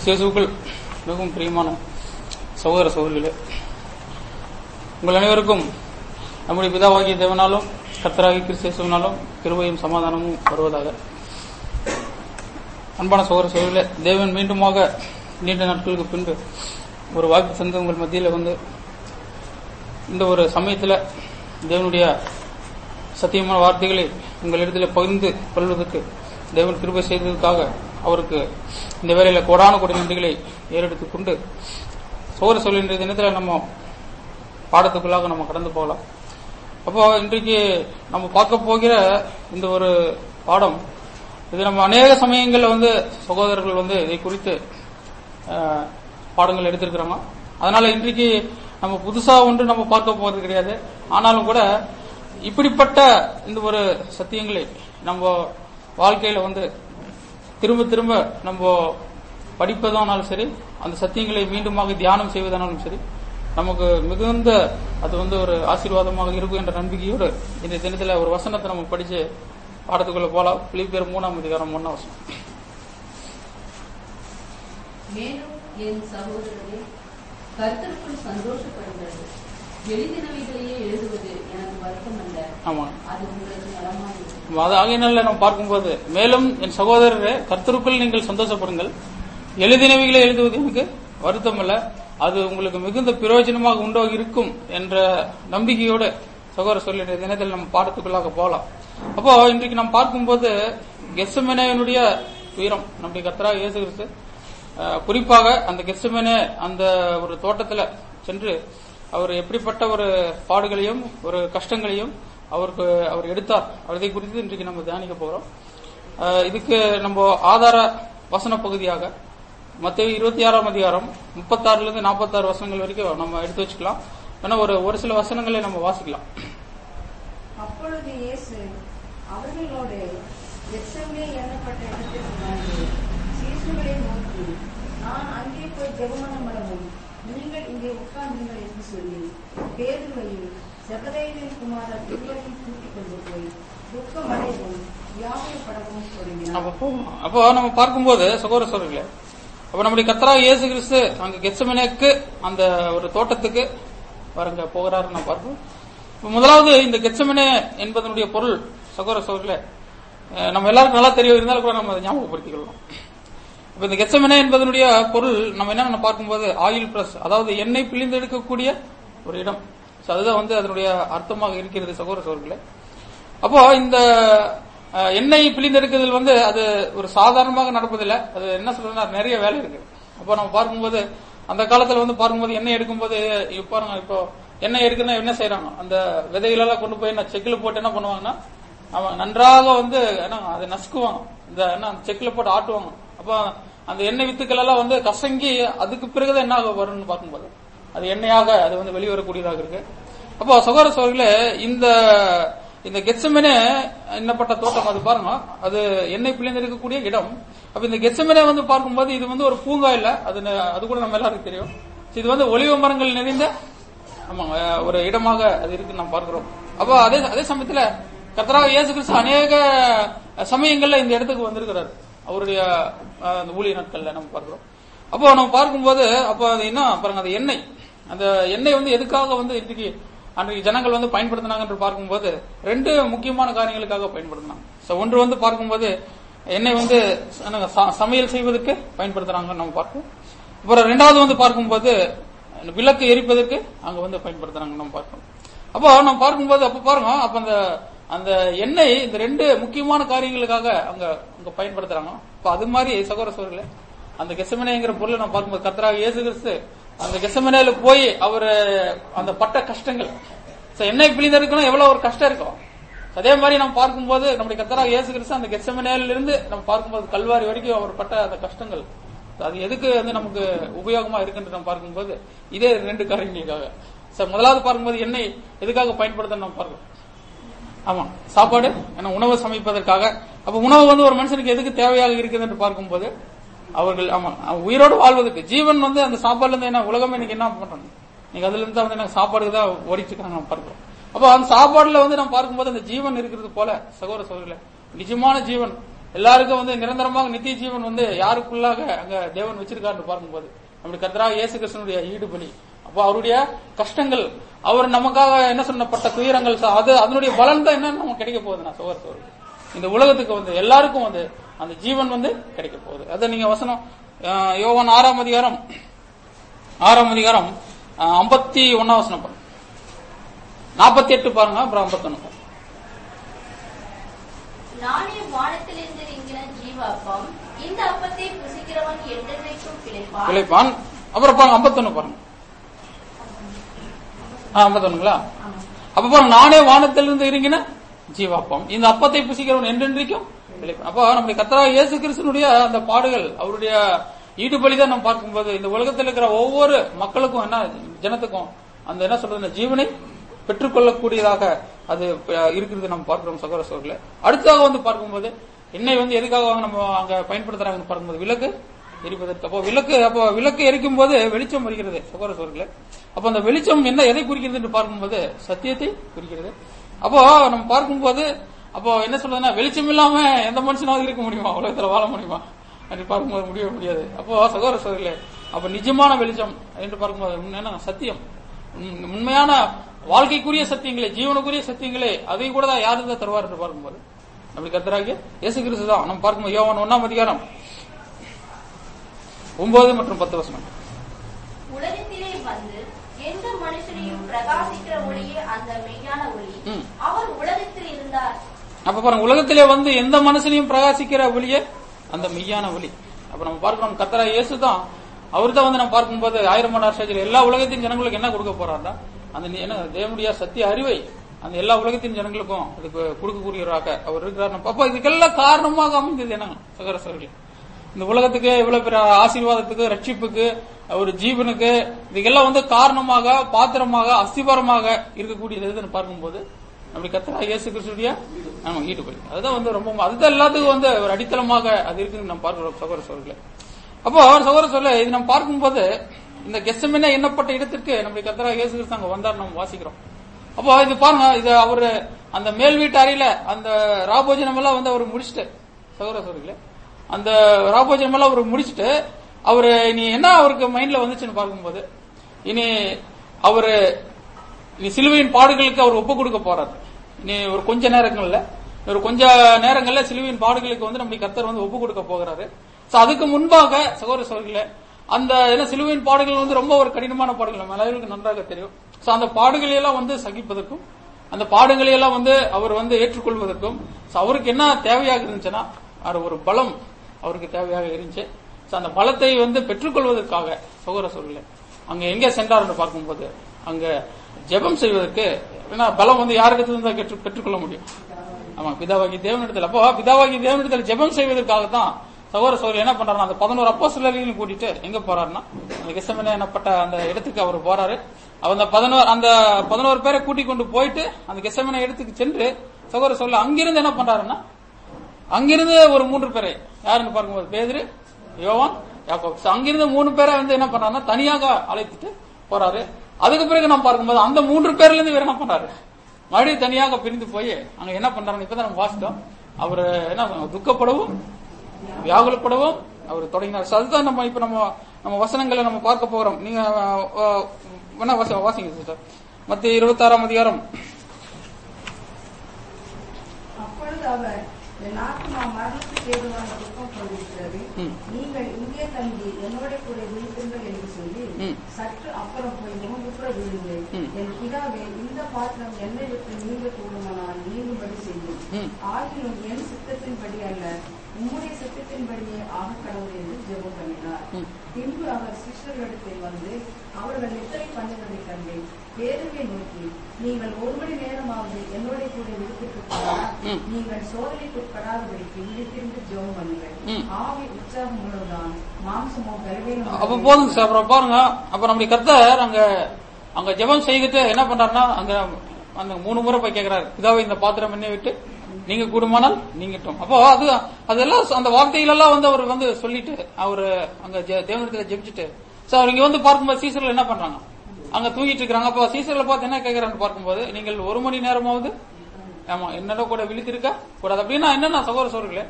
கிறிஸ்தியசுக்குள் மிகவும் பிரியமான சகோதர சகோதரிகளே உங்கள் அனைவருக்கும் நம்முடைய பிதாவாகிய தேவனாலும் கர்த்தராகிய கிறிஸ்தியசுனாலும் கிருபையும் சமாதானமும் வருவதாக அன்பான சகோதர சகோதரிகளே தேவன் மீண்டுமாக நீண்ட நாட்களுக்கு பின்பு ஒரு வாய்ப்பு தந்து உங்கள் மத்தியில் வந்து இந்த ஒரு சமயத்தில் தேவனுடைய சத்தியமான வார்த்தைகளை உங்களிடத்தில் பகிர்ந்து கொள்வதற்கு தேவன் கிருபை செய்ததற்காக அவருக்கு இந்த வேலையில கோடான கோடி நன்றிகளை ஏறெடுத்துக் கொண்டு சோர சொல்லின்ற தினத்தில் நம்ம பாடத்துக்குள்ளாக நம்ம கடந்து போகலாம் அப்போ இன்றைக்கு நம்ம பார்க்க போகிற இந்த ஒரு பாடம் இது நம்ம அநேக சமயங்கள்ல வந்து சகோதரர்கள் வந்து இதை குறித்து அஹ், பாடங்கள் எடுத்திருக்கிறாங்க அதனால இன்றைக்கு நம்ம புதுசா ஒன்று நம்ம பார்க்க போறது கிடையாது ஆனாலும் கூட இப்படிப்பட்ட இந்த ஒரு சத்தியங்களை நம்ம வாழ்க்கையில வந்து திரும்ப திரும்ப நம்ம படிப்பதானாலும் சரி அந்த சத்தியங்களை மீண்டுமாக தியானம் செய்வதானாலும் சரி நமக்கு மிகுந்த அது வந்து ஒரு ஆசீர்வாதமாக இருக்கும் என்ற நம்பிக்கையோடு இந்த தினத்துல ஒரு வசனத்தை நம்ம படிச்சு பாடத்துக்குள்ள போலாம் பிலிப்பியர் மூணாம் அதிகாரம் ஒன்னாம் வசனம் மேலும் என் சகோதரரே கர்த்தருக்குள் சந்தோஷப்படுகிறது எளிதினவைகளையே எழுதுவது எனக்கு வருத்தம் அல்ல ஆமா அது உங்களுக்கு நலமாயிருக்கும் அது ஆகையினால நம்ம பார்க்கும்போது மேலும் என் சகோதரரே கர்த்தருக்குள் நீங்கள் சந்தோஷப்படுங்கள் எழுதினவைகளை எழுதுவது எனக்கு வருத்தம் அல்ல அது உங்களுக்கு மிகுந்த பிரயோஜனமாக உண்டாக இருக்கும் என்ற நம்பிக்கையோடு சகோதர சொல்லிய தினத்தில் நம்ம பாடத்துக்குள்ளாக போகலாம் அப்போ இன்றைக்கு நாம் பார்க்கும்போது கெசமேனையனுடைய வீரம் நம்முடைய கர்த்தராக இயேசு கிறிஸ்து அஹ், குறிப்பாக அந்த கெசமேனே அந்த ஒரு தோட்டத்துல சென்று அவர் எப்படிப்பட்ட ஒரு பாடுகளையும் ஒரு கஷ்டங்களையும் அவருக்கு அவர் எடுத்தார் அதை குறித்து இன்றைக்கு நம்ம தியானிக்க போகிறோம் அஹ், இதுக்கு நம்ம ஆதார வசன பகுதியாக மத்திய இருபத்தி ஆறாம் அதிகாரம் முப்பத்தாறுல இருந்து நாற்பத்தாறு வசனங்கள் வரைக்கும் நம்ம எடுத்து வச்சுக்கலாம் ஏன்னா ஒரு ஒரு சில வசனங்களை நம்ம வாசிக்கலாம் அப்பொழுது இயேசு அவர்களோடு எச்சமே எண்ணப்பட்ட இடத்திற்கு வந்து சீசுகளை நோக்கி நான் அங்கே போய் ஜெபமனம் பண்ணவும் நீங்கள் இங்கே உட்கார்ந்தீர்கள் என்று சொல்லி பேதுவையும் செபதேவின் குமாரர் இருவரையும் கூட்டிக் கொண்டு போய் துக்கம் அடையவும் வியாபாரப்படவும் தொடங்கினார் அப்போ போகணும். அப்போ நம்ம பார்க்கும்போது சகோதர சோழர்களே அப்ப நம்முடைய கத்தரா இயேசு கிறிஸ்து அங்க கெச்சமனேக்கு அந்த ஒரு தோட்டத்துக்கு வரங்க போகிறாரு நம்ம பார்ப்போம் இப்ப முதலாவது இந்த கெச்சமனே என்பதனுடைய பொருள் சகோதர சோழர்களே அஹ் நம்ம எல்லாருக்கும் நல்லா தெரிய இருந்தாலும் கூட நம்ம அதை ஞாபகப்படுத்திக் கொள்ளலாம் இப்ப இந்த கெச்சமனே என்பதனுடைய பொருள் நம்ம என்ன பார்க்கும்போது ஆயில் பிரஸ் அதாவது எண்ணெய் பிழிந்து எடுக்கக்கூடிய ஒரு இடம் So அதுதான் வந்து அதனுடைய அர்த்தமாக இருக்கிறது சகோதர சோழர்களே அப்போ இந்த அஹ், எண்ணெய் பிழிந்தெடுக்குதல் வந்து அது ஒரு சாதாரணமாக நடப்பதில்லை அது என்ன சொல்றதுன்னா நிறைய வேலை இருக்கு அப்போ நம்ம பார்க்கும்போது அந்த காலத்துல வந்து பார்க்கும்போது எண்ணெய் எடுக்கும்போது இப்போ பாருங்க இப்போ எண்ணெய் எடுக்குன்னா என்ன செய்யறாங்க அந்த விதைகளெல்லாம் கொண்டு போய் நான் செக்கில் போட்டு என்ன பண்ணுவாங்கன்னா அவன் நன்றாக வந்து என்ன அதை நசுக்குவாங்க இந்த என்ன அந்த செக்கில் போட்டு ஆட்டுவாங்க அப்போ அந்த எண்ணெய் வித்துக்கள் எல்லாம் வந்து கசங்கி அதுக்கு பிறகுதான் என்ன ஆக வரும்னு பார்க்கும்போது அது எண்ணெயாக அது வந்து வெளிவரக்கூடியதாக இருக்கு அப்போ சகோதர சோழர்களே இந்த இந்த கெச்சமனே என்னப்பட்ட தோட்டம் அது பாருங்க அது எண்ணெய் பிள்ளைந்து இருக்கக்கூடிய இடம் அப்ப இந்த கெச்சமனே வந்து பார்க்கும்போது இது வந்து ஒரு பூங்கா இல்ல அது ந- அது கூட நம்ம எல்லாருக்கும் தெரியும் இது வந்து ஒளிவ மரங்கள் நிறைந்த ஆமாங்க ஒரு இடமாக அது இருக்கு நம்ம பார்க்கிறோம் அப்போ அதே அதே சமயத்துல கர்த்தராக இயேசு கிறிஸ்து அநேக சமயங்கள்ல இந்த இடத்துக்கு வந்திருக்கிறார் அவருடைய அஹ், அந்த ஊழிய நாட்கள்ல நம்ம பார்க்கிறோம் அப்போ நம்ம பார்க்கும்போது அப்போ அது என்ன பாருங்க அந்த எண்ணெய் அந்த எண்ணெய் வந்து எதுக்காக வந்து இன்றைக்கு அன்றைக்கு ஜனங்கள் வந்து பயன்படுத்தினாங்க என்று பார்க்கும்போது ரெண்டு முக்கியமான காரியங்களுக்காக பயன்படுத்தினாங்க So, ஒன்று வந்து பார்க்கும்போது எண்ணெய் வந்து என்னங்க, ச- சமையல் செய்வதற்கு பயன்படுத்துறாங்கன்னு நம்ம பார்ப்போம் அப்புறம் ரெண்டாவது வந்து பார்க்கும்போது விளக்கு எரிப்பதற்கு அங்க வந்து பயன்படுத்துறாங்க நம்ம பார்க்கணும் அப்போ நம்ம பார்க்கும்போது அப்ப பாருங்க அப்ப அந்த அந்த எண்ணெய் இந்த ரெண்டு முக்கியமான காரியங்களுக்காக அங்க அங்க பயன்படுத்துறாங்க அப்ப அது மாதிரி சகோதர சோழர்களே அந்த கெசமனைங்கிற பொருளை நம்ம பார்க்கும்போது கர்த்தராக இயேசு கிறிஸ்து அந்த கெசமனையில போய் அவர் அந்த பட்ட கஷ்டங்கள் So, எண்ணெய் பிழிந்தெடுக்கணும் எவ்வளவு ஒரு கஷ்டம் இருக்கும் அதே மாதிரி நம்ம பார்க்கும்போது நம்முடைய கர்த்தராக இயேசு கிறிஸ்து அந்த கெசமனையில இருந்து நம்ம பார்க்கும்போது கல்வாரி வரைக்கும் அவர் பட்ட அந்த கஷ்டங்கள் அது எதுக்கு வந்து நமக்கு உபயோகமா இருக்குன்னு நம்ம பார்க்கும்போது இதே ரெண்டு காரியங்களுக்காக சார் முதலாவது பார்க்கும்போது எண்ணெய் எதுக்காக பயன்படுத்த நம்ம பார்க்கிறோம் ஆமா சாப்பாடு ஏன்னா உணவு சமைப்பதற்காக அப்ப உணவு வந்து ஒரு மனுஷனுக்கு எதுக்கு தேவையாக இருக்குது என்று பார்க்கும்போது அவர்கள் ஆமா அவன் உயிரோடு வாழ்வதற்கு ஜீவன் வந்து அந்த சாப்பாடுல இருந்து என்ன உலகம் இன்னைக்கு என்ன பண்றாங்க நீங்க அதுல இருந்து தான் வந்து எனக்கு சாப்பாடுக்கு தான் ஓடிட்டு இருக்காங்க நம்ம பார்க்கிறோம் அப்போ அந்த சாப்பாடுல வந்து நம்ம பார்க்கும்போது அந்த ஜீவன் இருக்கிறது போல சகோதர சகோதரிகளே நிஜமான ஜீவன் எல்லாருக்கும் வந்து நிரந்தரமாக நித்திய ஜீவன் வந்து யாருக்குள்ளாக அங்க தேவன் வச்சிருக்காருன்னு பார்க்கும்போது நம்முடைய கர்த்தராக இயேசு கிருஷ்ணனுடைய ஈடுபலி அப்போ அவருடைய கஷ்டங்கள் அவர் நமக்காக என்ன சொன்னப்பட்ட துயரங்கள் ச- அது அதனுடைய பலன் தான் என்னன்னு நமக்கு கிடைக்க போகுது நான் சோர் சோர் இந்த உலகத்துக்கு வந்து எல்லாருக்கும் வந்து அந்த ஜீவன் வந்து கிடைக்க போகுது அதை நீங்க வசனம் அஹ், யோவான் ஆறாம் அதிகாரம் ஆறாம் அதிகாரம் ஐம்பத்தி ஒன்னாம் வசனம் பாருங்க நாற்பத்தி எட்டு பாருங்க அப்புறம் ஐம்பத்தொன்னு நானே வானத்திலிருந்து இறங்கின ஜீவாப்பம் இந்த அப்பத்தை புசிக்கிறவன் என்றென்றைக்கும் பிழைப்பான் விளைப்பான் அப்புறம் பாருங்க ஐம்பத்தொன்னு பாருங்க ஐம்பத்தொன்னுங்களா அப்ப பாருங்க நானே வானத்திலிருந்து இறங்கின ஜீவாப்பம் இந்த அப்பத்தை புசிக்கிறவன் என்றென்றைக்கும் பிழைப்பான் அப்போ நம்முடைய கத்தரா இயேசு கிறிஸ்தனுடைய அந்த பாடுகள் அவருடைய ஈடுபலி தான் நம்ம பார்க்கும்போது இந்த உலகத்தில் இருக்கிற ஒவ்வொரு மக்களுக்கும் என்ன ஜனத்துக்கும் அந்த என்ன சொல்றது ஜீவனை பெற்றுக்கொள்ளக்கூடியதாக அது அஹ், இருக்கிறது நம்ம பார்க்கிறோம் சகோதர சோழர்களே அடுத்ததாக வந்து பார்க்கும்போது எண்ணெய் வந்து எதுக்காக நம்ம அங்க பயன்படுத்துறாங்கன்னு பார்க்கும்போது விளக்கு எரிப்பதற்கு அப்போ விளக்கு அப்போ விளக்கு எரிக்கும் போது வெளிச்சம் வருகிறது சகோதர சோர்களே அப்போ அந்த வெளிச்சம் என்ன எதை குறிக்கிறது என்று பார்க்கும்போது சத்தியத்தை குறிக்கிறது அப்போ நம்ம பார்க்கும்போது அப்போ என்ன சொல்றதுன்னா வெளிச்சம் இல்லாம எந்த மனுஷனாவது இருக்க முடியுமா உலகத்துல வாழ முடியுமா என்று பார்க்கும்போது முடியவே முடியாது அப்போ சகோதர சோர்களே அப்போ நிஜமான வெளிச்சம் என்று பார்க்கும்போது என்ன சத்தியம் உண்- உண்மையான வாழ்க்கைக்குரிய சத்தியங்களே ஜீவனுக்குரிய சத்தியங்களே அதை கூட தான் யாரு தான் தருவார் என்று பார்க்கும்போது அப்படி கத்தராகிய இயேசு கிறிஸ்து தான் நம்ம பார்க்கும்போது யோவான் ஒன்னாம் அதிகாரம் ஒன்பது மற்றும் பத்து வசனம் உலகத்திலே வந்து எந்த மனுஷனையும் பிரகாசிக்கிற ஒளியே அந்த மெய்யான ஒளி ம். அவர் உலகத்தில் இருந்தார் அப்ப பாருங்க உலகத்திலே வந்து எந்த மனுஷனையும் பிரகாசிக்கிற ஒளியே அந்த மெய்யான ஒளி அப்ப நம்ம பார்க்கிறோம் கத்தரா இயேசு தான் அவர் தான் வந்து நம்ம பார்க்கும்போது ஆயிரம் மணி நேரம் எல்லா உலகத்தின் ஜனங்களுக்கு என்ன கொடுக்க போறாருன்னா அந்த நீ- என்ன தேவனுடைய சத்திய அறிவை அந்த எல்லா உலகத்தின் ஜனங்களுக்கும் அதுக்கு கொடுக்கக்கூடியவராக அவர் இருக்கிறார் அப்ப இதுக்கெல்லாம் காரணமாக அமைந்தது என்ன சகர சகோதரி இந்த உலகத்துக்கு இவ்வளவு பெரிய ஆசீர்வாதத்துக்கு ரட்சிப்புக்கு ஒரு ஜீவனுக்கு இதுக்கெல்லாம் வந்து காரணமாக பாத்திரமாக அஸ்திபாரமாக இருக்கக்கூடியது எதுன்னு பார்க்கும்போது அப்படி கத்தரா இயேசு கிறிஸ்துடைய நம்ம ஈடுபடி அதுதான் வந்து ரொம்ப அதுதான் எல்லாத்துக்கும் வந்து ஒரு அடித்தளமாக அது இருக்குன்னு நம்ம பார்க்கிறோம் சகோதர சோழர்களே அப்போ சகோதர சொல்ல இது நம்ம பார்க்கும்போது இந்த கெசமென எண்ணப்பட்ட இடத்திற்கு நம்முடைய கத்தரா இயேசு கிறிஸ்து அங்க வந்தார் நம்ம வாசிக்கிறோம் அப்போ இது பாருங்க இது அவரு அந்த மேல் வீட்டு அறையில அந்த ராபோஜனம் எல்லாம் வந்து அவர் முடிச்சுட்டு சகோதர சோழர்களே அந்த ராபோஜனம் எல்லாம் அவர் முடிச்சுட்டு அவரு இனி என்ன அவருக்கு மைண்ட்ல வந்துச்சுன்னு பார்க்கும்போது இனி அவரு இனி சிலுவையின் பாடுகளுக்கு அவர் ஒப்பு கொடுக்க போறாரு இனி ஒரு கொஞ்ச நேரங்கள்ல ஒரு கொஞ்ச நேரங்கள்ல சிலுவையின் பாடுகளுக்கு வந்து நம்முடைய கர்த்தர் வந்து ஒப்பு கொடுக்க போகிறாரு சோ அதுக்கு முன்பாக சகோதர சகோதரிகளே அந்த என்ன சிலுவையின் பாடுகள் வந்து ரொம்ப ஒரு கடினமான பாடுகள் நம்ம எல்லாருக்கும் நன்றாக தெரியும் சோ அந்த பாடுகளை எல்லாம் வந்து சகிப்பதற்கும் அந்த பாடுகளை எல்லாம் வந்து அவர் வந்து ஏற்றுக்கொள்வதற்கும் சோ அவருக்கு என்ன தேவையாக இருந்துச்சுன்னா அது ஒரு பலம் அவருக்கு தேவையாக இருந்துச்சு சோ அந்த பலத்தை வந்து பெற்றுக்கொள்வதற்காக சகோதர சகோதரிகளே அங்க எங்க சென்றார்னு பார்க்கும்போது அங்க ஜெபம் செய்வதற்கு ஏன்னா பலம் வந்து யாருக்கு தான் பெற்று பெற்றுக்கொள்ள முடியும் ஆமா பிதாவாகி தேவனிடத்தில் அப்போ பிதாவாகி தேவனிடத்தில் ஜெபம் செய்வதற்காக தான் சகோதர சகோதரி என்ன பண்றாருன்னா அந்த பதினோரு அப்போ சிலரையும் கூட்டிட்டு எங்க போறாருன்னா அந்த கிசமன எனப்பட்ட அந்த இடத்துக்கு அவர் போறாரு அவர் அந்த பதினோரு அந்த பதினோரு பேரை கூட்டிக் கொண்டு போயிட்டு அந்த கிசமன இடத்துக்கு சென்று சகோதர சொல்ல அங்கிருந்து என்ன பண்றாருன்னா அங்கிருந்து ஒரு மூன்று பேரை யாருன்னு பார்க்கும்போது பேதுரு யோவான் யாக்கோப் So, அங்கிருந்து மூணு பேரை வந்து என்ன பண்றாருன்னா தனியாக அழைத்துட்டு போறாரு அதுக்கு பிறகு நம்ம பார்க்கும்போது அந்த மூன்று பேர்ல இருந்து இவர் என்ன பண்றாரு மறுபடியும் தனியாக பிரிந்து போய் அங்க என்ன பண்றாரு இப்பதான் நம்ம வாசிட்டோம் அவர் என்ன சொல்றாங்க, துக்கப்படவும் வியாகுலப்படவும் அவர் தொடங்கினார் So, அதுதான் நம்ம இப்ப நம்ம நம்ம வசனங்களை நம்ம பார்க்க போறோம் நீங்க அஹ், அஹ், வேணா வாசி- வாசிங்க சிஸ்டர் மத்திய இருபத்தாறாம் அதிகாரம் அப்பொழுது அவர் என் ஆத்மா மரணத்துக்கு ஏதுவான துக்கம் கொண்டிருக்கிறது ம். நீங்கள் இங்கே தங்கி என்னோட கூட விழித்திருங்கள் என்று சொல்லி ம். சற்று அப்புறம் போய் முகமுற்ற விழுங்கள் ம். என் பிதாவே இந்த பாத்திரம் என்னை விட்டு நீங்க கூடுமானால் நீங்கும்படி செய்யும் ம். ஆகிலும் என் சித்தத்தின்படி அல்ல உம்முடைய சித்தத்தின்படியே ஆக கடவுள் என்று ஜெபம் பண்ணினார் ம். பின்பு அவர் சிஷ்யர்களிடத்தில் வந்து அவர்கள் நித்திரை பண்ணுவதை கண்டு பேருவை நோக்கி நீங்கள் ஒரு மணி நேரமாவது என்னோட கூட விழித்திற்கு ம். நீங்கள் சோதனைக்குட்படாதபடிக்கு விழித்திருந்து ஜெபம் ம். பண்ணுங்கள் ஆவி உற்சாகம் உள்ளதுதான் மாம்சமோ பலவீனம் அப்ப போதுங்க சார் அப்புறம் பாருங்க அப்ப நம்முடைய கர்த்தர் அங்க அங்க ஜெபம் செய்துட்டு என்ன பண்றாருன்னா அங்க அந்த மூணு முறை போய் கேக்குறாரு இதாவே இந்த பாத்திரம் என்ன விட்டு நீங்க கூடுமானால் நீங்கட்டும் அப்போ அது அதெல்லாம் அந்த வார்த்தைகள் எல்லாம் வந்து அவர் வந்து சொல்லிட்டு அவரு அங்க ஜெ- தேவனிடத்துல ஜெபிச்சுட்டு சோ அவர் இங்க வந்து பார்க்கும்போது சீசர்கள் என்ன பண்றாங்க அங்க தூங்கிட்டு இருக்காங்க அப்போ சீசர்களை பார்த்து என்ன கேக்குறான்னு பார்க்கும்போது நீங்கள் ஒரு மணி நேரமாவது ஆமா என்னோட கூட விழித்திருக்க கூடாது அப்படின்னா என்னன்னா சகோதர சோர்களே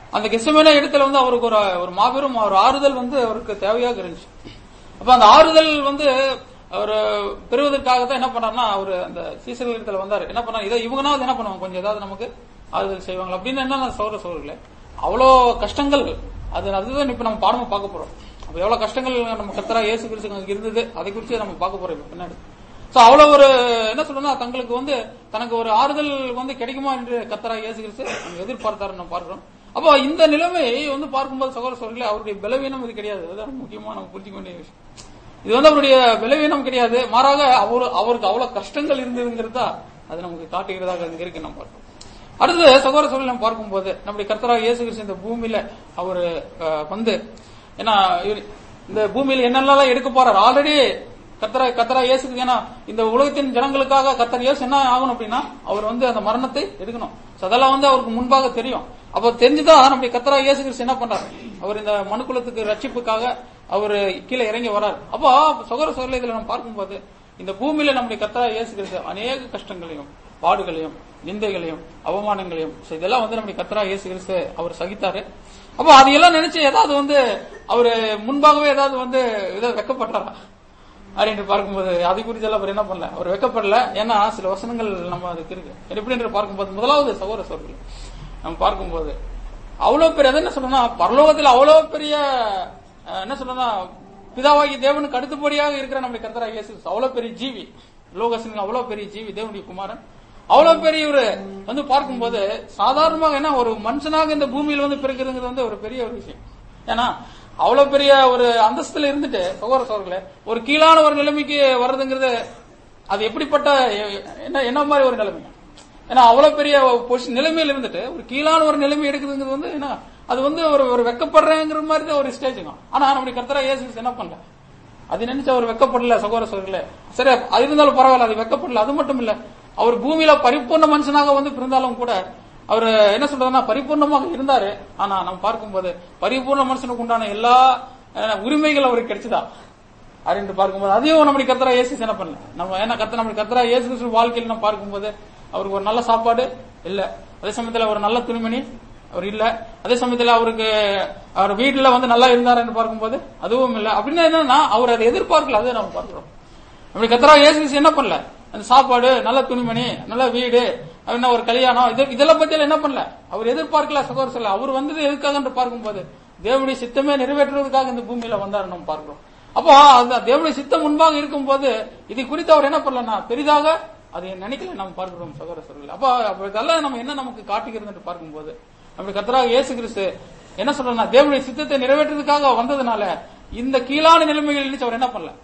அந்த கெசமேன இடத்துல வந்து அவருக்கு ஒரு ஒரு மாபெரும் ஒரு ஆறுதல் வந்து அவருக்கு தேவையாக இருந்துச்சு அப்ப அந்த ஆறுதல் வந்து அவர் பெறுவதற்காக தான் என்ன பண்ணாருன்னா அவர் அந்த சீசர்கள் இடத்துல வந்தாரு என்ன பண்ணாரு இதை இவங்கனாவது என்ன பண்ணுவாங்க கொஞ்சம் ஏதாவது நமக்கு ஆறுதல் செய்வாங்க அப்படின்னு என்ன சௌர சோழர்களே அவ்வளோ கஷ்டங்கள் அது அதுதான் இப்ப நம்ம பாடமா பார்க்க போறோம் அப்ப எவ்வளவு கஷ்டங்கள் நம்ம கத்தரா இயேசு கிறிஸ்து அங்க இருந்தது அதை குறித்து நம்ம பார்க்க போறோம் இப்ப பின்னாடி சோ அவ்வளவு ஒரு என்ன சொல்லணும்னா தங்களுக்கு வந்து தனக்கு ஒரு ஆறுதல் வந்து கிடைக்குமா என்று கத்தரா இயேசு கிறிஸ்து அங்க எதிர்பார்த்தாரு நம்ம பார்க்கிறோம் அப்போ இந்த நிலைமை வந்து பார்க்கும்போது சகோதர சோழர்களே அவருடைய பலவீனம் இது கிடையாது அதுதான் முக்கியமா நம்ம புரிஞ்சுக்க வேண்டிய விஷயம் இது வந்து அவருடைய பலவீனம் கிடையாது மாறாக அவரு அவருக்கு அவ்வளவு கஷ்டங்கள் இருந்ததுங்கிறதா அது நமக்கு காட்டுகிறதாக அங்க இருக்கு நம்ம பார்க்கிறோம் அடுத்து சகோதர சோழர்கள் நம்ம பார்க்கும்போது நம்முடைய கர்த்தராக இயேசு கிறிஸ்து இந்த பூமியில அவரு அஹ், வந்து ஏன்னா இவரு இந்த பூமியில என்னென்னலாம் எடுக்க போறார் ஆல்ரெடி கத்தரா கத்தரா இயேசுக்கு ஏன்னா இந்த உலகத்தின் ஜனங்களுக்காக கத்தர் இயேசு என்ன ஆகணும் அப்படின்னா அவர் வந்து அந்த மரணத்தை எடுக்கணும் So அதெல்லாம் வந்து அவருக்கு முன்பாக தெரியும் அப்ப தெரிஞ்சுதான் நம்முடைய கத்தரா இயேசு கிறிஸ்து என்ன பண்றாரு அவர் இந்த மனுக்குலத்துக்கு ரட்சிப்புக்காக அவர் கீழே இறங்கி வரார் அப்போ சகோதர சோதரில் இதுல நம்ம பார்க்கும்போது இந்த பூமியில நம்முடைய கத்தரா இயேசு கிறிஸ்து அநேக கஷ்டங்களையும் பாடுகளையும் நிந்தைகளையும் அவமானங்களையும் so இதெல்லாம் வந்து நம்முடைய கத்தரா இயேசு கிறிஸ்து அவர் சகித்தாரு அப்போ அதையெல்லாம் நினைச்சு ஏதாவது வந்து அவரு முன்பாகவே ஏதாவது வந்து இதை வெக்கப்படுறாரா அப்படின்னு பார்க்கும்போது அதை குறித்து எல்லாம் அவர் என்ன பண்ணல அவர் வெக்கப்படல ஏன்னா சில வசனங்கள் நம்ம அதுக்கு இருக்கு எப்படி என்று பார்க்கும்போது முதலாவது சகோதர சோர்கள் நம்ம பார்க்கும்போது அவ்வளவு பெரிய அது என்ன சொல்லணும்னா பரலோகத்தில் அவ்வளவு பெரிய அஹ், என்ன சொல்லணும்னா பிதாவாகி தேவனுக்கு அடுத்தபடியாக இருக்கிற நம்முடைய கர்த்தராக இயேசு கிறிஸ்து. அவ்வளவு பெரிய ஜீவி லோகசனுக்கு அவ்வளவு பெரிய ஜீவி தேவனுடைய குமாரன் அவ்வளவு பெரிய ஒரு வந்து பார்க்கும்போது சாதாரணமாக என்ன ஒரு மனுஷனாக இந்த பூமியில் வந்து பிறக்கிறதுங்கிறது வந்து ஒரு பெரிய ஒரு விஷயம் ஏன்னா அவ்வளவு பெரிய ஒரு அந்தஸ்துல இருந்துட்டு சகோதர சோழர்களே ஒரு கீழான ஒரு நிலைமைக்கு வர்றதுங்கிறது அது எப்படிப்பட்ட எ- என்ன என்ன மாதிரி ஒரு நிலைமை ஏன்னா அவ்வளவு பெரிய பொசி- நிலைமையில இருந்துட்டு ஒரு கீழான ஒரு நிலைமை எடுக்குதுங்கிறது வந்து என்ன அது வந்து ஒரு ஒரு வெக்கப்படுறேங்கிற மாதிரி தான் ஒரு ஸ்டேஜுங்க ஆனா நம்முடைய கர்த்தரா இயேசு கிறிஸ்து என்ன பண்ணல அது நினைச்சு அவர் வெக்கப்படல சகோதர சோழர்களே சரி அது இருந்தாலும் பரவாயில்ல அது வெக்கப்படல அது மட்டும் இல்ல அவர் பூமியில பரிபூர்ண மனுஷனாக வந்து பிறந்தாலும் கூட அவர் என்ன சொல்றதுன்னா பரிபூர்ணமாக இருந்தாரு ஆனா நம்ம பார்க்கும்போது பரிபூர்ண மனுஷனுக்கு உண்டான எல்லா அஹ், உரிமைகள் அவருக்கு கிடைச்சதா அப்படின்னு பார்க்கும்போது அதையும் நம்முடைய கத்தரா இயேசு என்ன பண்ணல நம்ம ஏன்னா கத்த நம்முடைய கத்தரா இயேசு கிறிஸ்து வாழ்க்கையில் நம்ம பார்க்கும்போது அவருக்கு ஒரு நல்ல சாப்பாடு இல்ல அதே சமயத்துல ஒரு நல்ல துணிமணி அவர் இல்ல அதே சமயத்துல அவருக்கு அவர் வீட்டுல வந்து நல்லா இருந்தாருன்னு பார்க்கும்போது அதுவும் இல்ல அப்படின்னா என்னன்னா அவர் அதை எதிர்பார்க்கல அதை நம்ம பார்க்கிறோம் அப்படி கத்தரா இயேசு கிறிஸ்து என்ன பண்ணல அந்த சாப்பாடு நல்ல துணிமணி நல்ல வீடு அப்படின்னா ஒரு கல்யாணம் இது இதெல்லாம் பத்தி எல்லாம் என்ன பண்ணல அவர் எதிர்பார்க்கல சகோதர சொல்ல அவர் வந்தது எதுக்காக என்று பார்க்கும்போது தேவனுடைய சித்தமே நிறைவேற்றுவதற்காக இந்த பூமியில வந்தாரு நம்ம பார்க்கிறோம் அப்போ அந்த தேவனுடைய சித்தம் முன்பாக இருக்கும்போது இதை குறித்து அவர் என்ன பண்ணலன்னா பெரிதாக அதை நினைக்கல நம்ம பார்க்கிறோம் சகோதர சொல்ல அப்போ அப்ப இதெல்லாம் நம்ம என்ன நமக்கு காட்டுகிறது என்று பார்க்கும்போது நம்முடைய கத்தராக இயேசு கிறிஸ்து என்ன சொல்றேன்னா தேவனுடைய சித்தத்தை நிறைவேற்றுறதுக்காக வந்ததுனால இந்த கீழான நிலைமைகள் நினைச்சு அவர் என்ன பண்ணல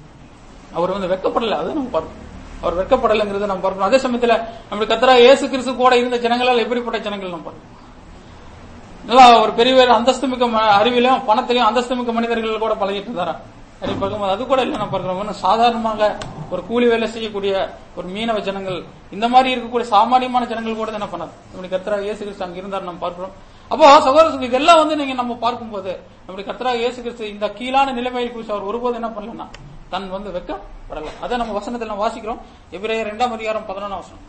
அவர் வந்து வெக்கப்படல அது நம்ம பார்க்கணும் அவர் வெக்கப்படலைங்கிறது நம்ம பார்க்கணும் அதே சமயத்துல நம்முடைய கத்தரா இயேசு கிறிஸ்து கூட இருந்த ஜனங்களால் எப்படிப்பட்ட ஜனங்கள் நம்ம பார்க்கணும் நல்லா ஒரு பெரிய பெரிய அந்தஸ்து மிக்க ம- அறிவிலும் பணத்திலையும் அந்தஸ்து மிக்க மனிதர்கள் கூட பழகிட்டு இருந்தாரா அப்படி பார்க்கும்போது அது கூட இல்லை நம்ம பார்க்கிறோம் இன்னும் சாதாரணமாக ஒரு கூலி வேலை செய்யக்கூடிய ஒரு மீனவ ஜனங்கள் இந்த மாதிரி இருக்கக்கூடிய சாமானியமான ஜனங்கள் கூட என்ன பண்ணாது நம்முடைய கர்த்தரா இயேசு கிறிஸ்து அங்க இருந்தார் நம்ம பார்க்கிறோம் அப்போ சகோதரர்கள் இதெல்லாம் வந்து நீங்க நம்ம பார்க்கும்போது நம்முடைய கர்த்தரா இயேசு கிறிஸ்து இந்த கீழான நிலைமையை குறித்து அவர் ஒருபோது என்ன பண்ணலன்னா தன் வந்து வெக்கப்படல அதை நம்ம வசனத்தில் நம்ம வாசிக்கிறோம் எபிரேயர் இரண்டாம் அதிகாரம் பதினொன்றாம் வசனம்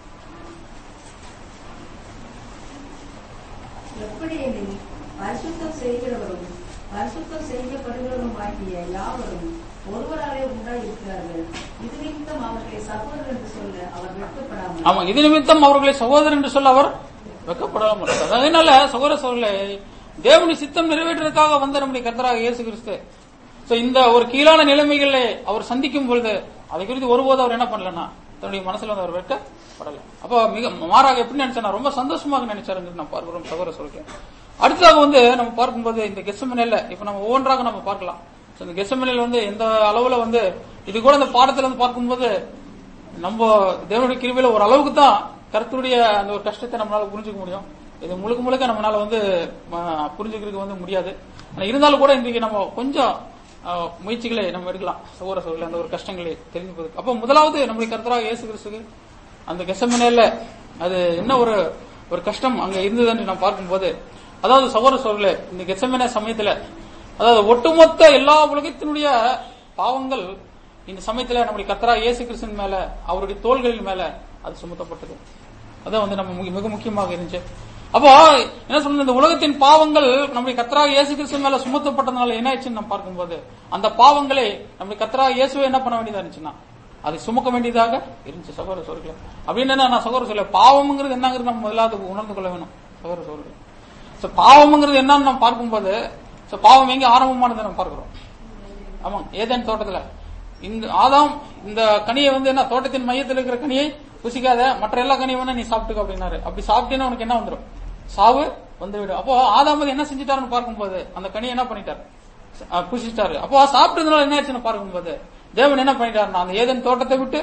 எப்படி எனில் பரிசுத்தம் செய்கிறவரும் பரிசுத்தம் செய்யப்படுகிறவரும் ஆகிய யாவரும் ஒருவராலே உண்டாய் இருக்கிறார்கள் இது நிமித்தம் அவர்களை சகோதரர் என்று சொல்ல அவர் வெட்கப்படாமல் ஆமா இது நிமித்தம் அவர்களை சகோதரர் என்று சொல்ல அவர் வெக்கப்படாம இருக்கிறார். அதனால சகோதர சகோதரர்களே தேவனுடைய சித்தம் நிறைவேற்றுவதற்காக வந்த நம்முடைய கர்த்தராக இயேசு கிறிஸ்து சோ இந்த ஒரு கீழான நிலைமைகளை அவர் சந்திக்கும் பொழுது அதை குறித்து ஒருபோது அவர் என்ன பண்ணலன்னா தன்னுடைய மனசுல வந்து அவர் வெட்கப்படல அப்போ மிக மாறாக எப்படி நினைச்சா ரொம்ப சந்தோஷமாக நினைச்சாருங்கிறது நம்ம பார்க்கிறோம் சகோதர சொல்கிறேன் அடுத்ததாக வந்து நம்ம பார்க்கும்போது இந்த கெசமனையில இப்ப நம்ம ஒவ்வொன்றாக நம்ம பார்க்கலாம் So, இந்த கெசமனையில வந்து எந்த அளவுல வந்து இது கூட இந்த பாடத்துல வந்து பார்க்கும்போது நம்ம தேவனுடைய கிருபையில ஒரு அளவுக்கு தான் கருத்துடைய அந்த ஒரு கஷ்டத்தை நம்மளால புரிஞ்சுக்க முடியும் இது முழுக்க முழுக்க நம்மளால வந்து ம, புரிஞ்சுக்கிறதுக்கு வந்து முடியாது ஆனா இருந்தாலும் கூட இன்றைக்கு நம்ம கொஞ்சம் அஹ், முயற்சிகளை நம்ம எடுக்கலாம் சகோதர சகோதரி அந்த ஒரு கஷ்டங்களை தெரிஞ்சுக்கிறதுக்கு அப்போ முதலாவது நம்முடைய கருத்தராக இயேசு கிறிஸ்துக்கு அந்த கெசமனையில அது என்ன ஒரு ஒரு கஷ்டம் அங்க இருந்தது என்று நாம் பார்க்கும்போது அதாவது சகோதர சகோதரர்களே இந்த கெசமன சமயத்துல அதாவது ஒட்டுமொத்த எல்லா உலகத்தினுடைய பாவங்கள் இந்த சமயத்துல நம்முடைய கத்தரா இயேசு கிறிஸ்துவின் மேல அவருடைய தோள்களின் மேல அது சுமத்தப்பட்டது அதான் வந்து நம்ம முக்கிய- மிக முக்கியமாக இருந்துச்சு அப்போ என்ன சொல்றது இந்த உலகத்தின் பாவங்கள் நம்முடைய கத்தராக இயேசு கிறிஸ்து மேல சுமத்தப்பட்டதுனால என்ன ஆயிடுச்சுன்னு நம்ம பார்க்கும்போது அந்த பாவங்களை நம்முடைய கத்தராக இயேசுவை என்ன பண்ண வேண்டியதா இருந்துச்சுன்னா அதை சுமக்க வேண்டியதாக இருந்துச்சு சகோதர சோர்களே அப்படின்னு என்ன நான் சகோதர சொல்ல பாவம்ங்கிறது என்னங்கிறது நம்ம முதலாவது உணர்ந்து கொள்ள வேணும் சகோதர சோர்களே சோ பாவம்ங்கிறது என்னன்னு நம்ம பார்க்கும்போது சோ பாவம் எங்க ஆரம்பமானதை நம்ம பார்க்கிறோம் ஆமா ஏதேன் தோட்டத்துல இந்த ஆதாம் இந்த கனியை வந்து என்ன தோட்டத்தின் மையத்தில் இருக்கிற கனியை புசிக்காத மற்ற எல்லா கனியும் வேணா நீ சாப்பிட்டுக்க அப்படின்னாரு அப்படி சாப்பிட்டேன்னா உனக்கு என்ன வந்துடும் சாவு வந்துவிடும் அப்போ ஆதாம் வந்து என்ன செஞ்சுட்டாருன்னு பார்க்கும்போது அந்த கனியை என்ன பண்ணிட்டாரு அஹ் புசிச்சிட்டாரு அப்போ சாப்பிட்டதுனால என்ன ஆச்சுன்னு பார்க்கும்போது தேவன் என்ன பண்ணிட்டாருன்னா அந்த ஏதேன் தோட்டத்தை விட்டு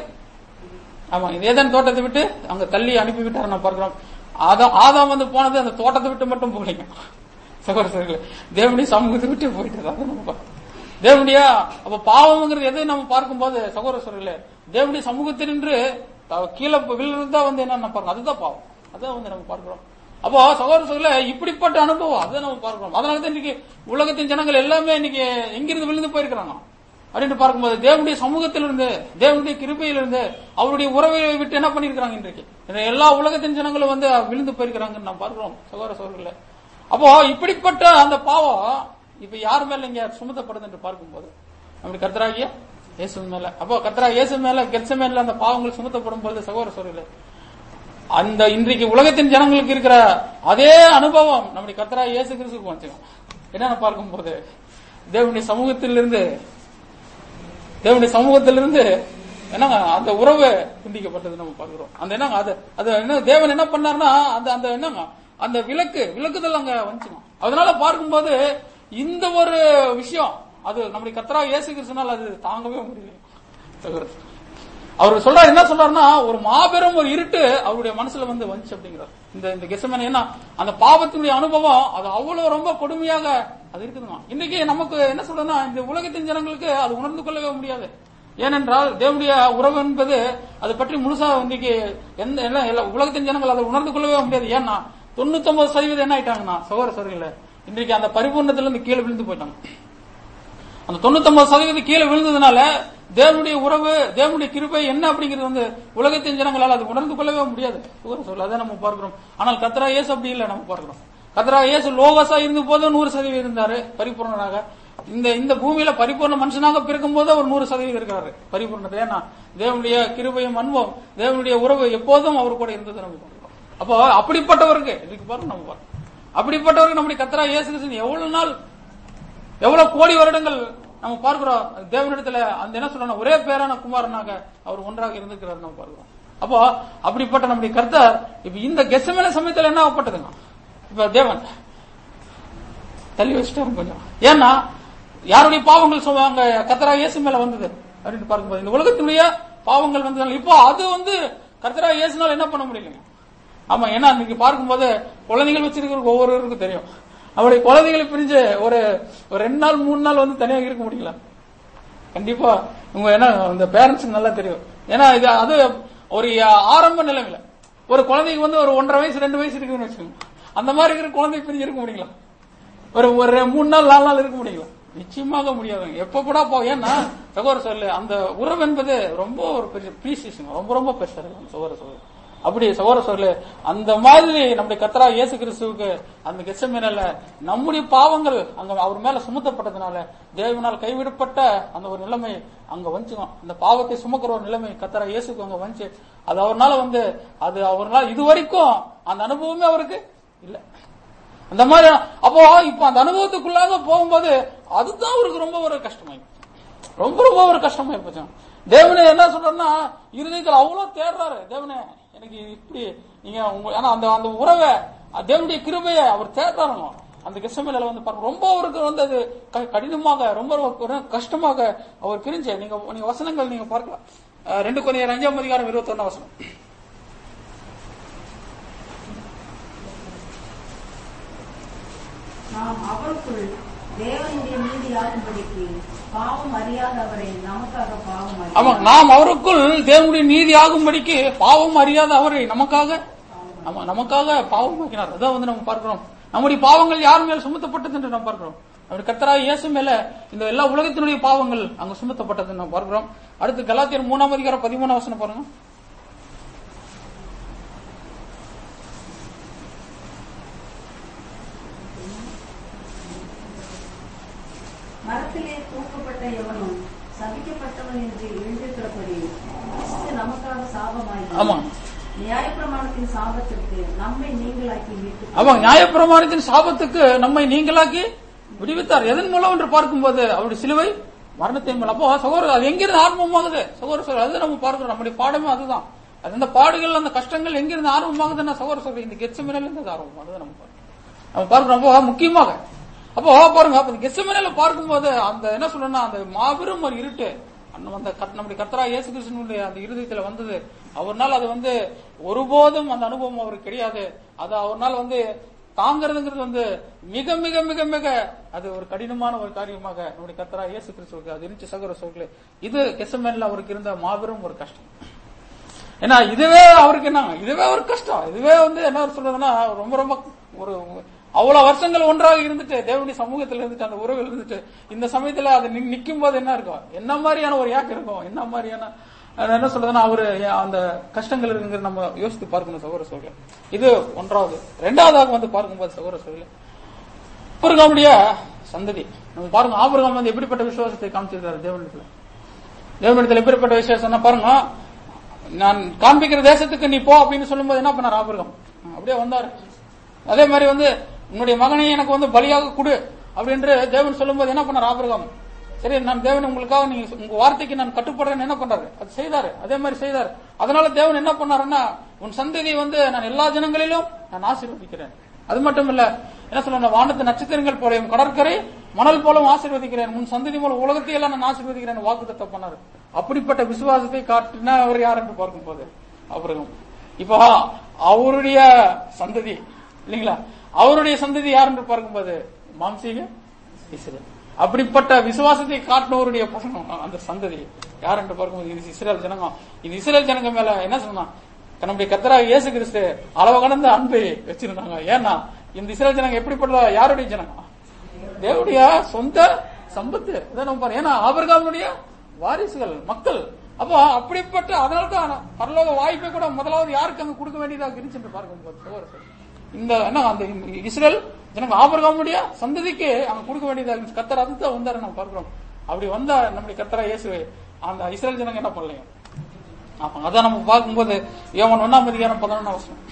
ஆமா இந்த ஏதேன் தோட்டத்தை விட்டு அங்க தள்ளி அனுப்பி விட்டாரு நான் பார்க்கிறோம் ஆதாம் ஆதாம் வந்து போனது அந்த தோட்டத்தை விட்டு மட்டும் போகலைங்க சகோதரர்களே தேவனுடைய சமூகத்தை விட்டு போயிட்டது அதை நம்ம பார்க்கிறோம். தேவனுடைய அப்ப பாவம்ங்கிறது எதை நம்ம பார்க்கும்போது சகோதரர்களே தேவனுடைய சமூகத்தினின்று த- கீழே விழுந்தா வந்து என்ன பாருங்க அதுதான் பாவம் அதான் வந்து நம்ம பார்க்கிறோம் அப்போ சகோதரர்களே இப்படிப்பட்ட அனுபவம் அதை நம்ம பார்க்கிறோம் அதனாலதான் இன்னைக்கு உலகத்தின் ஜனங்கள் எல்லாமே இன்னைக்கு எங்கிருந்து விழுந்து போயிருக்கிறாங்க அப்படின்னு பார்க்கும்போது தேவனுடைய சமூகத்திலிருந்து தேவனுடைய கிருபையிலிருந்து அவருடைய உறவை விட்டு என்ன பண்ணிருக்கிறாங்க இன்றைக்கு இந்த எல்லா உலகத்தின் ஜனங்களும் வந்து விழுந்து போயிருக்கிறாங்கன்னு நான் பார்க்கிறோம் சகோதர சகோதரர்களே அப்போ இப்படிப்பட்ட அந்த பாவம் இப்ப யார் மேல இங்க சுமத்தப்படுது என்று பார்க்கும்போது நம்முடைய கர்த்தராகிய இயேசு மேல அப்போ கர்த்தரா இயேசு மேல கெச்ச மேல அந்த பாவங்கள் சுமத்தப்படும் பொழுது சகோதர சகோதரர்களே அந்த இன்றைக்கு உலகத்தின் ஜனங்களுக்கு இருக்கிற அதே அனுபவம் நம்முடைய கர்த்தரா இயேசு கிறிஸ்துக்கு வந்துடும் என்னன்னு பார்க்கும்போது தேவனுடைய சமூகத்திலிருந்து தேவனுடைய சமூகத்திலிருந்து என்னங்க அந்த உறவு துண்டிக்கப்பட்டது நம்ம பார்க்கிறோம் அந்த என்னங்க அது அது என்ன தேவன் என்ன பண்ணாருன்னா அந்த அந்த என்னங்க அந்த விளக்கு விளக்குதல் அங்க வந்துச்சுங்க அதனால பார்க்கும்போது இந்த ஒரு விஷயம் அது நம்முடைய கத்தரா இயேசு கிறிஸ்துனால அது தாங்கவே முடியல சகோதரர். அவர் சொல்றாரு என்ன சொல்றாருன்னா ஒரு மாபெரும் ஒரு இருட்டு அவருடைய மனசுல வந்து வந்துச்சு அப்படிங்கிறார் இந்த இந்த கெசமன் என்ன அந்த பாவத்தினுடைய அனுபவம் அது அவ்வளவு ரொம்ப கொடுமையாக அது இருக்குதுமா இன்னைக்கு நமக்கு என்ன சொல்றேன்னா இந்த உலகத்தின் ஜனங்களுக்கு அது உணர்ந்து கொள்ளவே முடியாது ஏனென்றால் தேவனுடைய உறவு என்பது அதை பற்றி முழுசா இன்னைக்கு எந்த எல்லாம் எல்லா உலகத்தின் ஜனங்கள் அதை உணர்ந்து கொள்ளவே முடியாது ஏன்னா தொண்ணூத்தொன்பது சதவீதம் என்ன ஆயிட்டாங்கன்னா சகோதர சகோதரிகளே இன்றைக்கு அந்த பரிபூர்ணத்துல இருந்து கீழே விழுந்து போயிட்டாங்க அந்த தொண்ணூத்தொன்பது சதவீதம் கீழே விழுந்ததுனால தேவனுடைய உறவு தேவனுடைய கிருபை என்ன அப்படிங்கிறது வந்து உலகத்தின் ஜனங்களால் அது உணர்ந்து கொள்ளவே முடியாது சகோதர சொல்ல அதை நம்ம பார்க்கிறோம் ஆனால் கத்ரா இயேசு அப்படி இல்லை நம்ம பார்க்கிறோம் கத்ரா இயேசு லோகசா இருந்த போது நூறு சதவீதம் இருந்தாரு பரிபூர்ணனாக இந்த இந்த பூமியில பரிபூர்ண மனுஷனாக பிறக்கும் போது அவர் நூறு சதவீதம் இருக்கிறாரு பரிபூர்ணத்தை ஏன்னா தேவனுடைய கிருபையும் அன்பும் தேவனுடைய உறவு எப்போதும் அவர் கூட இருந்தது நம்ம பார்க்கிறோம் அப்போ அப்படிப்பட்டவருக்கு இதுக்கு பாருங்க நம்ம பார்க்கிறோம் அப்படிப்பட்டவருக்கு நம்முடைய கத்ரா இயேசு கிறிஸ்து எவ்வளவு நாள் எவ்வளவு கோடி வருடங்கள் நம்ம பார்க்கிறோம் தேவனிடத்துல அந்த என்ன சொல்றோம் ஒரே பேரான குமாரனாக அவர் ஒன்றாக இருந்திருக்கிறார் நம்ம பார்க்கிறோம் அப்போ அப்படிப்பட்ட நம்முடைய கர்த்தர் இப்ப இந்த கெசமேல சமயத்துல என்ன ஆகப்பட்டதுங்க இப்ப தேவன் தள்ளி வச்சுட்டாரு கொஞ்சம் ஏன்னா யாருடைய பாவங்கள் சொல்லுவாங்க கர்த்தரா இயேசு மேல வந்தது அப்படின்னு பார்க்கும்போது இந்த உலகத்தினுடைய பாவங்கள் வந்ததுனால இப்போ அது வந்து கர்த்தரா இயேசுனால என்ன பண்ண முடியலைங்க ஆமா ஏன்னா இன்னைக்கு பார்க்கும்போது குழந்தைகள் வச்சிருக்கிற ஒவ்வொருவருக்கும் தெரியும் அவருடைய குழந்தைகளை பிரிஞ்சு ஒரு ஒரு ரெண்டு நாள் மூணு நாள் வந்து தனியாக இருக்க முடியல கண்டிப்பா உங்க என்ன இந்த பேரண்ட்ஸுக்கு நல்லா தெரியும் ஏன்னா இது அது ஒரு ஆரம்ப நிலைமையில ஒரு குழந்தைக்கு வந்து ஒரு ஒன்றரை வயசு ரெண்டு வயசு இருக்குன்னு வச்சுக்கோங்க அந்த மாதிரி இருக்கிற குழந்தை பிரிஞ்சு இருக்க முடியுங்களா ஒரு ஒரு மூணு நாள் நாலு நாள் இருக்க முடியுங்களா நிச்சயமாக முடியாதுங்க எப்ப கூட போ ஏன்னா சகோதர சொல்லு அந்த உறவு என்பது ரொம்ப ஒரு பெரிய ப்ரீசியஸுங்க ரொம்ப ரொம்ப பெருசா இருக்கு சகோதர சகோதர அப்படி சகோதர சொல்லு அந்த மாதிரி நம்முடைய கத்தரா இயேசு கிறிஸ்துவுக்கு அந்த கெச்சமேனல நம்முடைய பாவங்கள் அங்க அவர் மேல சுமத்தப்பட்டதுனால தேவனால் கைவிடப்பட்ட அந்த ஒரு நிலைமை அங்க வந்துச்சுங்க அந்த பாவத்தை சுமக்கிற ஒரு நிலைமை கத்தரா இயேசுக்கு அங்க வந்துச்சு அது அவர்னால வந்து அது அவர்னால இது வரைக்கும் அந்த அனுபவமே அவருக்கு இல்ல அந்த மாதிரி அப்போ இப்ப அந்த அனுபவத்துக்குள்ளாக போகும்போது அதுதான் அவருக்கு ரொம்ப ஒரு கஷ்டமாயிடுச்சு ரொம்ப ரொம்ப ஒரு கஷ்டமாயி போச்சு தேவனே என்ன சொல்றேன்னா இருதயத்தில் அவ்வளவு தேடுறாரு தேவனே எனக்கு இப்படி நீங்க உங்க ஆனா அந்த அந்த உறவை தேவனுடைய கிருபையை அவர் தேடுறாருங்க அந்த கிருஷ்ணமேல வந்து பாருங்க ரொம்ப அவருக்கு வந்து அது க- கடினமாக ரொம்ப ஒரு கஷ்டமாக அவர் பிரிஞ்சு நீங்க நீங்க வசனங்கள் நீங்க பார்க்கலாம் அஹ் ரெண்டு கொஞ்சம் அஞ்சாம் அதிகாரம் இருபத்தொன்னு வசனம் நாம் அவருக்குள் தேவனுடைய நீதியாகும்படிக்கு பாவம் அறியாதவரை நமக்காக பாவம் அறி- ஆமா நாம் அவருக்குள் தேவனுடைய நீதி ஆகும்படிக்கு பாவம் அறியாத அவரை நமக்காக ஆமா நமக்காக பாவம் ஆக்கினார் அதான் வந்து நம்ம பார்க்கிறோம் நம்முடைய பாவங்கள் யார் மேல் சுமத்தப்பட்டது என்று நாம் பார்க்கிறோம் அப்படி கத்தரா இயேசு மேல இந்த எல்லா உலகத்தினுடைய பாவங்கள் அங்க சுமத்தப்பட்டது நாம் பார்க்கிறோம் அடுத்து கலாத்தியர் மூணாம் அதிகாரம் பதிமூணாம் வசனம் பாருங்க ஆமா நியாயப்பிரமாணத்தின் சாபத்திற்கு நம்மை நீங்களாக்கி மீட்டு ஆமா நியாயப்பிரமாணத்தின் சாபத்துக்கு நம்மை நீங்களாக்கி விடுவித்தார் எதன் மூலம் என்று பார்க்கும்போது அவருடைய சிலுவை மரணத்தின் மூலம் அப்போ சகோதரர் அது எங்கிருந்து ஆரம்பமாகுது சகோதர சகோதரர் அது நம்ம பார்க்கிறோம் நம்முடைய பாடமே அதுதான் அது அந்த பாடுகள் அந்த கஷ்டங்கள் எங்கிருந்து ஆரம்பமாகுதுன்னா சகோதர சகோதரி இந்த கெச்சமனையில இருந்து ஆரம்பமாகுது நம்ம பார்க்கிறோம் நம்ம பார்க்கிறோம் அப்போ முக்கியமாக அப்போ பாருங்க அப்ப கெச்சமனையில பார்க்கும்போது அந்த என்ன சொல்லணும்னா அந்த மாபெரும் ஒரு இருட்டு அந்த- அந்த கத்- நம்முடைய கர்த்தரா இயேசு கிருஷ்ணனுடைய அந்த இருதயத்துல வந்தது அவர்னால அது வந்து ஒருபோதும் அந்த அனுபவம் அவருக்கு கிடையாது அது அவர்னால வந்து தாங்கிறதுங்கிறது வந்து மிக மிக மிக மிக அது ஒரு கடினமான ஒரு காரியமாக நம்முடைய கர்த்தரா இயேசு கிறிஸ்துவுக்கு அது இருந்துச்சு சகோதர சோர்களே இது கெசமேன்ல அவருக்கு இருந்த மாபெரும் ஒரு கஷ்டம் ஏன்னா இதுவே அவருக்கு என்ன இதுவே ஒரு கஷ்டம் இதுவே வந்து என்ன சொல்றதுன்னா ரொம்ப ரொம்ப ஒரு அவ்வளவு வருஷங்கள் ஒன்றாக இருந்துட்டு தேவனுடைய சமூகத்துல இருந்துட்டு அந்த உறவில் இருந்துட்டு இந்த சமயத்துல அது நி- நிக்கும் போது என்ன இருக்கும் என்ன மாதிரியான ஒரு யாக்கு இருக்கும் என்ன மாதிரியான அது என்ன சொல்றதுன்னா அவரு அந்த கஷ்டங்கள் இருக்குங்கிறது நம்ம யோசித்து பார்க்கணும் சகோதர சோழர்கள் இது ஒன்றாவது ரெண்டாவதாக வந்து பார்க்கும்போது சகோதர சோழர்கள் ஆபிரகாமுடைய சந்ததி நம்ம பாருங்க ஆபிரகாம் வந்து எப்படிப்பட்ட விசுவாசத்தை காமிச்சிருக்காரு தேவனிடத்துல தேவனிடத்துல எப்படிப்பட்ட விசுவாசம்னா பாருங்க நான் காண்பிக்கிற தேசத்துக்கு நீ போ அப்படின்னு சொல்லும்போது என்ன பண்ணார் ஆபிரகாம் அப்படியே வந்தாரு அதே மாதிரி வந்து உன்னுடைய மகனை எனக்கு வந்து பலியாக கொடு அப்படின்று தேவன் சொல்லும்போது என்ன பண்ணார் ஆபிரகாம் சரி நான் தேவன் உங்களுக்காக நீங்க உங்க வார்த்தைக்கு நான் கட்டுப்படுறேன்னு என்ன பண்றாரு அது செய்தாரு அதே மாதிரி செய்தாரு அதனால தேவன் என்ன பண்ணாருன்னா உன் சந்ததி வந்து நான் எல்லா ஜனங்களிலும் நான் ஆசீர்வதிக்கிறேன் அது மட்டும் இல்ல என்ன சொல்ல வானத்து நட்சத்திரங்கள் போலையும் கடற்கரை மணல் போலும் ஆசீர்வதிக்கிறேன் உன் சந்ததி மூலம் உலகத்தை எல்லாம் நான் ஆசீர்வதிக்கிறேன் வாக்கு பண்ணாரு அப்படிப்பட்ட விசுவாசத்தை காட்டினா அவர் யார் என்று பார்க்கும் போது அவரும் இப்போ அவருடைய சந்ததி இல்லைங்களா அவருடைய சந்ததி யார் என்று பார்க்கும்போது மாம்சீக இஸ்ரேல் அப்படிப்பட்ட விசுவாசத்தை காட்டினவருடைய பசங்க அந்த சந்ததி யார் என்று பார்க்கும்போது இது இஸ்ரேல் ஜனங்க இது இஸ்ரேல் ஜனங்க மேல என்ன சொன்னா நம்முடைய கத்தராக இயேசு கிறிஸ்து அளவு கடந்த அன்பை வச்சிருந்தாங்க ஏன்னா இந்த இஸ்ரேல் ஜனங்க எப்படிப்பட்ட யாருடைய ஜனங்க தேவனுடைய சொந்த சம்பத்து இதை நம்ம பாருங்க ஏன்னா ஆபர்காமுடைய வாரிசுகள் மக்கள் அப்போ அப்படிப்பட்ட அதனால தான் பரலோக வாய்ப்பை கூட முதலாவது யாருக்கு அங்க கொடுக்க வேண்டியதாக இருந்துச்சு என்று பார்க்கும்போது சகோதரர். இந்த என்ன அந்த இஸ்ரேல் ஜனங்க ஆபர்காமுடைய சந்ததிக்கு அங்க கொடுக்க வேண்டியதாக இருந்துச்சு கத்தர் அதுதான் வந்தாரு நம்ம பார்க்கிறோம் அப்படி வந்தா நம்முடைய கத்தரா இயேசு அந்த இஸ்ரேல் ஜனங்க என்ன பண்ணலைங்க ஆமா அதான் நம்ம பார்க்கும்போது யோவான் ஒன்னாம் அதிகாரம் பதினொன்றாம் வசனம்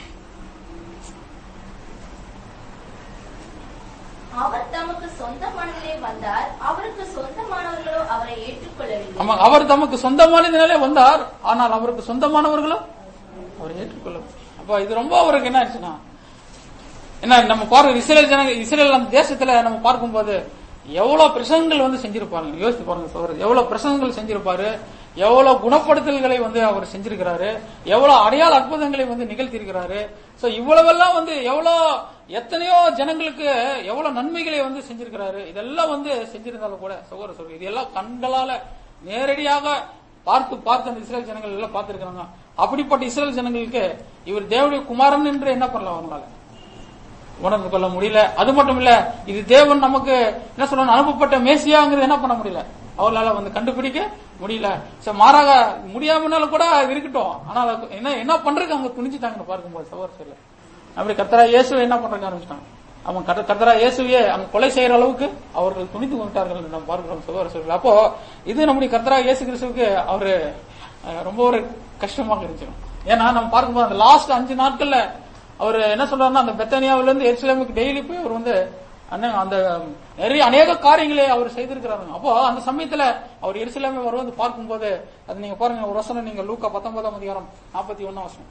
அவர் தமக்கு சொந்தமானதிலே வந்தார் அவருக்கு சொந்தமானவர்களோ அவரை ஏற்றுக்கொள்ளவில்லை ஆமா அவர் தமக்கு சொந்தமானதினாலே வந்தார் ஆனால் அவருக்கு சொந்தமானவர்களும் அவர் ஏற்றுக்கொள்ள அப்ப இது ரொம்ப அவருக்கு என்ன ஆச்சுன்னா என்ன நம்ம பாருங்க இஸ்ரேல் ஜனங்க இஸ்ரேல் அந்த தேசத்துல நம்ம பார்க்கும்போது எவ்வளவு பிரசங்கங்கள் வந்து செஞ்சிருப்பாங்க யோசித்து பாருங்க சோதரர் எவ்வளவு பிரசங்கங்கள் செஞ்சிருப்பாரு எவ்வளவு குணப்படுத்தல்களை வந்து அவர் செஞ்சிருக்கிறாரு எவ்வளவு அடையாள அற்புதங்களை வந்து நிகழ்த்தியிருக்கிறாரு சோ இவ்வளவெல்லாம் வந்து எவ்வளவு எத்தனையோ ஜனங்களுக்கு எவ்வளவு நன்மைகளை வந்து செஞ்சிருக்கிறாரு இதெல்லாம் வந்து செஞ்சிருந்தாலும் கூட சகோதர சொல்ற இதெல்லாம் கண்களால நேரடியாக பார்த்து பார்த்து அந்த இஸ்ரேல் ஜனங்கள் எல்லாம் பார்த்திருக்கிறாங்க அப்படிப்பட்ட இஸ்ரேல் ஜனங்களுக்கு இவர் தேவனுடைய குமாரன் என்று என்ன பண்ணலாம் அவங்களால உணர்ந்து கொள்ள முடியல அது மட்டும் இல்ல இது தேவன் நமக்கு என்ன சொல்லணும் அனுப்பப்பட்ட மேசியாங்கிறது என்ன பண்ண முடியல அவர்களால வந்து கண்டுபிடிக்க முடியல சோ மாறாக முடியாமனாலும் கூட அது இருக்கட்டும் ஆனால் அது என்ன என்ன பண்றதுக்கு அவங்க துணிஞ்சுட்டாங்கன்னு பார்க்கும்போது சகோதர சரியில்லை அப்படி கத்தரா இயேசுவை என்ன பண்றதுக்கு ஆரம்பிச்சிட்டாங்க அவன் கத்த- கத்தரா இயேசுவையே அவங்க கொலை செய்யற அளவுக்கு அவர்கள் துணிந்து கொண்டார்கள் என்று நாம் பார்க்கிறோம் சகோதர சரியில்லை அப்போ இது நம்முடைய கத்தரா இயேசு கிறிஸ்துவுக்கு அவரு அஹ், ரொம்ப ஒரு கஷ்டமாக இருந்துச்சு ஏன்னா நம்ம பார்க்கும்போது அந்த லாஸ்ட் அஞ்சு நாட்கள்ல அவர் என்ன சொல்றாருன்னா அந்த பெத்தானியாவில இருந்து எருசலேமுக்கு டெய்லி போய் அவர் வந்து அண்ணன் அந்த நிறைய அநேக காரியங்களை அவர் செய்திருக்கிறாருங்க அப்போ அந்த சமயத்துல அவர் எருசலேமை வருவது பார்க்கும்போது அது நீங்க பாருங்க ஒரு வசனம் நீங்க லூக்கா பத்தொன்பதாம் அதிகாரம் நாற்பத்தி ஒன்னாம் வசனம்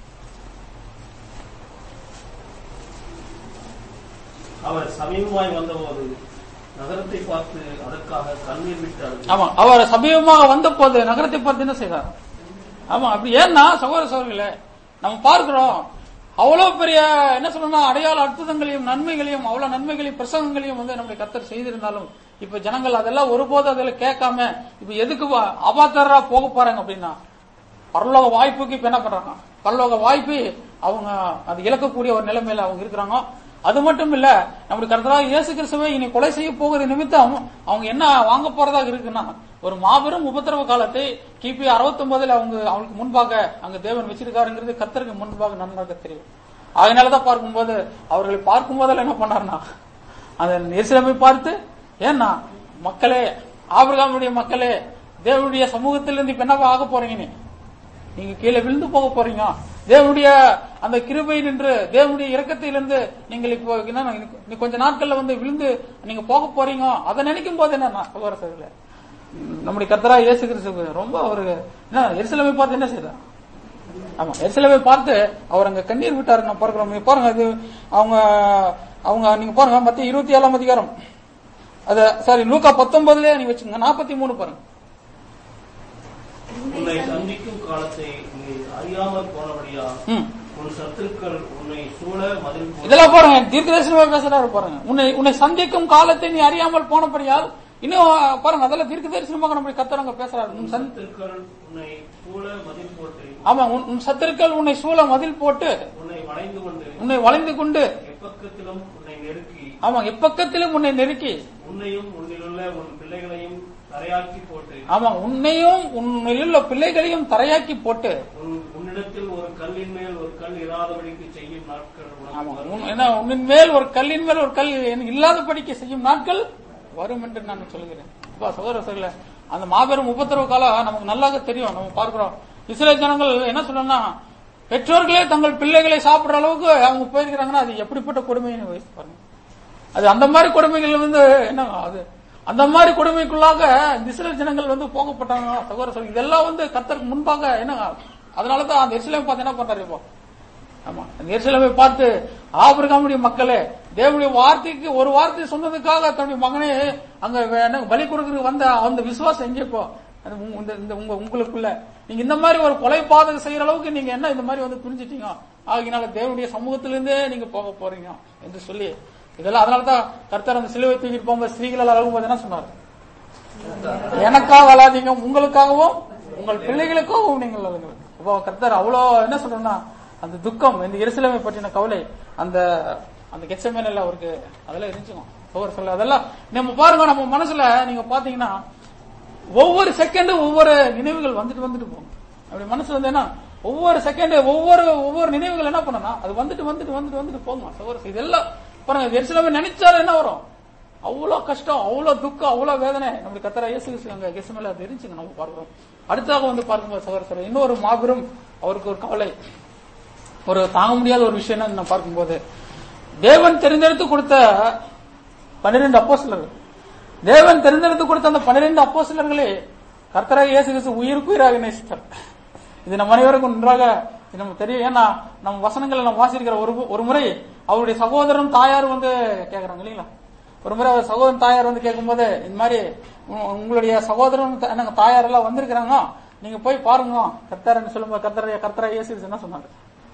அவர் சமீபமாய் வந்தபோது நகரத்தை பார்த்து அதற்காக கண்ணீர் விட்டு அழுது ஆமா அவர் சமீபமாக வந்த போது நகரத்தை பார்த்து என்ன செய்தார் ஆமா அப்படி ஏன்னா சகோதர சகோதரிகளே நம்ம பார்க்கிறோம் அவ்வளவு பெரிய என்ன சொல்லணும் அடையாள அற்புதங்களையும் நன்மைகளையும் அவ்வளவு நன்மைகளையும் பிரசங்கங்களையும் வந்து நம்முடைய கத்தர் செய்திருந்தாலும் இப்ப ஜனங்கள் அதெல்லாம் ஒருபோது அதில் கேட்காம இப்ப எதுக்கு வா- அபாத்தரா போக போறாங்க அப்படின்னா பரலோக வாய்ப்புக்கு இப்ப என்ன பண்றாங்க பரலோக வாய்ப்பு அவங்க அது இழக்கக்கூடிய ஒரு நிலைமையில அவங்க இருக்கிறாங்க அது மட்டும் இல்ல நம்முடைய கருத்தராக இயேசு கிறிஸ்துவை இனி கொலை செய்ய போகிற நிமித்தம் அவங்க என்ன வாங்க போறதாக இருக்குன்னா ஒரு மாபெரும் உபத்திரவ காலத்தை கிபி 69 அவங்க அவங்களுக்கு முன்பாக அங்க தேவன் வச்சிருக்காருங்கிறது கத்தருக்கு முன்பாக நன்றாக தெரியும் அதனாலதான் பார்க்கும்போது அவர்களை பார்க்கும் போதெல்லாம் என்ன பண்ணாருன்னா அந்த எருசலேமை பார்த்து ஏன்னா மக்களே ஆபிரகாமுடைய மக்களே தேவனுடைய சமூகத்திலிருந்து இப்ப என்னவா ஆக போறீங்க நீ நீங்க கீழே விழுந்து போக போறீங்க தேவனுடைய அந்த கிருபை நின்று தேவனுடைய இரக்கத்திலிருந்து நீங்கள் இப்போ என்ன இன்னும் கொஞ்ச நாட்கள்ல வந்து விழுந்து நீங்க போக போறீங்க அதை நினைக்கும் போது என்ன சகோதர சகோதரர்களே, நம்முடைய கர்த்தரா இயேசு கிறிஸ்து ரொம்ப ஒரு என்ன எருசலேமை பார்த்து என்ன செய்தார் ஆமா எருசலேமை பார்த்து அவர் அங்க கண்ணீர் விட்டாரு நான் பார்க்கிறோம் நீங்க பாருங்க அது அவங்க அவங்க நீங்க பாருங்க மத்திய இருபத்தி ஏழாம் அதிகாரம் அத சாரி லூக்கா பத்தொன்பதுலயே நீங்க வச்சுங்க நாற்பத்தி மூணு பாருங்க உன்னை சந்திக்கும் காலத்தை நீ அறியாமல் போனபடியா ம். உன் சத்துருக்கள் உன்னை சூழ மதில் போட்டு இதெல்லாம் பாருங்க தீர்க்கதரிசனமா பேசுறாரு பாருங்க உன்னை உன்னை சந்திக்கும் காலத்தை நீ அறியாமல் போனபடியால் இன்னும் பாருங்க அதெல்லாம் தீர்க்க தரிசனமாக நம்முடைய கத்தரங்க பேசுறாரு உன் சந்தி சத்துருக்கள் உன்னை சூழ மதில் போட்டு ஆமா உன் உன் சத்துருக்கள் உன்னை சூழ மதில் போட்டு உன்னை வளைந்து கொண்டு உன்னை வளைந்து கொண்டு எப்பக்கத்திலும் உன்னை நெருக்கி ஆமா எப்பக்கத்திலும் உன்னை நெருக்கி உன்னையும் உன்னிலுள்ள உன் பிள்ளைகளையும் தரையாக்கி போட்டு ஆமா உன்னையும் உன்னிலுள்ள பிள்ளைகளையும் தரையாக்கி போட்டு உன் உன்னிடத்தில் ஒரு கல்லின் மேல் ஒரு கல் இராதபடிக்கு செய்யும் நாட்கள் உனக்கு ஆமா வரும். உன்- என்ன உன்னின் மேல் ஒரு கல்லின் மேல் ஒரு கல் இல்லாதபடிக்கு செய்யும் நாட்கள் வரும் என்று நான் சொல்கிறேன் அப்பா சகோதர சகோதரர்களே, அந்த மாபெரும் உபத்திரவு காலம் நமக்கு நல்லாக தெரியும் நம்ம பார்க்கிறோம் இஸ்ரேல் ஜனங்கள் என்ன சொல்லணும்னா பெற்றோர்களே தங்கள் பிள்ளைகளை சாப்பிடுற அளவுக்கு அவங்க போயிருக்கிறாங்கன்னா அது எப்படிப்பட்ட கொடுமைன்னு யோசிச்சு பாருங்க அது அந்த மாதிரி கொடுமைகள் வந்து என்ன அது அந்த மாதிரி கொடுமைக்குள்ளாக இந்த இஸ்ரேல் ஜனங்கள் வந்து போகப்பட்டாங்க சகோதர சகோதரி இதெல்லாம் வந்து கத்தருக்கு முன்பாக என்ன அதனாலதான் அந்த இஸ்லாம் பார்த்து என்ன பண்றாரு இப்போ ஆமா அந்த எருசலேமை பார்த்து ஆபிரகாமுடைய மக்களே தேவனுடைய வார்த்தைக்கு ஒரு வார்த்தை சொன்னதுக்காக தன்னுடைய மகனே அங்க வே- என்ன பலி கொடுக்கறதுக்கு வந்த அந்த விசுவாசம் எங்கே இப்போ அது உங்க- இந்த- இந்த உங்க உங்களுக்குள்ள நீங்க இந்த மாதிரி ஒரு கொலை பாதகம் செய்யற அளவுக்கு நீங்க என்ன இந்த மாதிரி வந்து புரிஞ்சிட்டீங்க ஆகினால தேவனுடைய சமூகத்திலிருந்தே நீங்க போக போறீங்க என்று சொல்லி இதெல்லாம் அதனாலதான் கர்த்தர் அந்த சிலுவை தூக்கிட்டு போகும்போது ஸ்திரீகளால் அழுகும்போது என்ன சொன்னார் எனக்காக அழாதீங்க உங்களுக்காகவும் உங்கள் பிள்ளைகளுக்காகவும் நீங்கள் அழுங்கள் இப்போ கர்த்தர் அவ்வளோ என்ன சொல்றேன்னா அந்த துக்கம் இந்த எருசலேமை பற்றின கவலை அந்த அந்த கெச்சமேனில் அவருக்கு அதெல்லாம் இருந்துச்சுங்க ஒவ்வொரு சொல்ல அதெல்லாம் நம்ம பாருங்க நம்ம மனசுல நீங்க பாத்தீங்கன்னா ஒவ்வொரு செகண்டும் ஒவ்வொரு நினைவுகள் வந்துட்டு வந்துட்டு போகும் அப்படி மனசுல வந்து என்ன ஒவ்வொரு செகண்ட் ஒவ்வொரு ஒவ்வொரு நினைவுகள் என்ன பண்ணனா அது வந்துட்டு வந்துட்டு வந்துட்டு வந்துட்டு போகும் சகோதர இதெல்லாம் பாருங்க எருசலேமை நினைச்சாலும் என்ன வரும் அவ்வளவு கஷ்டம் அவ்வளவு துக்கம் அவ்வளவு வேதனை நம்மளுக்கு கத்தரா இயேசு கிறிஸ்து அங்க கெசமேல அது இருந்துச்சுங்க நம்ம பார்க்கிறோம் அடுத்தாக வந்து பார்க்கும்போது சகோதர சகோதரி, இன்னொரு மாபெரும் அவருக்கு ஒரு கவலை ஒரு தாங்க முடியாத ஒரு விஷயம் என்னன்னு நான் பார்க்கும்போது தேவன் தெரிந்தெடுத்து கொடுத்த பன்னிரெண்டு அப்போஸ்தலர்கள் தேவன் தெரிந்தெடுத்து கொடுத்த அந்த பன்னிரெண்டு அப்போஸ்தலர்களே கர்த்தராக இயேசு கிறிஸ்து உயிருக்கு உயிராக நேசித்தார் இது நம்ம அனைவருக்கும் நன்றாக இது நமக்கு தெரியும் ஏன்னா நம்ம வசனங்களை நம்ம வாசிக்கிற ஒரு ஒரு முறை அவருடைய சகோதரன் தாயார் வந்து கேக்குறாங்க இல்லைங்களா ஒரு முறை அவர் சகோதரன் தாயார் வந்து கேட்கும்போது இந்த மாதிரி உ- உங்களுடைய சகோதரன் த- என்னங்க தாயார் எல்லாம் வந்திருக்கிறாங்க நீங்க போய் பாருங்க கர்த்தரன்னு சொல்லும்போது கர்த்தரைய கர்த்தரா இயேசு கிறிஸ்து என்ன சொன்னாரு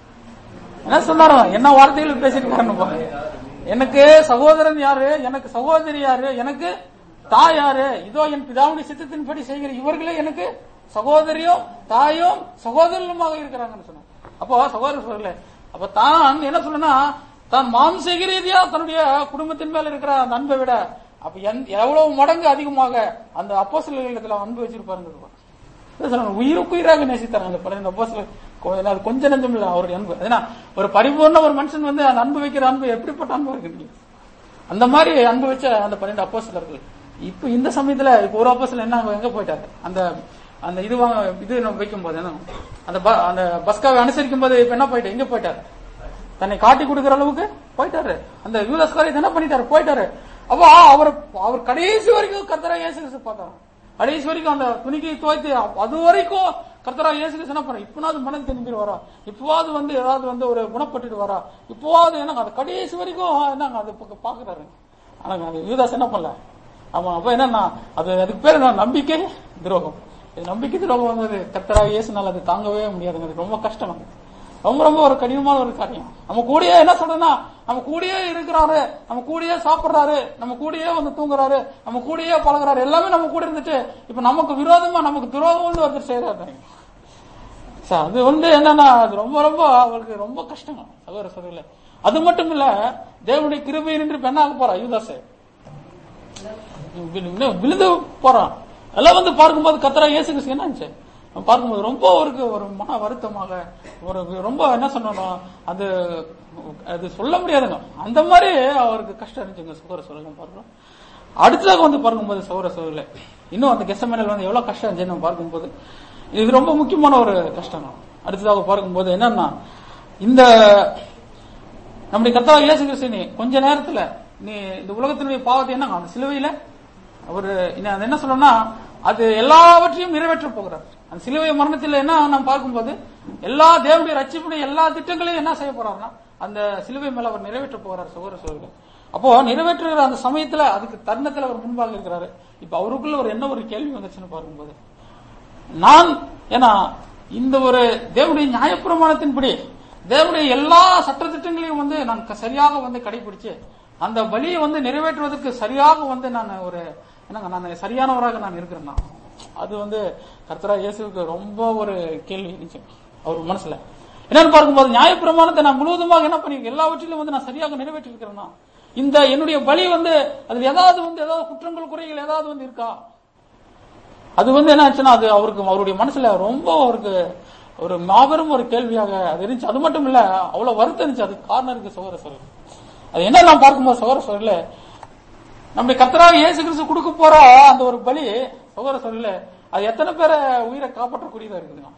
என்ன சொன்னாரு என்ன வார்த்தைகள் பேசிட்டு பாருங்க எனக்கு சகோதரன் யாரு எனக்கு சகோதரி யாரு எனக்கு தாய் யாரு இதோ என் பிதாவுடைய சித்தத்தின்படி செய்கிற இவர்களே எனக்கு சகோதரியும் தாயும் சகோதரனுமாக இருக்கிறாங்கன்னு சொன்னாங்க அப்போ சகோதர சொல்லல அப்ப தான் என்ன சொல்லனா தான் மாம்சீக ரீதியா தன்னுடைய குடும்பத்தின் மேல இருக்கிற அந்த அன்பை விட அப்ப எந்த- எவ்வளவு மடங்கு அதிகமாக அந்த அப்போ சில அன்பு வச்சிருப்பாருங்க அதான் சொல்றாங்க, உயிருக்கு உயிராக நேசித்தாங்க அந்த பன்னிரண்டு அப்போஸ்தலர். கொ- அது கொஞ்சம் நஞ்சம் இல்ல அவருடைய அன்பு ஏன்னா ஒரு பரிபூர்ண ஒரு மனுஷன் வந்து அந்த அன்பு வைக்கிற அன்பு எப்படிப்பட்ட அன்பு இருக்கு நீங்க? அந்த மாதிரி அன்பு வச்ச அந்த பன்னெண்டு அப்போஸ்தலர்கள் இப்ப இந்த சமயத்துல இப்ப ஒரு அப்போஸ்தலர் என்ன அங்க எங்க போயிட்டாரு அந்த அந்த இது வாங்க இது நம்ம வைக்கும் போது என்ன அந்த ப- அந்த பஸ்காவை அனுசரிக்கும் போது இப்ப என்ன போயிட்டு எங்க போயிட்டாரு தன்னை காட்டி கொடுக்கிற அளவுக்கு போயிட்டாரு அந்த யூதஸ்காரி என்ன பண்ணிட்டாரு போயிட்டாரு அப்போ அவர் அவர் கடைசி வரைக்கும் கர்த்தரா இயேசு கிறிஸ்து பார்த்தாரு கடைசி வரைக்கும் அந்த துணிக்கை துவைத்து அப்- அது வரைக்கும் கர்த்தரா இயேசு கிறிஸ்து என்ன பண்ண இப்பனாவது மனம் திரும்பி வரா இப்பவாவது வந்து ஏதாவது வந்து ஒரு குணப்பட்டுட்டு வரா இப்பவாவது என்னங்க அந்த கடைசி வரைக்கும் என்னங்க அது பக்க- பாக்குறாரு ஆனாங்க அது யூதாஸ் என்ன பண்ணல ஆமா அப்ப என்னன்னா அது அதுக்கு பேர் என்ன நம்பிக்கை துரோகம் இது நம்பிக்கை துரோகம் வந்து கர்த்தரா இயேசுனால அது தாங்கவே முடியாதுங்க அது ரொம்ப கஷ்டம் அது. ரொம்ப ரொம்ப ஒரு கடினமான ஒரு காரியம் நம்ம கூடயே என்ன சொல்றேன்னா நம்ம கூடயே இருக்கிறாரு நம்ம கூடயே சாப்பிடுறாரு நம்ம கூடயே வந்து தூங்குறாரு நம்ம கூடயே பழகுறாரு எல்லாமே நம்ம கூட இருந்துட்டு இப்ப நமக்கு விரோதமா நமக்கு துரோகம் வந்து ஒருத்தர் செய்யறாரு சார் அது வந்து என்னன்னா அது ரொம்ப ரொம்ப அவருக்கு ரொம்ப கஷ்டம் சகோதர சகோதரிகளே அது மட்டும் இல்ல தேவனுடைய கிருபை நின்று பெண்ணாக போறா யுவதாசே வி- வி- விழுந்து போறான் எல்லாம் வந்து பார்க்கும்போது கத்தரா இயேசு கிறிஸ்து என்ன ஆச்சு நம்ம பார்க்கும்போது ரொம்ப அவருக்கு ஒரு மன வருத்தமாக ஒரு ரொம்ப என்ன சொல்லணும் அது அது சொல்ல முடியாதுங்க அந்த மாதிரி அவருக்கு கஷ்டம் இருந்துச்சுங்க சுகர சொல்லுங்க பார்க்கிறோம் அடுத்ததாக வந்து பார்க்கும்போது சௌர சோழல இன்னும் அந்த கெசமேனல் வந்து எவ்வளவு கஷ்டம் இருந்துச்சு நம்ம பார்க்கும்போது இது ரொம்ப முக்கியமான ஒரு கஷ்டம் தான். அடுத்ததாக பார்க்கும்போது என்னன்னா இந்த நம்முடைய கர்த்தா இயேசு கிறிஸ்து நீ கொஞ்ச நேரத்துல நீ இந்த உலகத்தினுடைய பாவத்தை என்ன அந்த சிலுவையில அவர் அது என்ன சொல்லணும்னா அது எல்லாவற்றையும் நிறைவேற்ற போகிறார் அந்த சிலுவை மரணத்தில் என்ன நாம் பார்க்கும்போது எல்லா தேவனுடைய ரட்சிப்புடைய எல்லா திட்டங்களையும் என்ன செய்ய போறாருன்னா அந்த சிலுவை மேல அவர் நிறைவேற்ற போகிறார் சகோதர சோதர்கள் அப்போ நிறைவேற்றுகிற அந்த சமயத்துல அதுக்கு தருணத்துல அவர் முன்பாக இருக்கிறாரு இப்ப அவருக்குள்ள ஒரு என்ன ஒரு கேள்வி வந்துச்சுன்னு பார்க்கும்போது நான் ஏன்னா இந்த ஒரு தேவனுடைய நியாயப்பிரமாணத்தின்படி தேவனுடைய எல்லா சட்டத்திட்டங்களையும் வந்து நான் க- சரியாக வந்து கடைபிடிச்சு அந்த பலியை வந்து நிறைவேற்றுவதற்கு சரியாக வந்து நான் ஒரு என்னங்க நான் சரியானவராக நான் இருக்கிறேன்னா அது வந்து கர்த்தரா இயேசுவுக்கு ரொம்ப ஒரு கேள்வி இருந்துச்சு அவர் மனசுல என்னன்னு பார்க்கும்போது நியாயப்பிரமாணத்தை நான் முழுவதுமாக என்ன பண்ணிருக்கேன் எல்லாவற்றிலும் வந்து நான் சரியாக நிறைவேற்றி இருக்கிறேன்னா இந்த என்னுடைய பலி வந்து அதுல ஏதாவது வந்து ஏதாவது குற்றங்கள் குறைகள் ஏதாவது வந்து இருக்கா அது வந்து என்ன ஆச்சுன்னா அது அவருக்கு அவருடைய மனசுல ரொம்ப அவருக்கு ஒரு மாபெரும் ஒரு கேள்வியாக அது இருந்துச்சு அது மட்டும் இல்ல அவ்வளவு வருத்தம் இருந்துச்சு அது காரணம் இருக்கு சகோதர சொல்ல அது என்ன நான் பார்க்கும்போது சகோதர சொல்லல நம்முடைய கத்தராக இயேசு கிறிஸ்து கொடுக்க போற அந்த ஒரு பலி சகோதர சொல்லல அது எத்தனை பேரை உயிரை காப்பாற்றக்கூடியதா இருக்குதுங்க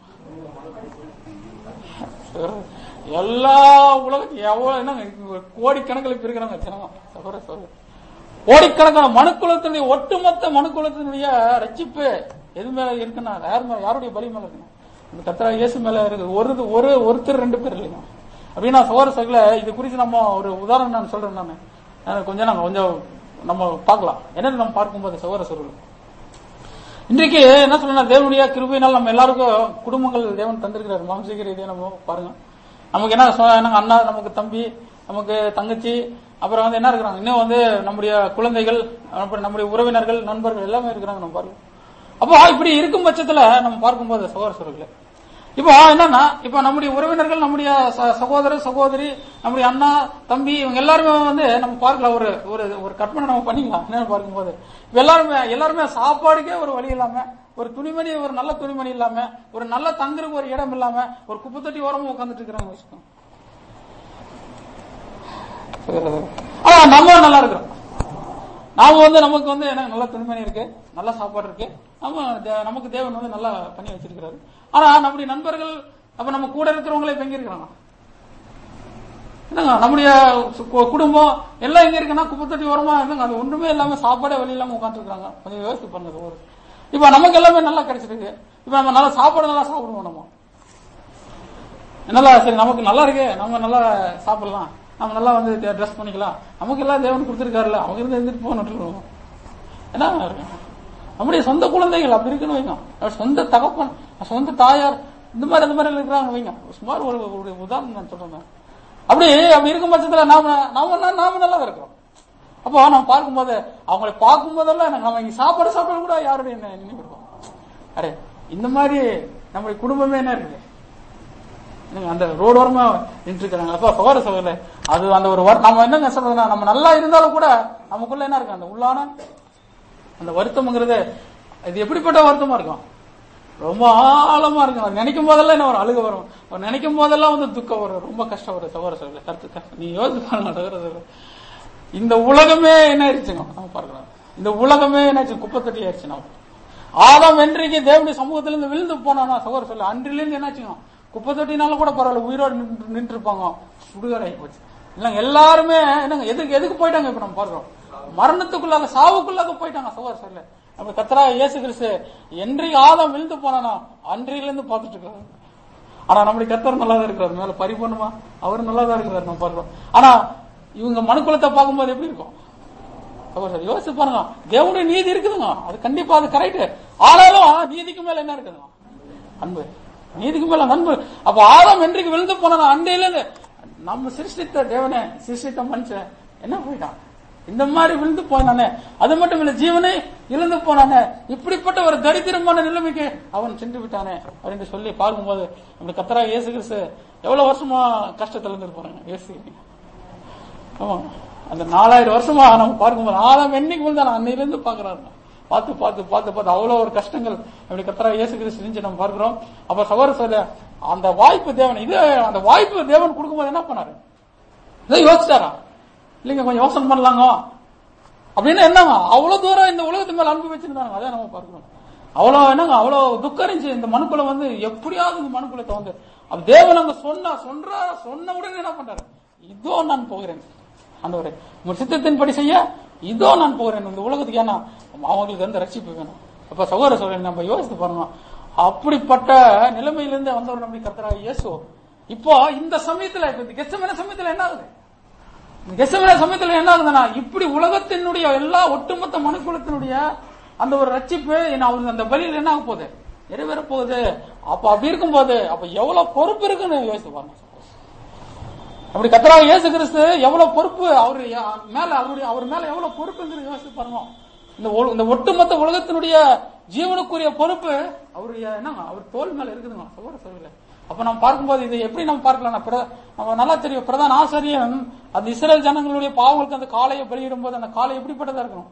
எல்லா உலகத்தையும் எவ்வளவு என்ன கோடிக்கணக்கில் இப்ப இருக்கிறாங்க ஜனங்க சகோதர சொல்ல கோடிக்கணக்கான மனுக்குலத்தினுடைய ஒட்டுமொத்த மனுக்குலத்தினுடைய ரட்சிப்பு எது மேல இருக்குன்னா யார் மேல யாருடைய பலி மேல இருக்குங்க இந்த கத்தரா இயேசு மேல இருக்கு ஒரு ஒரு ஒருத்தர் ரெண்டு பேர் இல்லைங்க அப்படின்னா சகோதர சகல இது குறித்து நம்ம ஒரு உதாரணம் நான் சொல்றேன் நான் எனக்கு கொஞ்சம் நாங்க கொஞ்சம் நம்ம பார்க்கலாம் என்னன்னு நம்ம பார்க்கும்போது சகோதர சகோதரர்கள் இன்றைக்கு என்ன சொல்லணும் தேவனுடைய கிருபையினால் நம்ம எல்லாருக்கும் குடும்பங்கள் தேவன் தந்திருக்கிறார் மாம்சீக ரீதியா நம்ம பாருங்க நமக்கு என்ன சொ- என்னங்க அண்ணா நமக்கு தம்பி நமக்கு தங்கச்சி அப்புறம் வந்து என்ன இருக்கிறாங்க இன்னும் வந்து நம்முடைய குழந்தைகள் அப்புறம் நம்முடைய உறவினர்கள் நண்பர்கள் எல்லாமே இருக்கிறாங்க நம்ம பாருங்க அப்போ இப்படி இருக்கும் பட்சத்துல நம்ம பார்க்கும்போது சகோதர சகோதரர்களே இப்போ என்னன்னா இப்போ நம்முடைய உறவினர்கள் நம்முடைய ச- சகோதரர் சகோதரி நம்முடைய அண்ணா தம்பி இவங்க எல்லாருமே வந்து நம்ம பார்க்கலாம் ஒரு ஒரு ஒரு கற்பனை நம்ம பண்ணிக்கலாம் என்னன்னு பார்க்கும்போது இப்ப எல்லாருமே எல்லாருமே சாப்பாடுக்கே ஒரு வழி இல்லாம ஒரு துணிமணி ஒரு நல்ல துணிமணி இல்லாம ஒரு நல்ல தங்குறதுக்கு ஒரு இடம் இல்லாம ஒரு குப்பை தொட்டி ஓரமா உட்காந்துட்டு இருக்கிறாங்க வச்சுக்கோங்க ஆனா நம்ம நல்லா இருக்கிறோம் நாம வந்து நமக்கு வந்து என்ன நல்ல துணிமணி இருக்கு நல்ல சாப்பாடு இருக்கு நம்ம தே- நமக்கு தேவன் வந்து நல்லா பண்ணி வச்சிருக்கிறாரு ஆனா நம்முடைய நண்பர்கள் அப்ப நம்ம கூட இருக்கிறவங்களே இப்ப எங்க இருக்கிறாங்க என்னங்க நம்முடைய சு- கு- குடும்பம் எல்லாம் எங்க இருக்குன்னா குப்பத்தொட்டி ஓரமா என்னங்க அது ஒண்ணுமே இல்லாம சாப்பாடே வழி இல்லாம உட்காந்துருக்காங்க கொஞ்சம் யோசிச்சு பண்ணுங்க ஒரு இப்ப நமக்கு எல்லாமே நல்லா கிடைச்சிருக்கு இப்ப நம்ம நல்லா சாப்பாடு நல்லா சாப்பிடுவோம் நம்ம நல்லா சரி நமக்கு நல்லா இருக்கு நம்ம நல்லா சாப்பிடலாம் நம்ம நல்லா வந்து ட்ரெஸ் பண்ணிக்கலாம் நமக்கு எல்லாம் தேவன் கொடுத்துருக்காருல்ல அவங்க இருந்து இருந்துட்டு போகணும் என்ன இருக்கு நம்முடைய சொந்த குழந்தைகள் அப்படி இருக்குன்னு வைங்க அவர் சொந்த தகப்பன் சொந்த தாயார் இந்த மாதிரி அந்த மாதிரி இருக்கிறாங்க வைங்க சுமார் ஒரு ஒரு உதாரணம் நான் சொல்றேன் அப்படி அப்படி இருக்கும் பட்சத்துல நாம நாம நாம நல்லா தான் இருக்கிறோம் அப்போ நம்ம பார்க்கும்போது அவங்களை பார்க்கும் போதெல்லாம் எனக்கு நம்ம இங்க சாப்பாடு சாப்பிட கூட யாருடைய நினைவு இருக்கும் அரே இந்த மாதிரி நம்முடைய குடும்பமே என்ன இருக்குது என்னங்க, அந்த ரோடோரமா நின்று இருக்காங்க அப்ப சகோதர சகோதரர்களே அது அந்த ஒரு வர்- நம்ம என்னங்க சொல்றதுன்னா நம்ம நல்லா இருந்தாலும் கூட நமக்குள்ள என்ன இருக்கு அந்த உள்ளான அந்த வருத்தம்ங்கிறது இது எப்படிப்பட்ட வருத்தமா இருக்கும் ரொம்ப ஆழமா இருக்கும் அது நினைக்கும் போதெல்லாம் என்ன வரும் அழுக வரும் அவர் நினைக்கும் போதெல்லாம் வந்து துக்கம் வரும் ரொம்ப கஷ்டம் வரும் சகோதர சகோதரர்களே கருத்து கஷ்டம். நீ யோசிச்சு பாருங்க சகோதர சகோதரர்களே. இந்த உலகமே என்ன ஆயிடுச்சுங்க நம்ம பார்க்கலாம் இந்த உலகமே என்னாச்சு குப்பை தட்டி ஆயிடுச்சு நம்ம ஆதாம் என்றைக்கு தேவனுடைய சமூகத்திலிருந்து விழுந்து போனானா சகோதர சொல்ல அன்றிலிருந்து என்னாச்சுங்க குப்பை தொட்டினாலும் கூட பரவாயில்ல உயிரோடு நின்று நின்று இருப்பாங்க சுடுகாடாகி போச்சு இல்லைங்க எல்லாருமே என்னங்க எதுக்கு எதுக்கு போயிட்டாங்க இப்ப நம்ம பார்க்கிறோம் மரணத்துக்குள்ளாக சாவுக்குள்ளாக போயிட்டாங்க சகோதர சொல்ல நம்ம கத்தரா இயேசு கிறிஸ்து என்றைக்கு ஆதாம் விழுந்து போனானா அன்றையிலிருந்து பார்த்துட்டு இருக்காங்க ஆனா நம்முடைய கத்தர் நல்லா தான் இருக்கிறார் மேல பரிபூர்ணமா அவர் நல்லா தான் இருக்கிறார் நம்ம பார்க்கிறோம் ஆனா இவங்க மனுக்குலத்தை பார்க்கும்போது எப்படி இருக்கும் சகோதரர் யோசிச்சு பாருங்க தேவனுடைய நீதி இருக்குதுங்க அது கண்டிப்பா அது கரெக்ட் ஆனாலும் நீதிக்கு மேல என்ன இருக்குதுங்க அன்பு நீதிக்கு மேல அன்பு அப்ப ஆதாம் என்றைக்கு விழுந்து போனா அண்டையில இருந்து நம்ம சிருஷ்டித்த தேவனே சிருஷ்டித்த மனுஷன் என்ன போயிட்டான் இந்த மாதிரி விழுந்து போனானே அது மட்டும் இல்ல ஜீவனை இழந்து போனானே இப்படிப்பட்ட ஒரு தரித்திரமான நிலைமைக்கு அவன் சென்று விட்டானே அப்படின்னு சொல்லி பார்க்கும்போது நம்ம கத்தரா இயேசு கிறிஸ்து எவ்வளவு வருஷமா கஷ்டத்துல இருந்து போறாங்க யோசிக்கிறீங்க ஆமா அந்த நாலாயிரம் வருஷமா நம்ம பார்க்கும்போது ஆதாம் என்னைக்கு விழுந்தான அன்னையிலிருந்து பாக்குறாரு பார்த்து பார்த்து பார்த்து பார்த்து அவ்வளவு ஒரு கஷ்டங்கள் அப்படி கத்தரா இயேசு கிறிஸ்து செஞ்சு நம்ம பார்க்கிறோம் அப்ப சகோதர சொல்ல அந்த வாய்ப்பு தேவன் இது அந்த வாய்ப்பு தேவன் கொடுக்கும்போது என்ன பண்ணாரு இதை யோசிச்சாரா இல்லைங்க கொஞ்சம் யோசனை பண்ணலாங்க அப்படின்னு என்னங்க அவ்வளவு தூரம் இந்த உலகத்து மேல அன்பு வச்சிருந்தாங்க அதான் நம்ம பார்க்கிறோம் அவ்வளவு என்னங்க அவ்வளவு துக்கம் இருந்துச்சு இந்த மனுக்குள்ள வந்து எப்படியாவது இந்த மனுக்குள்ள வந்து அப்ப தேவன் அங்க சொன்னா சொல்றா சொன்ன உடனே என்ன பண்றாரு இதோ நான் போகிறேன் ஆண்டவரே உங்க சித்தத்தின்படி செய்ய இதோ நான் போகிறேன் இந்த உலகத்துக்கு ஏன்னா அவங்களுக்கு வந்து ரட்சிப்பு வேணும் அப்ப சகோதர சகோதரி நம்ம யோசித்து பாருங்க அப்படிப்பட்ட நிலைமையிலிருந்து வந்தவர் நம்முடைய கர்த்தராக இயேசு இப்போ இந்த சமயத்துல இப்ப இந்த கெச்சமன சமயத்துல என்ன ஆகுது இந்த கெச்சமன சமயத்துல என்ன ஆகுதுன்னா இப்படி உலகத்தினுடைய எல்லா ஒட்டுமொத்த மனுக்குலத்தினுடைய அந்த ஒரு ரட்சிப்பு என்ன அவருக்கு அந்த பலியில் என்ன ஆக போகுது நிறைவேற போகுது அப்ப அப்படி இருக்கும்போது அப்ப எவ்வளவு பொறுப்பு இருக்குன்னு யோசித்து பாருங்க அப்படி கத்தராக இயேசு கிறிஸ்து எவ்வளவு பொறுப்பு அவர் மேல அவருடைய அவர் மேல எவ்வளவு பொறுப்புங்கிறது யோசித்து பாருங்க இந்த ஒ- இந்த ஒட்டுமொத்த உலகத்தினுடைய ஜீவனுக்குரிய பொறுப்பு அவருடைய என்னங்க அவர் தோல் மேல இருக்குதுங்க சொல்ல சொல்லல அப்ப நம்ம பார்க்கும்போது இது எப்படி நம்ம பார்க்கலாம் பிர- நம்ம நல்லா தெரியும் பிரதான ஆசிரியன் அந்த இஸ்ரேல் ஜனங்களுடைய பாவங்களுக்கு அந்த காளையை பலியிடும் போது அந்த காளை எப்படிப்பட்டதா இருக்கணும்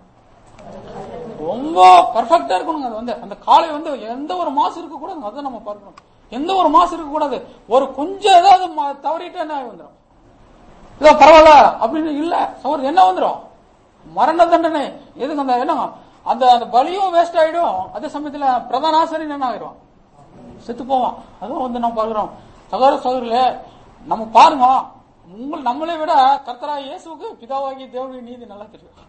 ரொம்ப பர்ஃபெக்டா இருக்கணுங்க அது வந்து அந்த காளை வந்து எந்த ஒரு மாசு இருக்க கூடாது அதை நம்ம பார்க்கணும் எந்த ஒரு மாசு இருக்க கூடாது ஒரு கொஞ்சம் ஏதாவது ம- தவறிட்டா என்ன ஆகி வந்துடும் இதோ பரவாயில்ல அப்படின்னு இல்ல சவர் என்ன வந்துடும் மரண தண்டனை எதுக்கு அந்த என்னங்க அந்த அந்த பலியும் வேஸ்ட் ஆயிடும் அதே சமயத்துல பிரதான ஆசிரியர் என்ன ஆயிடும் செத்து போவான் அதுவும் வந்து நம்ம பார்க்கிறோம் சகோதர சகோதரிகளே நம்ம பாருங்க உங்கள் நம்மளை விட கர்த்தரா இயேசுவுக்கு பிதாவாகி தேவனுடைய நீதி நல்லா தெரியும்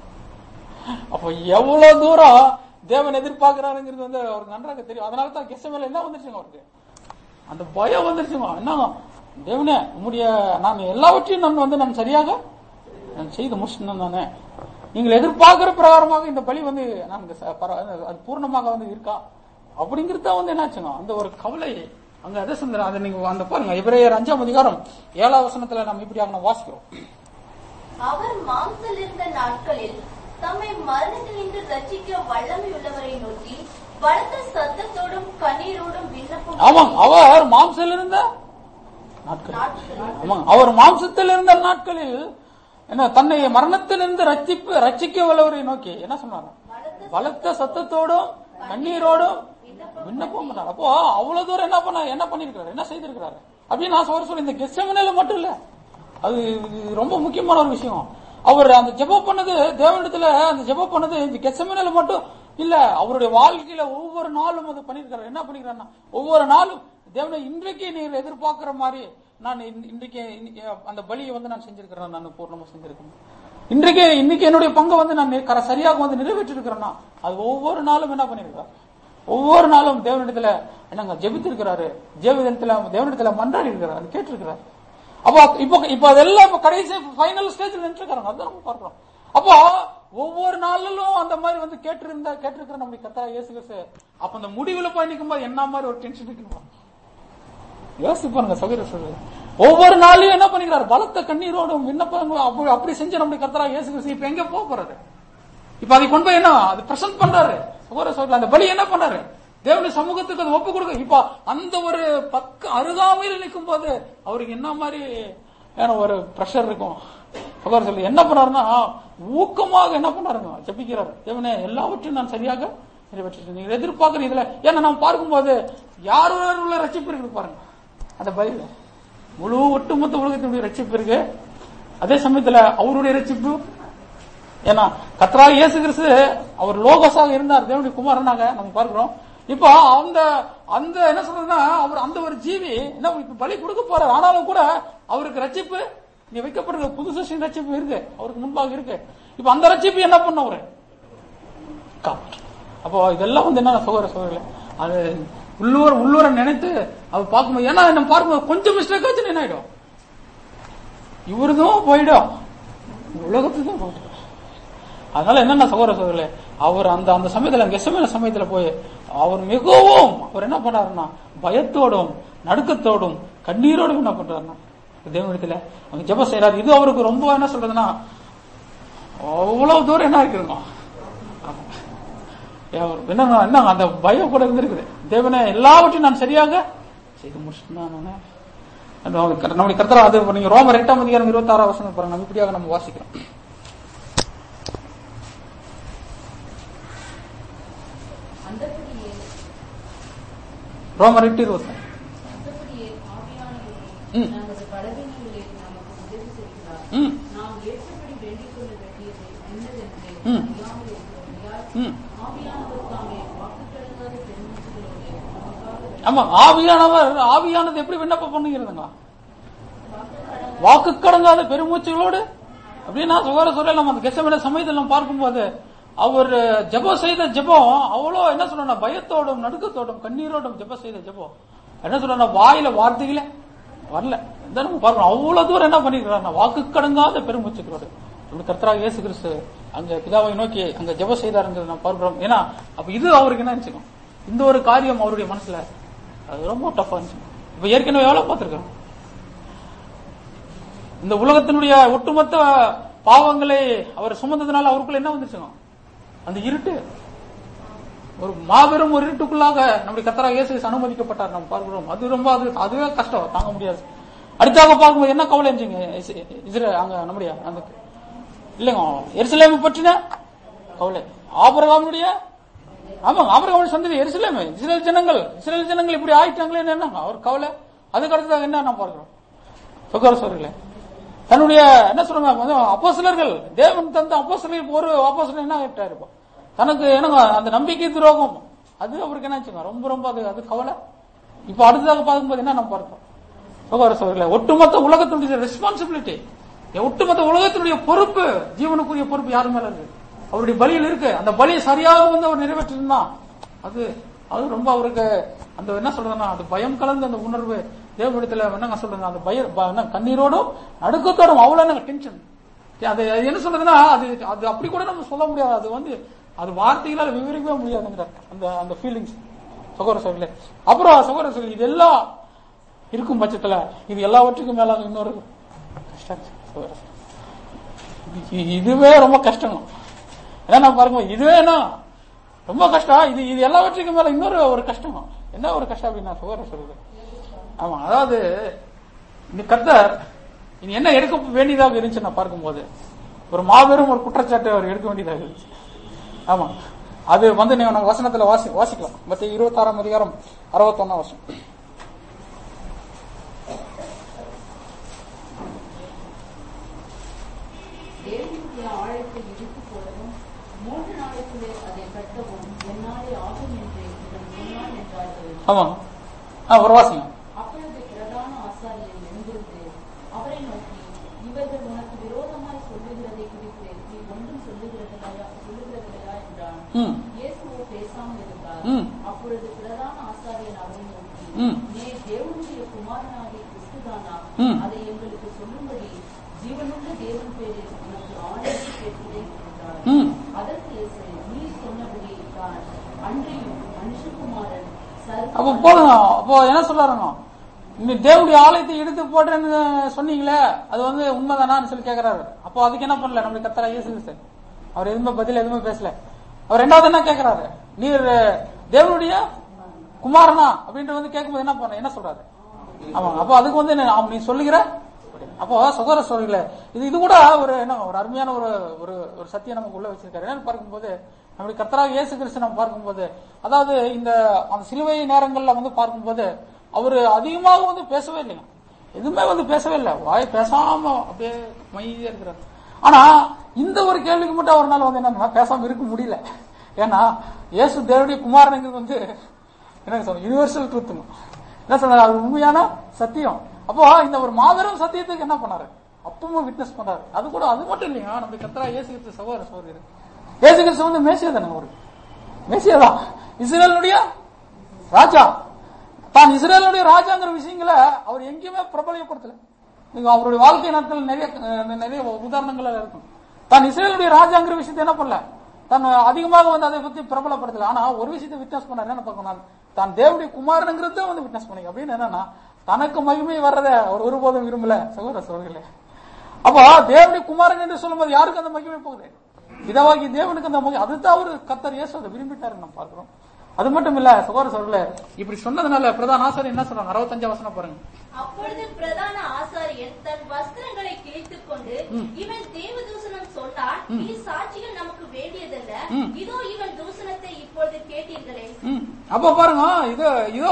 அப்ப எவ்வளவு தூரம் தேவன் எதிர்பார்க்கிறாருங்கிறது வந்து அவருக்கு நன்றாக தெரியும் அதனால தான் கெஸ்ட் மேல என்ன வந்துருச்சுங்க அவருக்கு அந்த பயம் வந்துருச்சுங்க என்னங்க தேவனே உம்முடைய நான் எல்லாவற்றையும் நான் வந்து நான் சரியாக நான் செய்து முடிச்சிட்டேன் நானே நீங்கள் எதிர்பார்க்கிற பிரகாரமாக இந்த பலி வந்து நான் ச- பர- அது பூர்ணமாக வந்து இருக்கா அப்படிங்கிறது தான் வந்து என்னாச்சுங்க அந்த ஒரு கவலை அங்க அதை சுந்தரம் அதை நீங்க அந்த பாருங்க இவரையர் அஞ்சாம் அதிகாரம் ஏழாம் வசனத்துல நம்ம இப்படியாக நம்ம வாசிக்கிறோம் அவர் மாம்சல் இருந்த நாட்களில் தம்மை மரணத்தினின்று ரட்சிக்க வல்லமை உள்ளவரை நோக்கி பலத்த சத்தத்தோடும் கண்ணீரோடும் விண்ணப்பம் ஆமாம் அவர் மாம்சத்தில் இருந்த நாட்கள் நாட்களில் ஆமாங்க அவர் மாம்சத்தில் இருந்த நாட்களில் என்ன தன்னை மரணத்திலிருந்து ரட்சிப்பு ரட்சிக்க வல்லவரை நோக்கி என்ன சொன்னாங்க பலத்த பலத்த சத்தத்தோடும் கண்ணீரோடும் விண்ணப்பம் பண்ணார் அப்போ அவ்வளவு தூரம் என்ன பண்ண என்ன பண்ணிருக்காரு என்ன செய்திருக்கிறாரு அப்படின்னு நான் சொல்ல சொல்ல இந்த கெஸ்டமனில மட்டும் இல்ல அது இது ரொம்ப முக்கியமான ஒரு விஷயம் அவர் அந்த ஜெபம் பண்ணது தேவனிடத்துல அந்த ஜெபம் பண்ணது இந்த கெஸ்டமனில மட்டும் இல்ல அவருடைய வாழ்க்கையில ஒவ்வொரு நாளும் அது பண்ணிருக்காரு என்ன பண்ணிருக்காருன்னா ஒவ்வொரு நாளும் தேவனை இன்றைக்கு நீர் எதிர்பார்க்கிற மாதிரி நான் இன்- இன்றைக்கு இன்னைக்கு அந்த பலியை வந்து நான் செஞ்சிருக்கிறேன் நான் பூர்ணமா செஞ்சிருக்கேன் இன்றைக்கு இன்னைக்கு என்னுடைய பங்கை வந்து நான் நி- கர- சரியாக வந்து நிறைவேற்றிருக்கிறேன்னா அது ஒவ்வொரு நாளும் என்ன பண்ணிருக்கிறார் ஒவ்வொரு நாளும் தேவனிடத்துல என்னங்க ஜெபித்திருக்கிறாரு ஜெபிதத்துல தேவனிடத்துல மன்றாடி இருக்கிறார் அது கேட்டிருக்கிறார் அப்போ இப்போ இப்போ அதெல்லாம் இப்போ கடைசி ஃபைனல் ஸ்டேஜ்ல நின்றுருக்காங்க அதான் நம்ம பார்க்கிறோம் அப்போ ஒவ்வொரு நாளிலும் அந்த மாதிரி வந்து கேட்டிருந்தா கேட்டிருக்கிற நம்முடைய கத்தா இயேசு கிறிஸ்து அப்ப அந்த முடிவுல போய் நிக்கும்போது என்ன மாதிரி ஒரு டென்ஷன் இருக்குமா யோசிச்சு பாருங்க சகோதர சொல்றது ஒவ்வொரு நாளையும் என்ன பண்ணிக்கிறார் பலத்த கண்ணீரோடும் விண்ணப்பங்களும் அப்படி அப்படி செஞ்ச நம்முடைய கத்தரா இயேசு கிறிஸ்து இப்ப எங்க போக போறாரு இப்ப அதை கொண்டு போய் என்ன அது பிரசன்ட் பண்றாரு சகோதர சொல்ற அந்த பலி என்ன பண்றாரு தேவனுடைய சமூகத்துக்கு அது ஒப்பு கொடுக்க இப்ப அந்த ஒரு பக்க அருகாமையில் நிற்கும் போது அவருக்கு என்ன மாதிரி ஏன்னா ஒரு பிரஷர் இருக்கும் சகோதர சொல்லி என்ன பண்ணாருன்னா ஊக்கமாக என்ன பண்ணாருங்க ஜெபிக்கிறார் தேவனே எல்லாவற்றையும் நான் சரியாக நிறைவேற்றிட்டேன் நீங்க எதிர்பார்க்கிற இதுல ஏன்னா நம்ம பார்க்கும்போது யார் ஒருவர் உள்ள ரட்சிப்பு இருக்குது பாருங்க அந்த பைபிள் முழு ஒட்டுமொத்த உலகத்தினுடைய ரட்சிப்பு இருக்கு அதே சமயத்துல அவருடைய ரட்சிப்பு ஏன்னா கத்ரா இயேசு கிறிஸ்து அவர் லோகஸாக இருந்தார் தேவனுடைய குமாரனாக நம்ம பார்க்கிறோம் இப்போ அந்த அந்த என்ன சொல்றதுன்னா அவர் அந்த ஒரு ஜீவி என்ன இப்ப பலி கொடுக்க போறார் ஆனாலும் கூட அவருக்கு ரட்சிப்பு இங்க வைக்கப்படுற புது சிருஷ்டியின் ரட்சிப்பு இருக்கு அவருக்கு முன்பாக இருக்கு இப்ப அந்த ரட்சிப்பு என்ன பண்ண அவரு காப்பாற்று. அப்போ இதெல்லாம் வந்து என்ன சகோதர சகோதரிகளே அது உள்ளூர் உள்ளூரை நினைத்து அவர் பார்க்கும்போது ஏன்னா நம்ம பார்க்கும்போது கொஞ்சம் மிஸ்டேக் ஆச்சு என்ன ஆயிடும் இவருதும் போயிடும் உலகத்துக்கும் போயிடும் அதனால என்னென்ன சகோதர சகோதரர்களே அவர் அந்த அந்த சமயத்துல கெசமான சமயத்துல போய் அவர் மிகவும் அவர் என்ன பண்றாருன்னா பயத்தோடும் நடுக்கத்தோடும் கண்ணீரோடும் என்ன பண்றாருன்னா தேவனிடத்துல அங்க ஜெபம் செய்யறாரு இது அவருக்கு ரொம்ப என்ன சொல்றதுன்னா அவ்வளவு தூரம் என்ன இருக்குதுங்க என்ன என்ன அந்த பயம் கூட இருந்திருக்குது தேவனே எல்லாவற்றையும் நான் சரியாக செய்து முடிச்சுட்டேன் நானு. நம்முடைய கர்த்தரா அது நீங்க ரோமர் எட்டாம் அதிகாரம் இருபத்தி ஆறாம் வசனம் பாருங்க நம்ம இப்படியாக நம்ம வாசிக்கிறோம் அந்தபடியே ரோமர் எட்டு இருபத்தி அந்தபடியே ஆவியானவரே ம். நமது பலவீனங்களிலே நமக்கு உதவி செய்கிறார் ம் நாம் ஏற்றபடி வேண்டிக் கொள்ள வேண்டியது என்னதென்று ம். அறியாமல் இருக்கிறபடியால் ம் ஆவியானவர் தாமே வாக்குத்தத்தம் ஆமா ஆவியானவர் ஆவியானது எப்படி விண்ணப்பம் பண்ணுகிறதுங்களா வாக்கு கடங்காத பெருமூச்சுகளோடு அப்படின்னா சுகார சொல்ல நம்ம அந்த கெசமன சமயத்தில் நம்ம பார்க்கும்போது அவர் ஜெபம் செய்த ஜெபம் அவ்வளோ என்ன சொல்றா பயத்தோடும் நடுக்கத்தோடும் கண்ணீரோடும் ஜெபம் செய்த ஜெபம் என்ன சொல்றா வாயில வார்த்தைகளே வரல இந்த நம்ம பார்க்கணும் அவ்வளவு தூரம் என்ன பண்ணிருக்கிறாங்க வாக்கு கடங்காத பெருமூச்சுகளோடு அப்படி கர்த்தராக இயேசு கிறிஸ்து அங்க பிதாவை நோக்கி அங்க ஜெபம் செய்தாருங்கிறது நம்ம பார்க்கிறோம் ஏன்னா அப்ப இது அவருக்கு என்ன இருந்துச்சுக்கும் இந்த ஒரு காரியம் அவருடைய மனசுல அது ரொம்ப டஃபா இருந்துச்சு இப்ப ஏற்கனவே எவ்வளவு பார்த்திருக்கோம் இந்த உலகத்தினுடைய ஒட்டுமொத்த பாவங்களை அவர் சுமந்ததுனால அவருக்குள்ள என்ன வந்துச்சுங்க அந்த இருட்டு ஒரு மாபெரும் ஒரு இருட்டுக்குள்ளாக நம்முடைய கத்தரா இயேசு கிறிஸ்து அனுமதிக்கப்பட்டார் நம்ம பார்க்கிறோம் அது ரொம்ப அது அதுவே கஷ்டம் தாங்க முடியாது அடுத்தாக பார்க்கும்போது என்ன கவலை இருந்துச்சுங்க இஸ்- இஸ்ரே- அங்க நம்முடைய அந்த இல்லைங்க எருசலேமை பற்றின கவலை ஆபரகாமுடைய ஆமாங்க ஆபரகாமுடைய சந்ததி எருசலேமே இஸ்ரேல் ஜனங்கள் இஸ்ரேல் ஜனங்கள் இப்படி ஆயிட்டாங்களே என்னங்க அவர் கவலை அதுக்கு அடுத்ததாக என்ன நம்ம பார்க்கிறோம் சுகர சொல்றீங்களே தன்னுடைய என்ன சொல்றாங்க அப்போஸ்தலர்கள் தேவன் தந்த அப்போஸ்தலர்களுக்கு ஒரு அப்போஸ்தலர் என்ன ஆயிட்டாரு இப்போ தனக்கு என்னங்க அந்த நம்பிக்கை துரோகம் அது அவருக்கு என்ன ஆச்சுங்க ரொம்ப ரொம்ப அது அது கவலை இப்போ அடுத்ததாக பார்க்கும்போது என்ன நம்ம பார்த்தோம் சுகர சொல்றீங்களே ஒட்டுமொத்த உலகத்தினுடைய ரெஸ்பான்சிபிலிட்டி ஒட்டுமொத்த உலகத்தினுடைய பொறுப்பு ஜீவனுக்குரிய பொறுப்பு யாரு மேல இருக்கு அவருடைய பலியில் இருக்கு அந்த பலியை சரியாக வந்து அவர் நிறைவேற்றிருந்தான் அது அது ரொம்ப அவருக்கு அந்த என்ன சொல்றதுன்னா அது பயம் கலந்த அந்த உணர்வு தேவனிடத்துல என்னங்க சொல்றது அந்த பய ப- என்ன கண்ணீரோடும் நடுக்கத்தோடும் அவ்வளவு என்னங்க டென்ஷன் அது அது என்ன சொல்றதுன்னா அது அது அப்படி கூட நம்ம சொல்ல முடியாது அது வந்து அது வார்த்தைகளால விவரிக்கவே முடியாதுங்கிற அந்த அந்த ஃபீலிங்ஸ் சகோதர சகோதரிகளே அப்புறம் சகோதர சகோதரி இதெல்லாம் இருக்கும் பட்சத்துல இது எல்லாவற்றுக்கும் மேல இன்னொரு கஷ்டம் சகோதர சகோதரி. இது- இதுவே ரொம்ப கஷ்டம் ஏன்னா பாருங்க இதுவே என்ன ரொம்ப கஷ்டம் இது இது எல்லாவற்றுக்கும் மேல இன்னொரு ஒரு கஷ்டம் என்ன ஒரு கஷ்டம் அப்படின்னா சகோதர சொல்லுது ஆமா அதாவது இந்த கர்த்தர் இனி என்ன எடுக்க வேண்டியதாக இருந்துச்சு நான் பார்க்கும்போது ஒரு மாபெரும் ஒரு குற்றச்சாட்டு அவர் எடுக்க வேண்டியதாக இருந்துச்சு ஆமா அது வந்து நீங்க நம்ம வசனத்துல வாசி வாசிக்கலாம் மத்திய இருபத்தாறாம் அதிகாரம் அறுபத்தொன்னாம் வருஷம் தேவனுடைய ஆழத்தை இடித்து போடவும் மூன்று நாளைக்குள்ளே அதை கட்டவும் என்னாலே ஆகும் என்று இவன் சொன்னான் என்றார்கள் ஆமா ஆ ஒரு வாசிங்க அப்பொழுது பிரதான ஆசாரியர் எழுந்திருந்து அவரை நோக்கி இவர்கள் உனக்கு விரோதமாய் சொல்லுகிறதை குறித்து நீ ஒன்றும் சொல்லுகிறதில்லையா சொல்லுகிறதில்லையா என்றான் ம் இயேசுவோ பேசாமல் இருந்தார் ம். அப்பொழுது பிரதான ஆசாரியர் அவரை நோக்கி ம். நீ தேவனுடைய குமாரனாகிய கிறிஸ்துதானா ம். அதை எங்களுக்கு சொல்லும்படி ஜீவனுள்ள தேவன் பேரில் உனக்கு ஆணையை கேட்கிறேன் என்றார் ம் அதற்கு இயேசு நீ சொன்னபடி தான் அன்றையும் மனுஷகுமாரன் அப்ப சர்வ போதுங்க அப்போ என்ன சொல்றாருங்க இந்த தேவனுடைய ஆலயத்தை எடுத்து போட்டேன்னு சொன்னீங்களே அது வந்து உண்மைதானான்னு சொல்லி கேக்குறாரு அப்போ அதுக்கு என்ன பண்ணல நம்மளுக்கு கத்தரா இயேசு கிறிஸ்து அவர் எதுவுமே பதில் எதுவுமே பேசல அவர் ரெண்டாவது என்ன கேக்குறாரு நீர் தேவனுடைய குமாரனா அப்படின்ட்டு வந்து கேட்கும்போது என்ன பண்ண என்ன சொல்றாரு ஆமா அப்போ அதுக்கு வந்து என்ன, ஆம், நீ சொல்லுகிற அப்போ சுகர சொல்லுங்கள இது இது கூட ஒரு என்ன ஒரு அருமையான ஒரு ஒரு ஒரு சத்தியம் நமக்கு உள்ள வச்சிருக்காரு என்னன்னு பார்க்கும்போது நம்முடைய கர்த்தராக இயேசு கிறிஸ்து நம்ம பார்க்கும்போது அதாவது இந்த அந்த சிலுவை நேரங்கள்ல வந்து பார்க்கும்போது அவர் அதிகமாக வந்து பேசவே இல்லைங்க எதுவுமே வந்து பேசவே இல்லை வாய் பேசாம அப்படியே மைதியா இருக்கிறார் ஆனா இந்த ஒரு கேள்விக்கு மட்டும் அவரால் வந்து என்னன்னா பேசாம இருக்க முடியல ஏன்னா இயேசு தேவனுடைய குமாரனுங்கிறது வந்து என்ன சொல்ற யூனிவர்சல் ட்ரூத்துங்க என்ன சொல்றாரு அது உண்மையான சத்தியம் அப்போ இந்த ஒரு மாபெரும் சத்தியத்துக்கு என்ன பண்ணாரு அப்பவும் விட்னஸ் பண்ணாரு அது கூட அது மட்டும் இல்லைங்க நம்ம கத்தரா இயேசு கிறிஸ்து சகோதர சகோதரி இயேசு கிறிஸ்து வந்து மேசியா தானே ஒரு மேசியா தான் இஸ்ரேலுடைய ராஜா தான் இஸ்ரேலுடைய ராஜாங்கிற விஷயங்களை அவர் எங்கேயுமே பிரபலப்படுத்தல நீங்க அவருடைய வாழ்க்கை நாட்கள் நிறைய அஹ், நிறைய உதாரணங்கள் இருக்கும் தான் இஸ்ரேலுடைய ராஜாங்கிற விஷயத்தை என்ன பண்ணல தான் அதிகமாக வந்து அதை பத்தி பிரபலப்படுத்தல ஆனா ஒரு விஷயத்தை விட்னஸ் பண்ணார் என்ன பார்க்கணும் தான் தேவனுடைய குமாரனுங்கிறத வந்து விட்னஸ் பண்ணி அப்படின்னு என்னன்னா தனக்கு மகிமை வர்றத அவர் ஒருபோதும் விரும்பல சகோதர சகோதரிகளே அப்போ தேவனுடைய குமாரன் என்று சொல்லும்போது யாருக்கு அந்த மகிமை போகுது இதவாகி தேவனுக்கு அந்த மகிமை அதுதான் அவரு கத்தர் இயேசு அதை விரும்பிட்டாரு நம்ம பார்க்கிறோம் அது மட்டும் இல்ல சகோதர சகோதரர்களே இப்படி சொன்னதுனால பிரதான ஆசாரியர் என்ன சொல்றாங்க அறுபத்தஞ்சா வசனம் பாருங்க அப்பொழுது பிரதான ஆசாரியன் தன் வஸ்திரங்களை கிழித்துக் கொண்டு இவன் தேவ தூஷணம் சொன்னான் நீ சாட்சிகள் நமக்கு வேண்டியதல்ல ம். இதோ இவன் தூஷணத்தை இப்பொழுது கேட்டீர்களே ம். அப்ப பாருங்க இது இதோ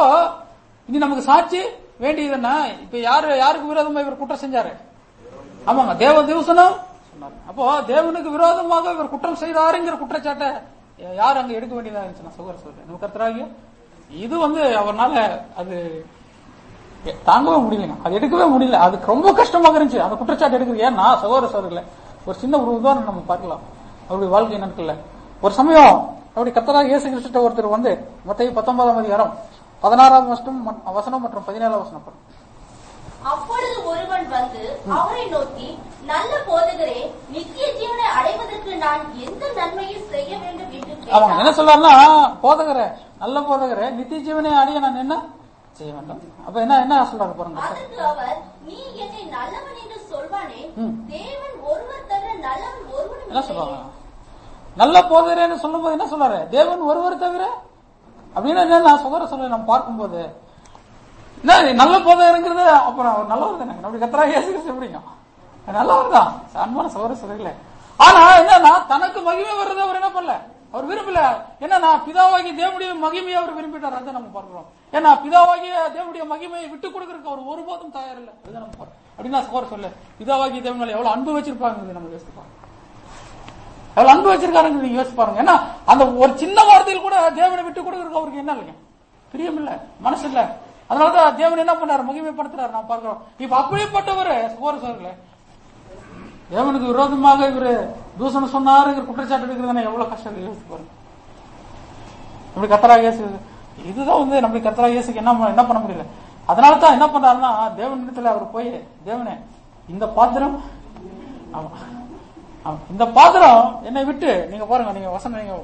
இனி நமக்கு சாட்சி வேண்டியது என்ன இப்ப யாரு யாருக்கு விரோதமா இவர் குற்றம் செஞ்சாரு ஆமாங்க தேவ தூசணம் சொன்னாரு அப்போ தேவனுக்கு விரோதமாக இவர் குற்றம் செய்தாருங்கிற குற்றச்சாட்டை யார் அங்க எடுக்க வேண்டியதா இருந்துச்சு நான் சுகர் சொல்றேன் நம்ம கர்த்தராகிய இது வந்து அவர்னால அது தாங்கவே முடியலங்க அது எடுக்கவே முடியல அதுக்கு ரொம்ப கஷ்டமாக இருந்துச்சு அந்த குற்றச்சாட்டு எடுக்கிறது ஏன்னா சகோதர சகோதரில் ஒரு சின்ன ஒரு உதாரணம் நம்ம பார்க்கலாம் அவருடைய வாழ்க்கை நாட்கள்ல ஒரு சமயம் அப்படி கத்தராக இயேசு கிறிஸ்துட்ட ஒருத்தர் வந்து மத்திய பத்தொன்பதாம் அதிகாரம் பதினாறாம் வசனம் ம- வசனம் மற்றும் பதினேழாம் வசனம் பாருங்க. அப்பொழுது ஒருவன் வந்து அவரை நோக்கி நல்ல போதகரே நித்திய ஜீவனை அடைவதற்கு நான் எந்த நன்மையை செய்ய வேண்டும் என்று அவங்க என்ன கேட்டான் சொல்றாருன்னா போதகரே நல்ல போதகரே நித்திய ஜீவனை அடைய நான் என்ன செய்ய வேண்டும் அப்ப என்ன என்ன சொல்றாரு பாருங்க அதற்கு அவர் நீ என்னை நல்லவன் என்று சொல்வானே ம். தேவன் ஒருவர் தவிர நல்லவன் ஒருவனும் என்ன இல்லையே. சொல்றாங்க நல்ல போதகரேன்னு சொல்லும்போது என்ன சொல்றாரு தேவன் ஒருவர் தவிர அப்படின்னு என்ன நான் சுகர சொல்ல நம்ம பார்க்கும்போது என்ன இது நல்ல போதகருங்கிறது அப்புறம் அவர் நல்லவர் தானே அப்படி கத்தரா இயேசு கிறிஸ்து எப்படிங்க நல்லவர் தான் அன்பான சகோதர சொல்லல ஆனா என்னன்னா தனக்கு மகிமை வர்றதை அவர் என்ன பண்ணல அவர் விரும்பல என்னன்னா பிதாவாகி தேவனுடைய மகிமையை அவர் விரும்பிட்டார் அதை நம்ம பார்க்கிறோம் ஏன்னா பிதாவாகிய தேவனுடைய மகிமையை விட்டு கொடுக்கறதுக்கு அவர் ஒருபோதும் தயார் இல்லை அதுதான் நம்ம பார்க்கிறோம் அப்படின்னா சகோதர சொல்ல பிதாவாகிய தேவன் மேல எவ்வளவு அன்பு வச்சிருப்பாங்க நம்ம யோசிப்போம் எவ்வளவு அன்பு வச்சிருக்காருங்க நீங்க யோசிச்சு பாருங்க ஏன்னா அந்த ஒரு சின்ன வார்த்தையில் கூட தேவனை விட்டு கொடுக்கறதுக்கு அவருக்கு என்ன இல்லைங்க பிரியம் இல்ல மனசு இல்ல அதனாலதான் தேவன் என்ன பண்றாரு மகிமைப்படுத்துறாரு நான் பார்க்கிறோம் இப்ப அப்படிப்பட்டவர் சகோதர சோர்களே தேவனுக்கு விரோதமாக இவரு தூசணம் சொன்னாரு இவர் குற்றச்சாட்டு எடுக்கிறதுனா எவ்வளவு கஷ்டம் இருக்கு யோசிச்சு பாருங்க இப்படி கத்தரா இயேசு இதுதான் வந்து நம்ம கத்தரா இயேசுக்கு என்ன பண்ண- என்ன பண்ண முடியல அதனால தான் என்ன பண்றாருன்னா தேவனிடத்துல அவர் போய் தேவனே இந்த பாத்திரம் ஆமா ஆமா. இந்த பாத்திரம் என்னை விட்டு நீங்க பாருங்க நீங்க வசனம் நீங்க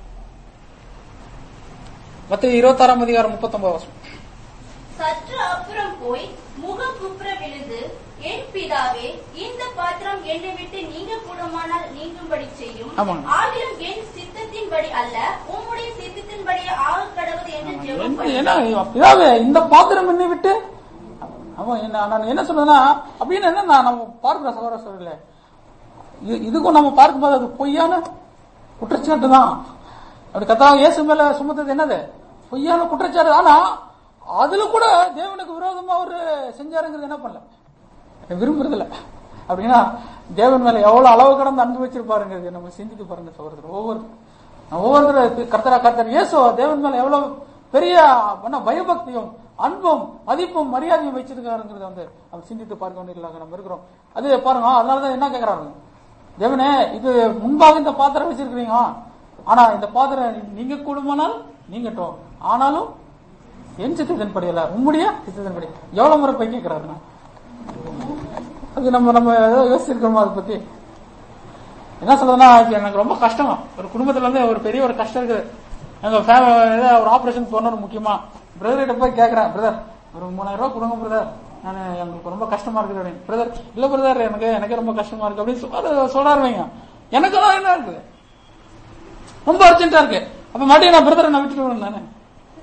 மத்திய இருபத்தாறாம் அதிகாரம் முப்பத்தொன்பது வசனம் சற்று அப்புறம் போய் முகம் குப்புற விழுந்து என் பிதாவே இந்த பாத்திரம் என்னை விட்டு நீங்க கூடமானால் நீங்கும்படி செய்யும் ஆமாங்க. ஆகிலும் என் சித்தத்தின்படி அல்ல உம்முடைய சித்தத்தின்படி ஆக கடவுது என்று ஜெபம் என்ன பண்ணி என்ன பிதாவே இந்த பாத்திரம் என்னை விட்டு அவன் என்ன நான் என்ன சொல்றேன்னா அப்படின்னு என்ன நான் நம்ம பார்க்கிற சகோதர சொல்லல இதுக்கும் நம்ம பார்க்கும்போது அது பொய்யான குற்றச்சாட்டு தான் அப்படி கத்தா இயேசு மேல சுமத்தது என்னது பொய்யான குற்றச்சாட்டு ஆனா அதுல கூட தேவனுக்கு விரோதமா அவரு செஞ்சாருங்கிறது என்ன பண்ணல விரும்புறது இல்ல அப்படின்னா தேவன் மேல எவ்வளவு அளவு கடந்து அன்பு வச்சிருப்பாருங்கிறது நம்ம சிந்தித்து பாருங்க சகோதரர் ஒவ்வொரு ஒவ்வொருத்தர் கர்த்தரா கர்த்தர் இயேசு தேவன் மேல எவ்வளவு பெரிய என்ன பயபக்தியும் அன்பும் மதிப்பும் மரியாதையும் வச்சிருக்காருங்கிறத வந்து நம்ம சிந்தித்து பார்க்க வேண்டியதாக நம்ம இருக்கிறோம் அது பாருங்க அதனாலதான் என்ன கேக்குறாங்க தேவனே இது முன்பாக இந்த பாத்திரம் வச்சிருக்கிறீங்க ஆனா இந்த பாத்திரம் நீங்க கூடுமானால் நீங்கட்டும் ஆனாலும் என் சித்தத்தின்படி அல்ல உம்முடைய சித்தத்தின்படி எவ்வளவு முறை போய் கேட்கிறாருன்னா அது நம்ம நம்ம ஏதோ யோசிச்சிருக்கோமா அதை பத்தி என்ன சொல்றதுன்னா இப்ப எனக்கு ரொம்ப கஷ்டம் ஒரு குடும்பத்துல வந்து ஒரு பெரிய ஒரு கஷ்டம் இருக்குது எங்க family- ஏதோ ஒரு ஆபரேஷன் போனோம் முக்கியமா பிரதர் கிட்ட போய் கேக்குறேன் பிரதர் ஒரு மூணாயிரம் ரூபாய் கொடுங்க பிரதர் நான் எங்களுக்கு ரொம்ப கஷ்டமா இருக்குது அப்படின்னு பிரதர் இல்ல பிரதர் எனக்கு எனக்கு ரொம்ப கஷ்டமா இருக்கு அப்படின்னு சொல்ல சொல்றாரு வைங்க எனக்கு தான் என்ன இருக்குது ரொம்ப அர்ஜென்ட்டா இருக்கு அப்ப மறுபடியும் நான் பிரதரை நான் விட்டுட்டு வரேன் நானு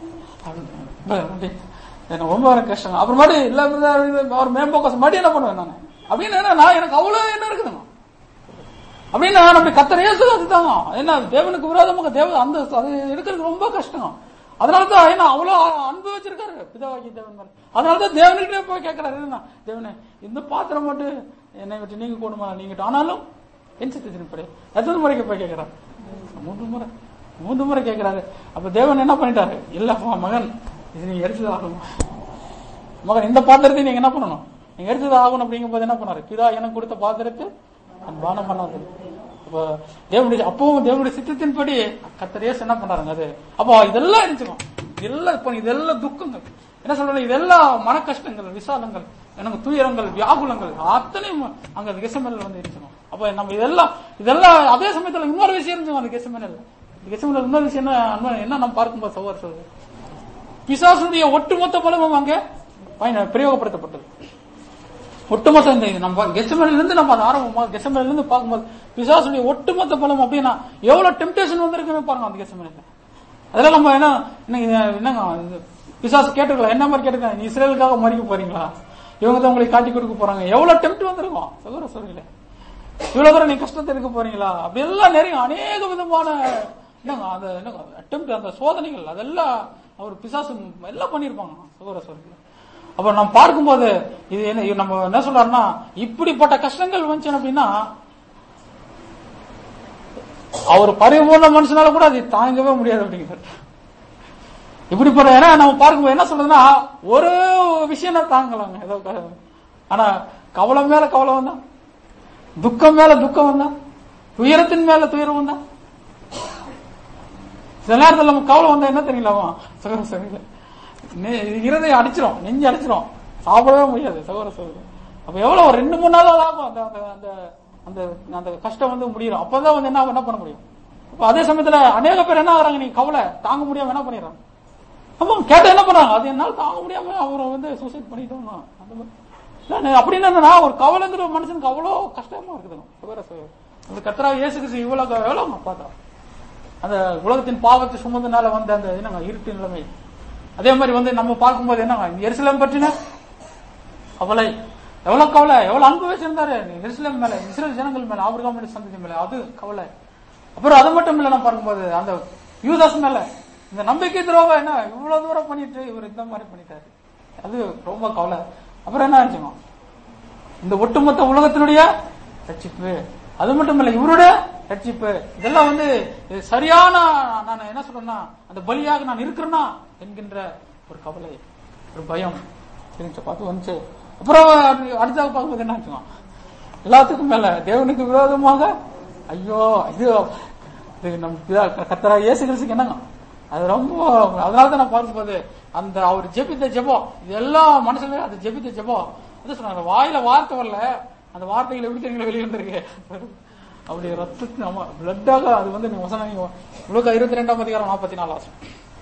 எனக்கு ரொம்ப எனக்கு கஷ்டம் அப்புறம் மறுபடியும் இல்ல பிரதர் அவர் மேம்போக்கஸ் மறுபடியும் என்ன பண்ணுவேன் நான் அப்படின்னு என்ன நான் எனக்கு அவ்வளவு என்ன இருக்குதுங்க அப்படின்னா நம்ம கத்தர் இயேசு அதுதாங்க என்ன தேவனுக்கு விரோதமாக தேவ அந்த அது எடுக்கிறது ரொம்ப கஷ்டம் அதனாலதான் ஏன்னா அவ்வளவு அன்பு வச்சிருக்காரு பிதாவாகி தேவன் மேல அதனாலதான் தேவனுக்கிட்டே போய் கேட்கிறாரு என்ன தேவனே இந்த பாத்திரம் மட்டும் என்னை விட்டு நீங்க கூடுமா நீங்க ஆனாலும் என் சித்தத்தின் படி எத்தனை முறைக்கு போய் கேட்கிறாரு மூன்று முறை மூன்று முறை கேட்கிறாரு அப்ப தேவன் என்ன பண்ணிட்டாரு இல்லப்பா மகன் இது நீங்க எடுத்தது ஆகணும் மகன் இந்த பாத்திரத்தை நீங்க என்ன பண்ணணும் நீங்க எடுத்தது ஆகணும் அப்படிங்கும் போது என்ன பண்ணாரு பிதா எனக்கு கொடுத்த பாத்திரத்தை நான் பானம் பண்ணாது அப்ப தேவனுடைய அப்பவும் தேவனுடைய சித்தத்தின்படி கத்தரேஸ் என்ன பண்றாங்க அது அப்போ இதெல்லாம் இருந்துச்சுக்கும் இதெல்லாம் இப்ப இதெல்லாம் துக்கங்கள் என்ன சொல்றது இதெல்லாம் மன கஷ்டங்கள் விசாலங்கள் எனக்கு துயரங்கள் வியாகுலங்கள் அத்தனையும் அங்க கெசமேல வந்து இருந்துச்சுக்கும் அப்ப நம்ம இதெல்லாம் இதெல்லாம் அதே சமயத்துல இன்னொரு விஷயம் இருந்துச்சு அந்த கெசமேல கெசமேல இன்னொரு விஷயம் என்ன அன்பா- என்ன நம்ம பார்க்கும்போது சகோதர சொல்றது பிசாசுடைய ஒட்டுமொத்த பலமும் அங்க பயன பிரயோகப்படுத்தப்பட்டது ஒட்டுமொத்த இந்த இது நம்ம கெசமேல இருந்து நம்ம அதை ஆரம்பமா கெசமேல இருந்து பார்க்கும்போது பிசாசுடைய ஒட்டுமொத்த பலம் அப்படின்னா எவ்வளவு டெம்டேஷன் வந்திருக்குன்னு பாருங்க அந்த கெசமேல அதெல்லாம் நம்ம என்ன என்ன இது என்னங்க இது பிசாசு கேட்டுக்கலாம் என்ன மாதிரி கேட்டுக்கலாம் நீ இஸ்ரேலுக்காக மறிக்க போறீங்களா இவங்க தான் உங்களுக்கு காட்டி கொடுக்க போறாங்க எவ்வளவு டெம்ட் வந்திருக்கும் சொல்லுற சொல்லுங்களே இவ்வளவு தூரம் நீ கஷ்டத்தை இருக்க போறீங்களா அப்படி எல்லாம் நிறைய அநேக விதமான என்னங்க அந்த என்னங்க அட்டெம்ட் அந்த சோதனைகள் அதெல்லாம் அவர் பிசாசு எல்லாம் பண்ணிருப்பாங்க சகோதர சொல்லுங்க அப்ப நம்ம பார்க்கும்போது இது என்ன இது நம்ம என்ன சொல்றாருன்னா இப்படிப்பட்ட கஷ்டங்கள் வந்துச்சு அப்படின்னா அவர் பரிபூர்ண மனுஷனால கூட அதை தாங்கவே முடியாது அப்படிங்கிறார் இப்படிப்பட்ட ஏன்னா நம்ம பார்க்கும்போது என்ன சொல்றதுன்னா ஒரு விஷயம் தான் தாங்கலாங்க ஏதோ க- ஆனா கவலை மேல கவலை வந்தா துக்கம் மேல துக்கம் வந்தா துயரத்தின் மேல துயரம் வந்தா சில நேரத்தில் நம்ம கவலை வந்தா என்ன தெரியலாமா சகோதர சகோதரி நெ- இருதயம் அடிச்சிரும் நெஞ்சு அடிச்சிரும் சாப்பிடவே முடியாது சகோதர சகோதரி அப்ப எவ்வளவு ஒரு ரெண்டு மூணு நாள் ஆகும் அந்த அந்த அந்த அந்த அந்த கஷ்டம் வந்து முடியும் அப்பதான் வந்து என்ன என்ன பண்ண முடியும் அப்ப அதே சமயத்துல அநேக பேர் என்ன ஆகுறாங்க நீங்க கவலை தாங்க முடியாம என்ன பண்ணிடுறாங்க ஆமா கேட்டா என்ன பண்றாங்க அது என்னால தாங்க முடியாம அவரை வந்து சூசைட் பண்ணிட்டோம் அந்த மாதிரி இல்ல, அப்படின்னு என்னன்னா ஒரு கவலைங்கிற ஒரு மனுஷனுக்கு அவ்வளோ கஷ்டமா இருக்குதுங்க சகோதர சகோதரி அந்த கத்தரா இயேசு கிறிஸ்து இவ்வளவு எவ்வளவு பார்த்தா அந்த உலகத்தின் பாவத்தை சுமந்தனால வந்த அந்த என்னங்க இருட்டு நிலைமை அதே மாதிரி வந்து நம்ம பார்க்கும்போது என்னங்க இந்த எருசலேம் பற்றின கவலை எவ்வளவு கவலை எவ்வளவு அன்பு வச்சிருந்தாரு எருசலேம் மேல இஸ்ரேல் ஜனங்கள் மேல ஆபிரகாம் மேல சந்ததி மேல அது கவலை அப்புறம் அது மட்டும் இல்ல நம்ம பார்க்கும்போது அந்த யூதாஸ் மேல இந்த நம்பிக்கை துரோகம் என்ன இவ்வளவு தூரம் பண்ணிட்டு இவர் இந்த மாதிரி பண்ணிட்டாரு அது ரொம்ப கவலை அப்புறம் என்ன ஆச்சுங்க இந்த ஒட்டுமொத்த உலகத்தினுடைய ரட்சிப்பு அது மட்டும் இல்ல இவருடைய ரட்சிப்பு இதெல்லாம் வந்து இது சரியான நான் என்ன சொல்றேன்னா அந்த பலியாக நான் இருக்கிறேன்னா என்கின்ற ஒரு கவலை ஒரு பயம் இருந்துச்சு பார்த்து வந்துச்சு அப்புறம் அடுத்தாக பார்க்கும்போது என்ன ஆச்சுங்க எல்லாத்துக்கும் மேல தேவனுக்கு விரோதமாக ஐயோ இது இது நம்ம பிதா- கர்த்தரா இயேசு கிறிஸ்துக்கு என்னங்க அது ரொம்ப அதனால தான் நான் பார்க்கும்போது அந்த அவர் ஜெபித்த ஜெபம் இது எல்லா மனசுல அது ஜெபித்த ஜெபம் அது சொன்னாங்க வாயில வார்த்தை வரல அந்த வார்த்தைகள் எப்படி தெரியுங்களா வெளியே வந்திருக்கு அப்படி ரத்தத்து ஆமா பிளட்டாக அது வந்து நீங்க வசனம் நீங்க லூக்கா இருபத்தி ரெண்டாம் அதிகாரம் நாற்பத்தி நாலு ஆசம்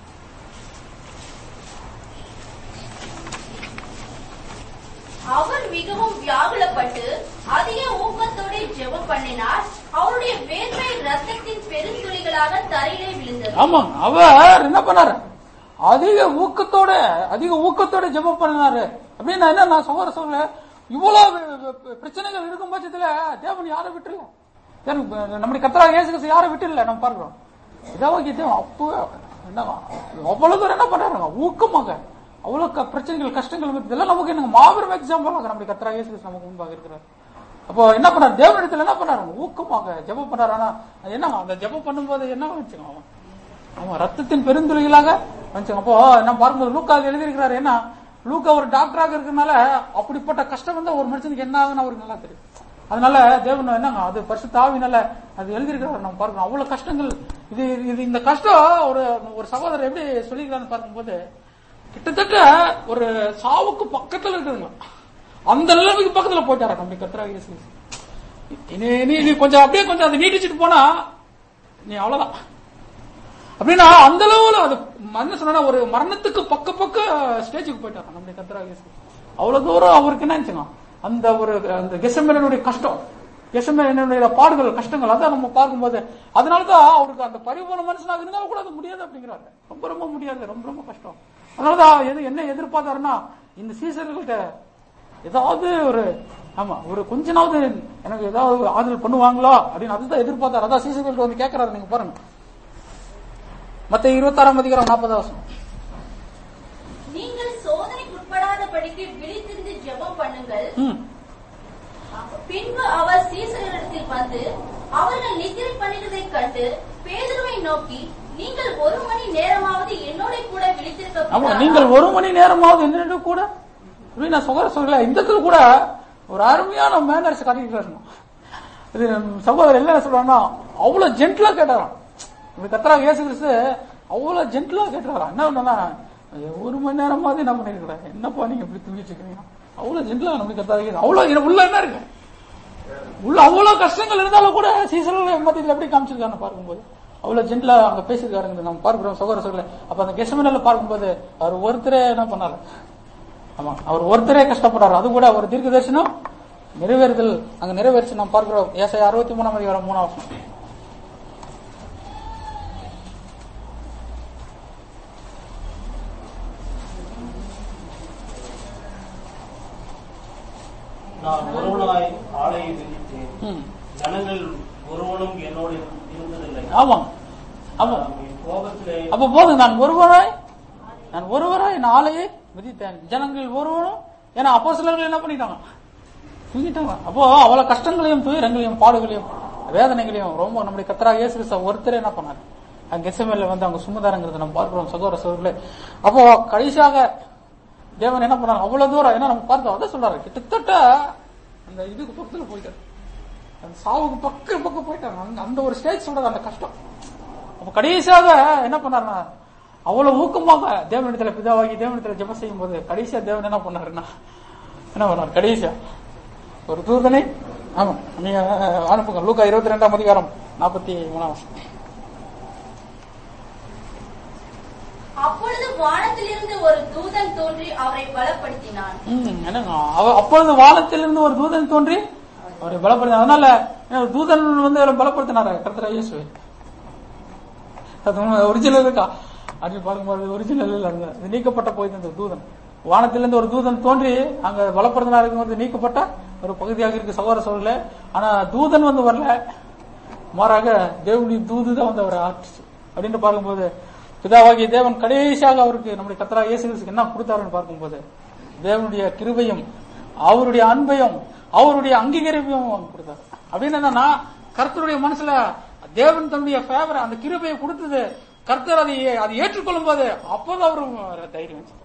அவர் மிகவும் வியாகுலப்பட்டு அதிக ஊக்கத்தோட ஜெபம் பண்ணினார் அவருடைய வேர்வை ரத்தத்தின் பெருந்துளிகளாக தரையிலே விழுந்தது ஆமாங்க அவர் என்ன பண்ணாரு அதிக ஊக்கத்தோட அதிக ஊக்கத்தோட ஜெபம் பண்ணாரு அப்படின்னு என்ன நான் சொல்ற சொல்ல இவ்வளவு பிரச்சனைகள் இருக்கும் பட்சத்துல தேவன் யாரை விட்டுல தேவன் நம்முடைய கத்தராக இயேசு கிறிஸ்து யாரை விட்டுல நம்ம பார்க்கிறோம் இதாவாகிய தேவன் அப்பவே என்ன அவ்வளவு தூரம் என்ன பண்றாங்க ஊக்கமாக அவ்வளவு க- பிரச்சனைகள் கஷ்டங்கள் இருக்கு. இதெல்லாம் நமக்கு எனக்கு மாபெரும் எக்ஸாம்பிளாக நம்முடைய கத்தராக இயேசு கிறிஸ்து நமக்கு முன்பாக இருக்கிறார் அப்போ என்ன பண்ணாரு தேவனிடத்துல என்ன பண்ணாரு ஊக்கமாக ஜெபம் பண்ணாரு ஆனா அது என்னங்க அந்த ஜெபம் பண்ணும்போது என்ன வச்சுக்கோங்க அவன் அவன் ரத்தத்தின் பெருந்துளிகளாக வந்துச்சு அப்போ நம்ம பார்க்கும்போது லூக்கா எழுதியிருக்கிறாரு என்ன லூக்கா ஒரு டாக்டராக இருக்கிறதுனால அப்படிப்பட்ட கஷ்டம் வந்து ஒரு மனுஷனுக்கு என்ன ஆகுன்னு அவருக்கு நல்லா தெரியும் அதனால தேவன் என்னங்க அது பரிசு தாவினால அது எழுதியிருக்கிறாரு நம்ம பார்க்கணும் அவ்வளவு கஷ்டங்கள் இது இது இந்த கஷ்டம் ஒரு ஒரு சகோதரர் எப்படி சொல்லிக்கிறான்னு பார்க்கும்போது கிட்டத்தட்ட ஒரு சாவுக்கு பக்கத்துல இருக்குதுங்க அந்த நிலைமைக்கு பக்கத்துல போயிட்டாரா நம்ம கத்திராக இயேசு கிறிஸ்து. இனி நீ நீ கொஞ்சம் அப்படியே கொஞ்சம் அதை நீட்டிச்சிட்டு போனா நீ அவ்வளவுதான் அப்படின்னா அந்த அளவுல அது என்ன சொன்னா ஒரு மரணத்துக்கு பக்க பக்க ஸ்டேஜுக்கு போயிட்டாங்க நம்முடைய கத்திராக இயேசு அவ்வளவு தூரம் அவருக்கு என்ன ஆச்சுங்க அந்த ஒரு அந்த கெசமேனுடைய கஷ்டம் கெசமேனுடைய பாடுகள் கஷ்டங்கள் அதான் நம்ம பார்க்கும்போது அதனாலதான் அவருக்கு அந்த பரிபூர்ண மனுஷனாக இருந்தாலும் கூட அது முடியாது அப்படிங்கிறாரு ரொம்ப ரொம்ப முடியாது ரொம்ப ரொம்ப கஷ்டம் அதனாலதான் எது என்ன எதிர்பார்த்தாருன்னா இந்த சீசர்கள்ட்ட ஏதாவது ஒரு ஆமா ஒரு கொஞ்ச நாவது எனக்கு ஏதாவது ஆதரவு பண்ணுவாங்களா அப்படின்னு அதுதான் எதிர்பார்த்தாரு அதான் சீசர்கள்ட்ட வந்து கேட்கறாரு நீங்க பாருங்க மத்த இருபத்தாறாம் அதிகாரம் நாற்பதாம் வசனம் நீங்கள் சோதனைக்குட்படாதபடிக்கு விழித்திருந்து ஜெபம் பண்ணுங்கள் ம் பின்பு அவர் சீசரிடத்தில் வந்து அவர்கள் நித்திரை பண்ணுகிறதைக் கண்டு பேதுருவை நோக்கி நீங்கள் ஒரு மணி நேரமாவது என்னோட கூட விழித்திருக்க ஆமா கூடாதா?" நீங்கள் ஒரு மணி நேரமாவது என்னென்ன கூட இப்படி நான் சொல்ற சொல்லல இந்த இடத்துல கூட ஒரு அருமையான மேனர்ஸ் காட்டிக்கிறாரு இது நம்ம சகோதரர் என்ன சொல்றாங்கன்னா அவ்வளவு ஜென்டிலா கேட்டாராம் இப்படி கத்தராக இயேசு கிறிஸ்து அவ்வளவு ஜென்டிலா கேட்டாராம் என்ன பண்ணா ஒரு மணி நேரமாவது என்ன பண்ணிருக்கிறேன் என்னப்பா நீங்க இப்படி தூங்கிட்டு இருக்கீங்க அவ்வளவு ஜென்டிலா நம்ம கத்தராக அவ்வளவு இது உள்ள என்ன இருக்கு உள்ள அவ்வளவு கஷ்டங்கள் இருந்தாலும் கூட சீசர்கள் மத்தியில் எப்படி காமிச்சிருக்காங்க பார்க்கும்போது அவ்வளவு ஜென்டிலா அங்க பேசியிருக்காருங்க நம்ம பார்க்கிறோம் சகோதர சகோதர அப்ப அந்த கெசமனில பார்க்கும்போது அவர் ஒருத்தரே என்ன பண்ணாரு ஆமா அவர் ஒருத்தரே கஷ்டப்படுறாரு அது கூட ஒரு தீர்க்க தரிசனம் நிறைவேறுதல் அங்க நிறைவேறிச்சு நாம் பார்க்கிறோம் ஏசாய அறுபத்தி மூணாம் அதிகாரம் மூணாம் வசனம். நான் ஒருவனாய் ஆலையை விதித்தேன் ம். ஜனங்கள் ஒருவனும் என்னோடு இருந்ததில்லை ஆமாம் ஆமாம் என் கோபத்திலே அப்ப போதும் நான் ஒருவராய் நான் ஒருவராய் என் ஆலையை மிதித்தேன் ஜனங்கள் ஒருவரும் ஏன்னா அப்போ என்ன பண்ணிட்டாங்க தூங்கிட்டாங்க அப்போ அவ்வளவு கஷ்டங்களையும் துயரங்களையும் பாடுகளையும் வேதனைகளையும் ரொம்ப நம்முடைய கத்தரா இயேசு கிறிஸ்து ஒருத்தரே என்ன பண்ணாரு அங்க கெசமேல வந்து அவங்க சுமதாரங்கிறத நம்ம பார்க்கிறோம் சகோதர சகோதரர்களே அப்போ கடைசியாக தேவன் என்ன பண்ணாரு அவ்வளவு தூரம் ஏன்னா நம்ம பார்த்தோம் அதான் சொல்றாரு கிட்டத்தட்ட அந்த இதுக்கு பக்கத்துல போயிட்டாரு அந்த சாவுக்கு பக்கம் பக்கம் போயிட்டாங்க அங்க அந்த ஒரு ஸ்டேஜ் சொல்றது அந்த கஷ்டம் அப்ப கடைசியாக என்ன பண்ணாருன்னா அவ்வளவு ஊக்கமாக தேவனிடத்துல பிதாவாகி தேவனிடத்துல ஜெபம் செய்யும் போது கடைசியா தேவன் என்ன பண்ணாருன்னா என்ன பண்ணார் கடைசியா ஒரு தூதனை ஆமா நீங்க அனுப்புங்க லூக்கா இருபத்தி ரெண்டாம் அதிகாரம் நாற்பத்தி மூணாம் வருஷம் அப்பொழுது வானத்திலிருந்து ஒரு தூதன் தோன்றி அவரை பலப்படுத்தினான் ம், என்னங்க அவ- அப்பொழுது வானத்திலிருந்து ஒரு தூதன் தோன்றி அவரை பலப்படுத்த அதனால என்ன, ஒரு தூதன் வந்து அவரை பலப்படுத்தினாரு கர்த்தர் இயேசு அது ஒரிஜினல் இருக்கா அப்படி பார்க்கும்போது ஒரிஜினல் இல்ல அது இது நீக்கப்பட்ட போய் அந்த தூதன் வானத்திலிருந்து ஒரு தூதன் தோன்றி அங்க பலப்படுத்தினாருக்கு வந்து நீக்கப்பட்ட ஒரு பகுதியாக இருக்கு சகோதர சோழல ஆனா தூதன் வந்து வரல மாறாக தேவனுடைய தூது தான் வந்து அவரை ஆற்றுச்சு அப்படின்னு பார்க்கும்போது பிதாவாகிய தேவன் கடைசியாக அவருக்கு நம்முடைய கத்தரா இயேசு கிறிஸ்துக்கு என்ன கொடுத்தாருன்னு பார்க்கும்போது தேவனுடைய கிருபையும் அவருடைய அன்பையும் அவருடைய அங்கீகரிப்பையும் அவங்க கொடுத்தாரு அப்படின்னு என்னன்னா கர்த்தருடைய மனசுல தேவன் தன்னுடைய ஃபேவர் அந்த கிருபையை கொடுத்தது கர்த்தர் அதை அதை ஏற்றுக்கொள்ளும் போது அப்போதான் அவரு தைரியம் வந்துச்சு.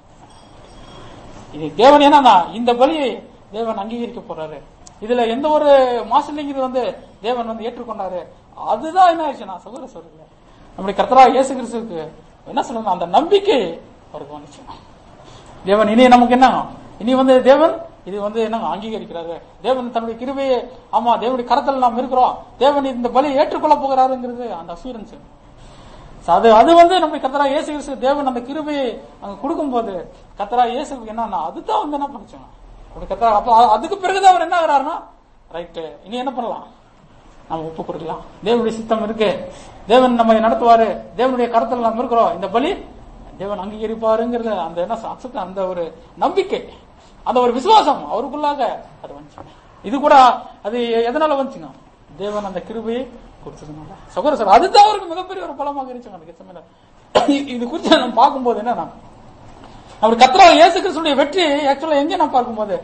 இது தேவன் என்னன்னா இந்த பலியை தேவன் அங்கீகரிக்க போறாரு இதுல எந்த ஒரு மாசலிங்கிறது வந்து தேவன் வந்து ஏற்றுக்கொண்டாரு அதுதான் என்ன ஆயிடுச்சுன்னா சகோதர சொல்றீங்க நம்முடைய கர்த்தரா இயேசு கிறிஸ்துவுக்கு என்ன சொல்லணும் அந்த நம்பிக்கை அவருக்கு வந்துச்சு தேவன் இனி நமக்கு என்ன இனி வந்து தேவன் இது வந்து என்ன அங்கீகரிக்கிறாரு தேவன் தன்னுடைய கிருபையை ஆமா தேவனுடைய கரத்தில் நாம் இருக்கிறோம் தேவன் இந்த பலியை ஏற்றுக்கொள்ள போகிறாருங்கிறது அந்த அசூரன்ஸ் அது அது வந்து நம்ம கத்தரா இயேசு கிறிஸ்து தேவன் அந்த கிருபையை அங்க கொடுக்கும்போது கத்தரா இயேசுக்கு என்னன்னா அதுதான் வந்து என்ன பண்ணுச்சோம் அப்படி கத்தரா அப்ப அ- அதுக்கு பிறகுதான் அவர் என்ன ஆகிறாருன்னா ரைட்டு இனி என்ன பண்ணலாம் நம்ம ஒப்பு கொடுக்கலாம் தேவனுடைய சித்தம் இருக்கு தேவன் நம்மை நடத்துவாரு தேவனுடைய கரத்துல நம்ம இருக்கிறோம் இந்த பலி தேவன் அங்கீகரிப்பாருங்கிறத அந்த என்ன accept- அந்த ஒரு நம்பிக்கை அந்த ஒரு விசுவாசம் அவருக்குள்ளாக அது வந்துச்சு இது கூட அது எதனால வந்துச்சுங்க தேவன் அந்த கிருபையை கொடுத்ததுனால சகோதர சார் அதுதான் அவருக்கு மிகப்பெரிய ஒரு பலமாக இருந்துச்சு அந்த கெச்சமேல இது குறித்து நம்ம பார்க்கும்போது என்னன்னா அவர் கத்ரா இயேசு கிறிஸ்துடைய வெற்றி ஆக்சுவலா எங்க நான் பார்க்கும்போது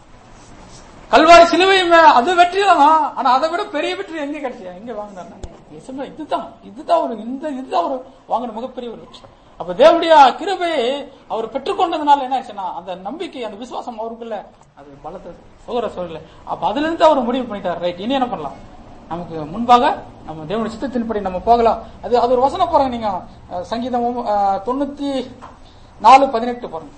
கல்வாரி சிலுவை மே- அது வெற்றி தான் ஆனா அதை விட பெரிய வெற்றி எங்க கிடைச்சு எங்க வாங்கினார் இயேசுமே இதுதான் இதுதான் ஒரு இந்த இதுதான் ஒரு வாங்கின மிகப்பெரிய ஒரு வெற்றி அப்ப தேவனுடைய கிருபையை அவர் பெற்றுக்கொண்டதுனால என்ன ஆச்சுன்னா அந்த நம்பிக்கை அந்த விசுவாசம் அவருக்குள்ள அது பலத்தது சோதர சோழல அப்ப அதுல இருந்து அவர் முடிவு பண்ணிட்டார் ரைட் இனி என்ன பண்ணலாம் நமக்கு முன்பாக நம்ம தேவனுடைய சித்தத்தின்படி நம்ம போகலாம் அது அது ஒரு வசனம் பாருங்க நீங்க அஹ், சங்கீதம் அஹ், தொண்ணூத்தி நாலு பதினெட்டு பாருங்க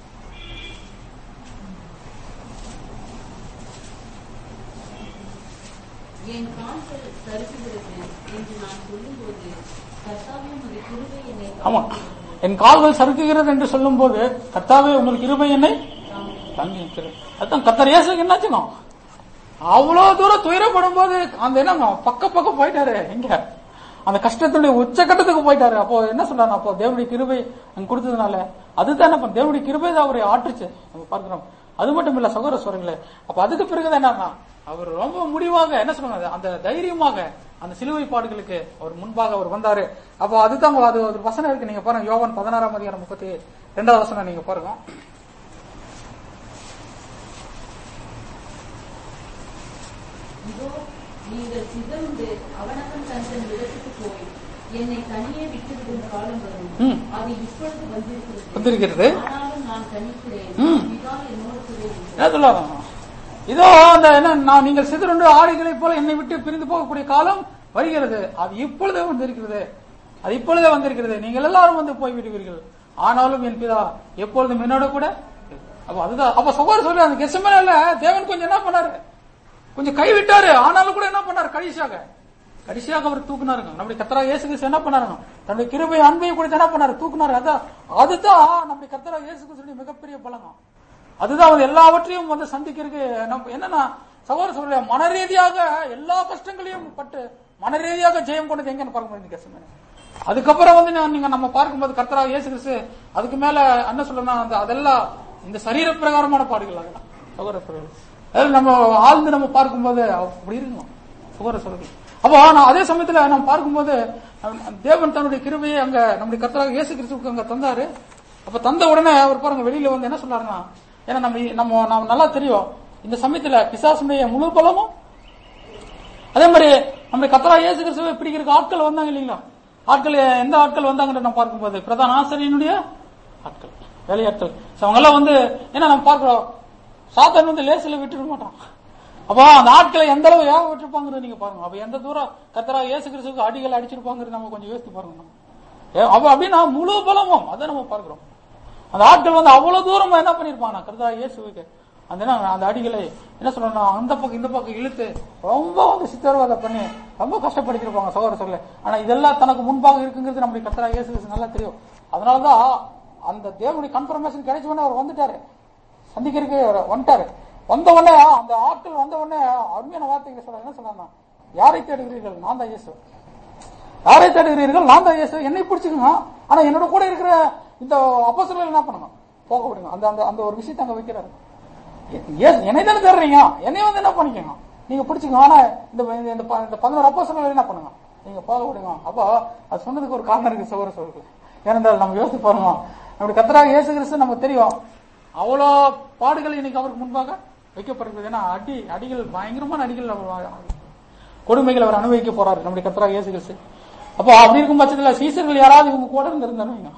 என் கால்கள் சறுக்குகிறது என்று நான் சொல்லும்போது கர்த்தாவே உமது கிருபை என்னை ஆமா என் கால்கள் சறுக்குகிறது என்று சொல்லும்போது கர்த்தாவே உங்களுக்கு இருமை என்னை தங்கி நிற்கிறது அதான் கத்தர் இயேசுக்கு என்னாச்சுங்க அவ்வளவு தூரம் துயரப்படும் போது அந்த என்னங்க பக்க பக்கம் போயிட்டாரு எங்க அந்த கஷ்டத்துடைய உச்சக்கட்டத்துக்கு போயிட்டாரு அப்போ என்ன சொல்றாரு அப்போ தேவனுடைய கிருபை அங்க கொடுத்ததுனால அதுதான் என்ன பண்ண தேவனுடைய கிருபை தான் அவரை ஆற்றுச்சு நம்ம பார்க்கிறோம் அது மட்டும் இல்ல சகோதர சொல்றீங்களே அப்ப அதுக்கு பிறகுதான் என்னன்னா அவர் ரொம்ப முடிவாக என்ன சொல்றாங்க அந்த தைரியமாக அந்த சிலுவை பாடுகளுக்கு அவர் முன்பாக அவர் வந்தாரு அப்போ அதுதான் அது ஒரு வசனம் இருக்கு நீங்க பாருங்க யோவான் பதினாறாம் அதிகாரம் முப்பத்தி ரெண்டாவது வசனம் நீங்க பாருங்க இதோ நீங்கள் சிதறுண்டு அவனவன் தன் தன் இடத்துக்கு போய் என்னை தனியே விட்டுவிடும் காலம் வரும் ம். அது இப்பொழுது வந்திருக்கிறது வந்திருக்கிறது ஆனாலும் நான் தனிக்கிறேன் ம். பிதா என்னோடு கூட இருக்கிறார். என்ன சொல்லுவாங்க இதோ அந்த என்ன நான் நீங்கள் சிதறுண்டு ஆடைகளைப் போல என்னை விட்டு பிரிந்து போகக்கூடிய காலம் வருகிறது அது இப்பொழுதே வந்திருக்கிறது அது இப்பொழுதே வந்திருக்கிறது நீங்கள் எல்லாரும் வந்து போய் விடுவீர்கள் ஆனாலும் என் பிதா எப்பொழுதும் என்னோட கூட அப்ப அதுதான் அப்ப சகோதரர் சொல்லி அந்த கெசமேல தேவன் கொஞ்சம் என்ன பண்ணாரு கொஞ்சம் கைவிட்டாரு ஆனாலும் கூட என்ன பண்ணாரு கடைசியாக கடைசியாக அவர் தூக்குனாருங்க நம்முடைய கத்தரா இயேசு கிறிஸ்து என்ன பண்ணாருங்க தன்னுடைய கிருபை அன்பையும் கூட என்ன பண்ணாரு தூக்குனாரு அதான் அதுதான் நம்முடைய கத்தரா இயேசு கிறிஸ்துடைய மிகப்பெரிய பலங்க அதுதான் அவர் எல்லாவற்றையும் வந்து சந்திக்கிறதுக்கு நம்ம என்னன்னா சகோதர சொல்ல மன ரீதியாக எல்லா கஷ்டங்களையும் பட்டு மன ரீதியாக ஜெயம் கொண்டது எங்கன்னு பார்க்க முடியும் கேசமே அதுக்கப்புறம் வந்து நான் நீங்க நம்ம பார்க்கும்போது கர்த்தரா இயேசு கிறிஸ்து அதுக்கு மேல என்ன சொல்லணும்னா அந்த அதெல்லாம் இந்த சரீர பிரகாரமான பாடுகள் அதெல்லாம் சகோதர சொல்றது அதில் நம்ம ஆழ்ந்து நம்ம பார்க்கும்போது அப்படி இருக்கணும் சகோதர சொல்றது அப்போ நான் அதே சமயத்துல நம்ம பார்க்கும்போது அஹ், தேவன் தன்னுடைய கிருபையை அங்க நம்முடைய கர்த்தராக இயேசு கிறிஸ்துவுக்கு அங்க தந்தாரு அப்ப தந்த உடனே அவர் பாருங்க வெளியில வந்து என்ன சொன்னாருன்னா ஏன்னா நம்ம நம்ம நம்ம நல்லா தெரியும் இந்த சமயத்துல பிசாசுடைய முழு பலமும் அதே மாதிரி நம்ம கத்தரா இயேசு கிறிஸ்துவை பிடிக்கிறதுக்கு ஆட்கள் வந்தாங்க இல்லைங்களா ஆட்கள் எந்த ஆட்கள் வந்தாங்கன்னு நம்ம பார்க்கும்போது பிரதான ஆசிரியனுடைய ஆட்கள் வேலையாட்கள் So, அவங்க எல்லாம் வந்து என்ன நம்ம பார்க்கிறோம் சாத்தான் வந்து லேசில விட்டுட மாட்டான் அப்போ அந்த ஆட்களை எந்த அளவு ஏக விட்டுருப்பாங்கிறது நீங்க பாருங்க அப்ப எந்த தூரம் கத்தரா இயேசு கிறிஸ்துக்கு அடிகள் அடிச்சிருப்பாங்கிறது நம்ம கொஞ்சம் யோசித்து பாருங்க நம்ம. ஏ, அப்ப அப்படின்னா முழு பலமும் அதை நம்ம பார்க்கிறோம் அந்த ஆட்கள் வந்து அவ்வளவு தூரமா என்ன பண்ணிருப்பாங்க கர்த்தா இயேசுவுக்கு அந்த என்ன, அந்த அடிகளை என்ன சொல்லணும் அந்த பக்கம் இந்த பக்கம் இழுத்து ரொம்ப வந்து சித்திரவதை பண்ணி ரொம்ப கஷ்டப்படுத்திருப்பாங்க சகோதர சொல்ல ஆனா இதெல்லாம் தனக்கு முன்பாக இருக்குங்கிறது நம்முடைய கர்த்தரா இயேசு கிறிஸ்து நல்லா தெரியும் அதனாலதான் அந்த தேவனுடைய கன்ஃபர்மேஷன் கிடைச்ச உடனே அவர் வந்துட்டாரு சந்திக்கிறதுக்கு அவர் வந்துட்டாரு வந்த உடனே அந்த ஆட்கள் வந்த உடனே அருமையான வார்த்தைகளை சொல்ல என்ன சொன்னாங்க யாரை தேடுகிறீர்கள் நான் தான் இயேசு யாரை தேடுகிறீர்கள் நான் தான் இயேசு என்னை பிடிச்சுக்கங்க ஆனா என்னோட கூட இருக்கிற இந்த அப்போஸ்தலர்கள் என்ன பண்ணுங்க போக விடுங்க அந்த அந்த அந்த ஒரு விஷயத்தை அங்க வைக்கிறாரு ஏ- என்னை தானே தேடுறீங்க என்னை வந்து என்ன பண்ணிக்கங்க நீங்க பிடிச்சுக்கங்க ஆனா இந்த இந்த- இந்த ப- இந்த பதினோரு அப்போஸ்தலர்கள் என்ன பண்ணுங்க நீங்க போக விடுங்க அப்போ அது சொன்னதுக்கு ஒரு காரணம் இருக்கு சகோதர சோழர்கள் ஏனென்றால் நம்ம யோசித்து பாருங்க நம்முடைய கத்தராக இயேசு கிறிஸ்து நமக்கு தெரியும் அவ்வளோ பாடுகள் இன்னைக்கு அவருக்கு முன்பாக வைக்கப்படுகிறது ஏன்னா அடி அடிகள் பயங்கரமான அடிகள் அவர் வா- கொடுமைகள் அவர் அனுபவிக்க போறாரு நம்முடைய கத்தராக இயேசு கிறிஸ்து அப்போ அப்படி இருக்கும் பட்சத்துல சீசர்கள் யாராவது இவங்க கூட இருந்து இருந்தாருங்க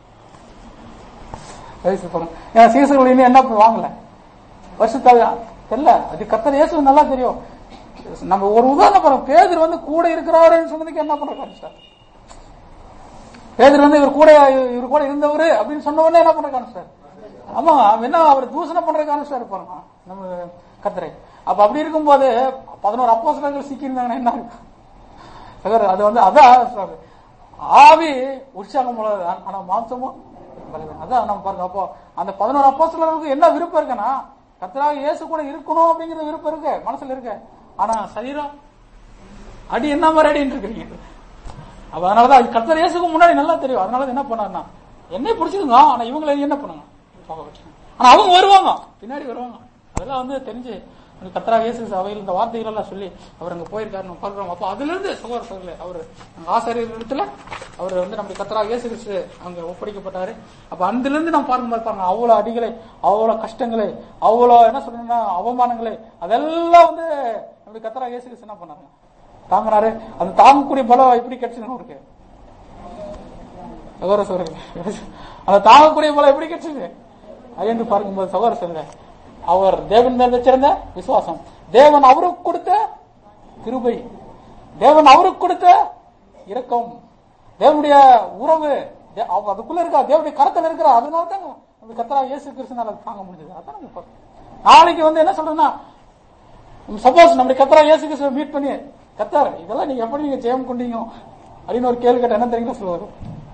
வயசு பாருங்க ஏன்னா சீசர்கள் இன்னும் என்ன போய் வாங்கல வருஷத்தால தெரியல அது கத்தர் இயேசு நல்லா தெரியும் நம்ம ஒரு உதாரணம் பாருங்க பேதர் வந்து கூட இருக்கிறாருன்னு சொன்னதுக்கு என்ன பண்ற காமிச்சார் பேதர் வந்து இவர் கூட இவர் கூட இருந்தவர் அப்படின்னு சொன்ன உடனே என்ன பண்ற காமிச்சார் ஆமா அவன் என்ன அவர் தூசணம் பண்ற காமிச்சாரு பாருங்க நம்ம கத்தரை அப்ப அப்படி இருக்கும்போது பதினோரு அப்போஸ்தலர்கள் சிக்கி இருந்தாங்கன்னா என்ன இருக்கும் சகோதரர், அது வந்து அதான் சொல்றாரு. ஆவி உற்சாகம் உள்ளதுதான் ஆனா மாம்சமும் பலவீனம். அதான் நம்ம பாருங்க அப்போ அந்த பதினோரு அப்போஸ்தலர்களுக்கு என்ன விருப்பம் இருக்குன்னா கர்த்தராக இயேசு கூட இருக்கணும் அப்படிங்கிற விருப்பம் இருக்கு மனசுல இருக்கு ஆனா சரீரம் அடி என்ன மாதிரி அடின்னு இருக்கிறீங்க அப்ப அதனாலதான் அது கர்த்தர் இயேசுக்கு முன்னாடி நல்லா தெரியும் அதனால என்ன பண்ணாருன்னா என்னை பிடிச்சிருங்க ஆனா இவங்களை என்ன பண்ணுங்க போக வச்சுங்க ஆனா அவங்க வருவாங்க பின்னாடி வருவாங்க அதெல்லாம் வந்து தெரிஞ்சு அந்த கர்த்தராக இயேசு அவையில் இந்த வார்த்தைகள் எல்லாம் சொல்லி அவர் அங்க போயிருக்காரு நம்ம பார்க்கிறோம் அப்போ அதுல இருந்து சகோதர சகோதரர்களே அவர் அங்க ஆசாரியர் இடத்துல அவர் வந்து நம்முடைய கர்த்தராக இயேசு கிறிஸ்து அங்க ஒப்படைக்கப்பட்டாரு அப்ப அதுல இருந்து நம்ம பார்க்கும்போது பாருங்க அவ்வளவு அடிகளை அவ்வளவு கஷ்டங்களை அவ்வளவு என்ன சொல்லணும்னா அவமானங்களை அதெல்லாம் வந்து நம்முடைய கர்த்தராக இயேசு கிறிஸ்து என்ன பண்ணாங்க தாங்கினாரு அந்த தாங்கக்கூடிய பலம் எப்படி கிடைச்சதுன்னு அவருக்கு சகோதர சகோதரர்களே அந்த தாங்கக்கூடிய பலம் எப்படி கிடைச்சது அது என்று பார்க்கும்போது சகோதர சகோதரர்களே அவர் தேவன் மேல் வச்சிருந்த விசுவாசம் தேவன் அவருக்கு கொடுத்த கிருபை தேவன் அவருக்கு கொடுத்த இரக்கம் தேவனுடைய உறவு தே- அவ- அதுக்குள்ள இருக்கா தேவனுடைய கரத்துல இருக்கிற அதனால தான் அந்த கத்தரா இயேசு கிறிஸ்துனால தாங்க முடிஞ்சது அதான் நம்ம பார்க்கணும். நாளைக்கு வந்து என்ன சொல்றேன்னா சப்போஸ் நம்முடைய கத்தரா இயேசு கிறிஸ்துவை மீட் பண்ணி கத்தார் இதெல்லாம் நீங்க எப்படி நீங்க ஜெயம் கொண்டீங்க அப்படின்னு ஒரு கேள்வி கேட்ட என்ன தெரியுங்களா சொல்லுவாரு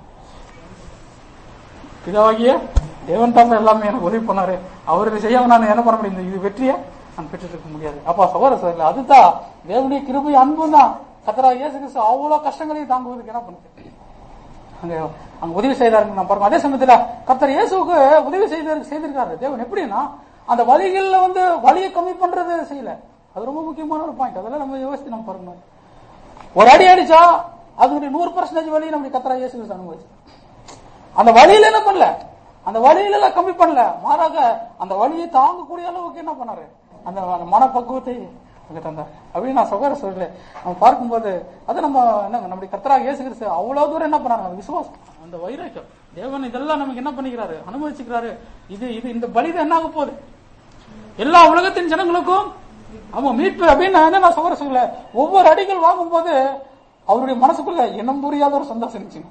பிதாவாகிய தேவன் தான் எல்லாமே எனக்கு உதவி பண்ணாரு அவருக்கு செய்யாம நான் என்ன பண்ண முடியும் இது வெற்றியை நான் பெற்றுட்டு இருக்க முடியாது அப்பா சகோதர சகோதரர்களே, அதுதான் தேவனுடைய கிருபை அன்பும் தான் கத்தரா இயேசு கிறிஸ்து அவ்வளவு கஷ்டங்களையும் தாங்குவதற்கு என்ன பண்ணுது அங்க அங்க உதவி செய்தாருன்னு நான் பாருங்க அதே சமயத்துல கர்த்தர் இயேசுவுக்கு உதவி செய்து செய்திருக்காரு தேவன் எப்படின்னா அந்த வழிகள்ல வந்து வழியை கம்மி பண்றது செய்யல அது ரொம்ப முக்கியமான ஒரு பாயிண்ட் அதெல்லாம் நம்ம யோசித்து நம்ம பாருங்க ஒரு அடி அடிச்சா அதனுடைய நூறு பர்சன்டேஜ் வழி நம்முடைய கத்தரா இயேசு கிறிஸ்து அனுபவிச்சு அந்த வழியில என்ன பண்ணல அந்த வழியில எல்லாம் கம்மி பண்ணல மாறாக அந்த வழியை தாங்கக்கூடிய அளவுக்கு என்ன பண்ணாரு அந்த மனப்பக்குவத்தை அங்க தந்தார் அப்படின்னு நான் சகோதர சொல்றேன் நம்ம பார்க்கும்போது அது நம்ம என்ன நம்முடைய கத்தராக இயேசு கிறிஸ்து அவ்வளவு தூரம் என்ன பண்ணாரு அந்த விசுவாசம் அந்த வைராக்கியம் தேவன் இதெல்லாம் நமக்கு என்ன பண்ணிக்கிறாரு அனுபவிச்சுக்கிறாரு இது இது இந்த பலிதான் என்ன ஆக போகுது எல்லா உலகத்தின் ஜனங்களுக்கும் ஆமா மீட்பு அப்படின்னு நான் என்ன நான் சகோதர சொல்லல ஒவ்வொரு அடிகள் வாங்கும்போது அவருடைய மனசுக்குள்ள இனம் புரியாத ஒரு சந்தோஷம் இருந்துச்சு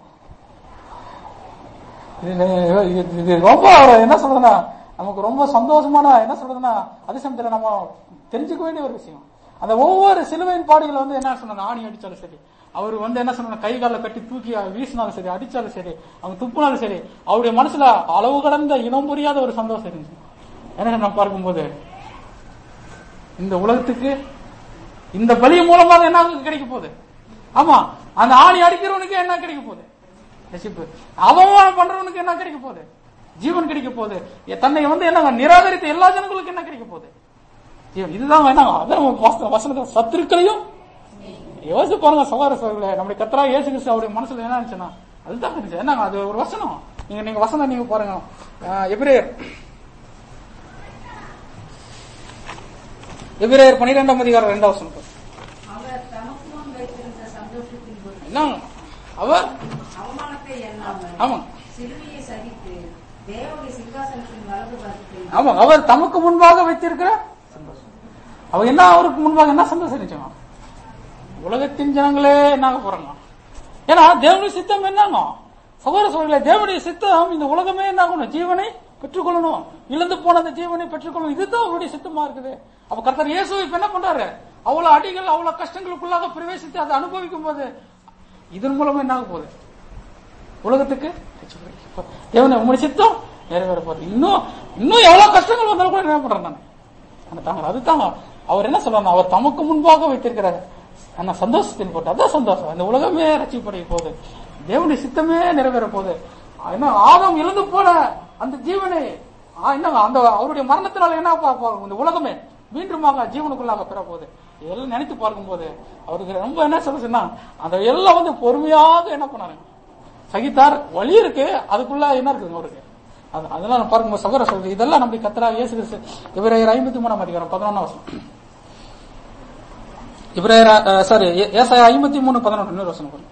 இது இது- இது ரொம்ப என்ன சொல்றதுன்னா நமக்கு ரொம்ப சந்தோஷமான என்ன சொல்றதுன்னா அதே சமயத்துல நம்ம தெரிஞ்சுக்க வேண்டிய ஒரு விஷயம் அந்த ஒவ்வொரு சிலுவையின் பாடுகளை வந்து என்ன சொன்னாங்க ஆணி அடிச்சாலும் சரி அவர் வந்து என்ன சொன்னாங்க கை கால கட்டி தூக்கி வீசினாலும் சரி அடிச்சாலும் சரி அவங்க துப்புனாலும் சரி அவருடைய மனசுல அளவு கடந்த இனம் புரியாத ஒரு சந்தோஷம் இருந்துச்சு என்ன நான் பார்க்கும்போது இந்த உலகத்துக்கு இந்த பலி மூலமாக என்ன கிடைக்க போகுது ஆமா அந்த ஆணி அடிக்கிறவனுக்கு என்ன கிடைக்க போகுது ரசிப்பு அவமானம் பண்றவனுக்கு என்ன கிடைக்க போகுது ஜீவன் கிடைக்க போகுது எ- தன்னை வந்து என்ன நிராகரித்த எல்லா ஜனங்களுக்கும் என்ன கிடைக்க போகுது ஜீவன் இதுதான் என்ன அதான் வசன- வசனத்துல சத்துருக்களையும் யோசிச்சு பாருங்க சகோதர சகோதரர்களே நம்முடைய கத்தரா இயேசு கிறிஸ்து அவருடைய மனசுல என்ன இருந்துச்சுன்னா அதுதான் இருந்துச்சு என்னங்க அது ஒரு வசனம் நீங்க நீங்க வசனம் நீங்க பாருங்க ஆஹ், எபிரேயர் எபிரேயர் பனிரெண்டாம் அதிகாரம் ரெண்டாம் வசனம் பாருங்க. அவர் தமக்கு முன் வைத்திருந்த சந்தோஷத்தின் பொருட்டு என்ன அவர் ஆமா சிலுவையை சகித்து தேவனுடைய சிங்காசனத்தின் வலது பார்த்து ஆமா அவர் தமக்கு முன்பாக வைத்திருக்கிற சந்தோஷம் அவர் என்ன அவருக்கு முன்பாக என்ன சந்தோஷம் நிச்சயம் உலகத்தின் ஜனங்களே என்னாக போறாங்க ஏன்னா தேவனுடைய சித்தம் என்னங்க சகோதர சகோதரிகளே தேவனுடைய சித்தம் இந்த உலகமே என்ன ஆகணும் ஜீவனை பெற்றுக்கொள்ளணும் இழந்து போன அந்த ஜீவனை பெற்றுக்கொள்ளணும் இதுதான் அவருடைய சித்தமா இருக்குது அப்ப கர்த்தர் இயேசு இப்ப என்ன பண்றாரு அவ்வளவு அடிகள் அவ்வளவு கஷ்டங்களுக்குள்ளாக பிரவேசித்து அதை அனுபவிக்கும் போது இதன் மூலமா என்ன ஆக போகுது உலகத்துக்கு தேவனை உங்களுடைய சித்தம் நிறைவேற போகுது இன்னும் இன்னும் எவ்வளவு கஷ்டங்கள் வந்தாலும் கூட என்ன பண்றேன் நான் அந்த தாங்க அதுதாங்க அவர் என்ன சொல்றாரு அவர் தமக்கு முன்பாக வைத்திருக்கிறார் ஆனா சந்தோஷத்தின் போட்டு அதான் சந்தோஷம் இந்த உலகமே ரட்சிப்படைய போகுது தேவனுடைய சித்தமே நிறைவேற போகுது என்ன ஆதம் இழந்து போன அந்த ஜீவனை ஆ, என்னங்க அந்த அவருடைய மரணத்தினால என்ன பார்ப்போம் இந்த உலகமே மீண்டுமாக ஜீவனுக்குள்ளாக பெற போகுது இதெல்லாம் நினைத்து பார்க்கும்போது அவருக்கு ரொம்ப என்ன சொல்லுச்சுன்னா அந்த எல்லாம் வந்து பொறுமையாக என்ன பண்ணாரு சகித்தார் வழி இருக்கு அதுக்குள்ள என்ன இருக்குங்க அவருக்கு அது- அதெல்லாம் பாருங்க சகோதர சொல்றது இதெல்லாம் நம்ம கத்தரா இயேசு கிறிஸ்து இவரையர் ஐம்பத்தி மூணாம் அதிகாரம் பதினொன்னாம் வருஷம் இவரையர் சாரி ஏசாய ஐம்பத்தி மூணு பதினொன்று இன்னொரு வசனம் பாருங்க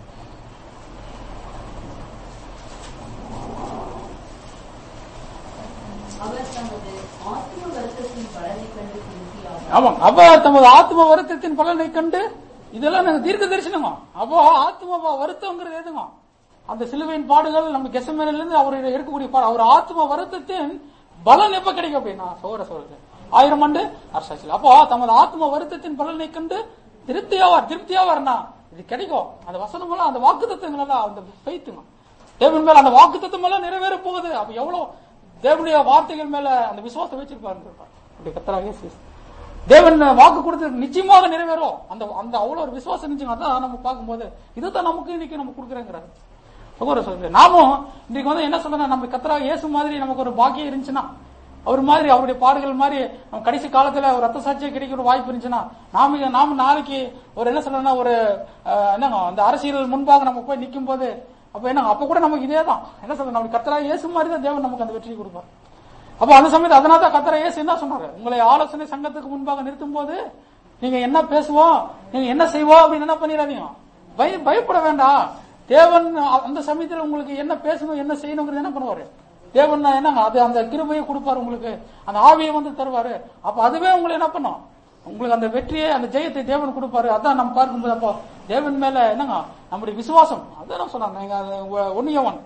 அவர் தமது ஆத்ம வருத்தத்தின் பலனை கண்டு திருப்தியாவார் ஆமாம் அவர் தமது ஆத்ம வருத்தத்தின் பலனை கண்டு இதெல்லாம் நாங்க தீர்க்க தரிசனங்க அப்போ ஆத்ம வருத்தங்கிறது எதுங்க அந்த சிலுவையின் பாடுகள் நம்ம கெசமேல இருந்து அவர் எடுக்கக்கூடிய பாடு அவர் ஆத்ம வருத்தத்தின் பலன் எப்ப கிடைக்கும் அப்படின்னா சோர சொல்றது ஆயிரம் ஆண்டு அரசாட்சியில் அப்போ தமது ஆத்ம வருத்தத்தின் பலனை கண்டு திருப்தியாவார் திருப்தியாவார்னா இது கிடைக்கும் அந்த வசனம் எல்லாம் அந்த வாக்கு தத்துவங்கள் அந்த பெய்த்துங்க தேவன் மேல அந்த வாக்கு தத்துவம் எல்லாம் நிறைவேற போகுது அப்ப எவ்வளவு தேவனுடைய வார்த்தைகள் மேல அந்த விசுவாசம் வச்சிருப்பாரு அப்படி கத்தராக இயேசு தேவன் வாக்கு கொடுத்து நிச்சயமாக நிறைவேறும் அந்த அந்த அவ்வளவு ஒரு விசுவாசம் நிச்சயம் அதான் நம்ம பார்க்கும்போது இதுதான் நமக்கு இன்னைக்கு நம்ம கொடுக்குறேங்கிறாரு சகோதர சொல்றது நாமும் இன்னைக்கு வந்து என்ன சொல்றேன் நம்ம கத்தராக இயேசு மாதிரி நமக்கு ஒரு பாக்கியம் இருந்துச்சுன்னா அவர் மாதிரி அவருடைய பாடுகள் மாதிரி நம்ம கடைசி காலத்துல ஒரு ரத்த சாட்சியை கிடைக்கிற ஒரு வாய்ப்பு இருந்துச்சுன்னா நாம நாம நாளைக்கு ஒரு என்ன சொல்றேன்னா ஒரு அஹ், என்னங்க அந்த அரசியல் முன்பாக நம்ம போய் நிக்கும் போது அப்ப என்ன அப்ப கூட நமக்கு இதே தான் என்ன சொல்றது நம்ம கத்தராக இயேசு மாதிரி தான் தேவன் நமக்கு அந்த வெற்றி கொடுப்பார் அப்ப அந்த சமயத்துல அதனால தான் கத்தர இயேசு என்ன சொன்னாரு உங்களை ஆலோசனை சங்கத்துக்கு முன்பாக நிறுத்தும் போது நீங்க என்ன பேசுவோம் நீங்க என்ன செய்வோம் அப்படின்னு என்ன பண்ணிடாதீங்க பய பயப்பட வேண்டாம் தேவன் அந்த சமயத்துல உங்களுக்கு என்ன பேசணும் என்ன செய்யணுங்கிறது என்ன பண்ணுவாரு தேவன் என்னங்க அது அந்த கிருபையை கொடுப்பாரு உங்களுக்கு அந்த ஆவியை வந்து தருவாரு அப்ப அதுவே உங்களை என்ன பண்ணும் உங்களுக்கு அந்த வெற்றியை அந்த ஜெயத்தை தேவன் கொடுப்பாரு அதான் நம்ம பார்க்கும்போது அப்போ தேவன் மேல என்னங்க நம்முடைய விசுவாசம் அதான் நான் சொன்னாங்க நீங்க ஒன்னியவன்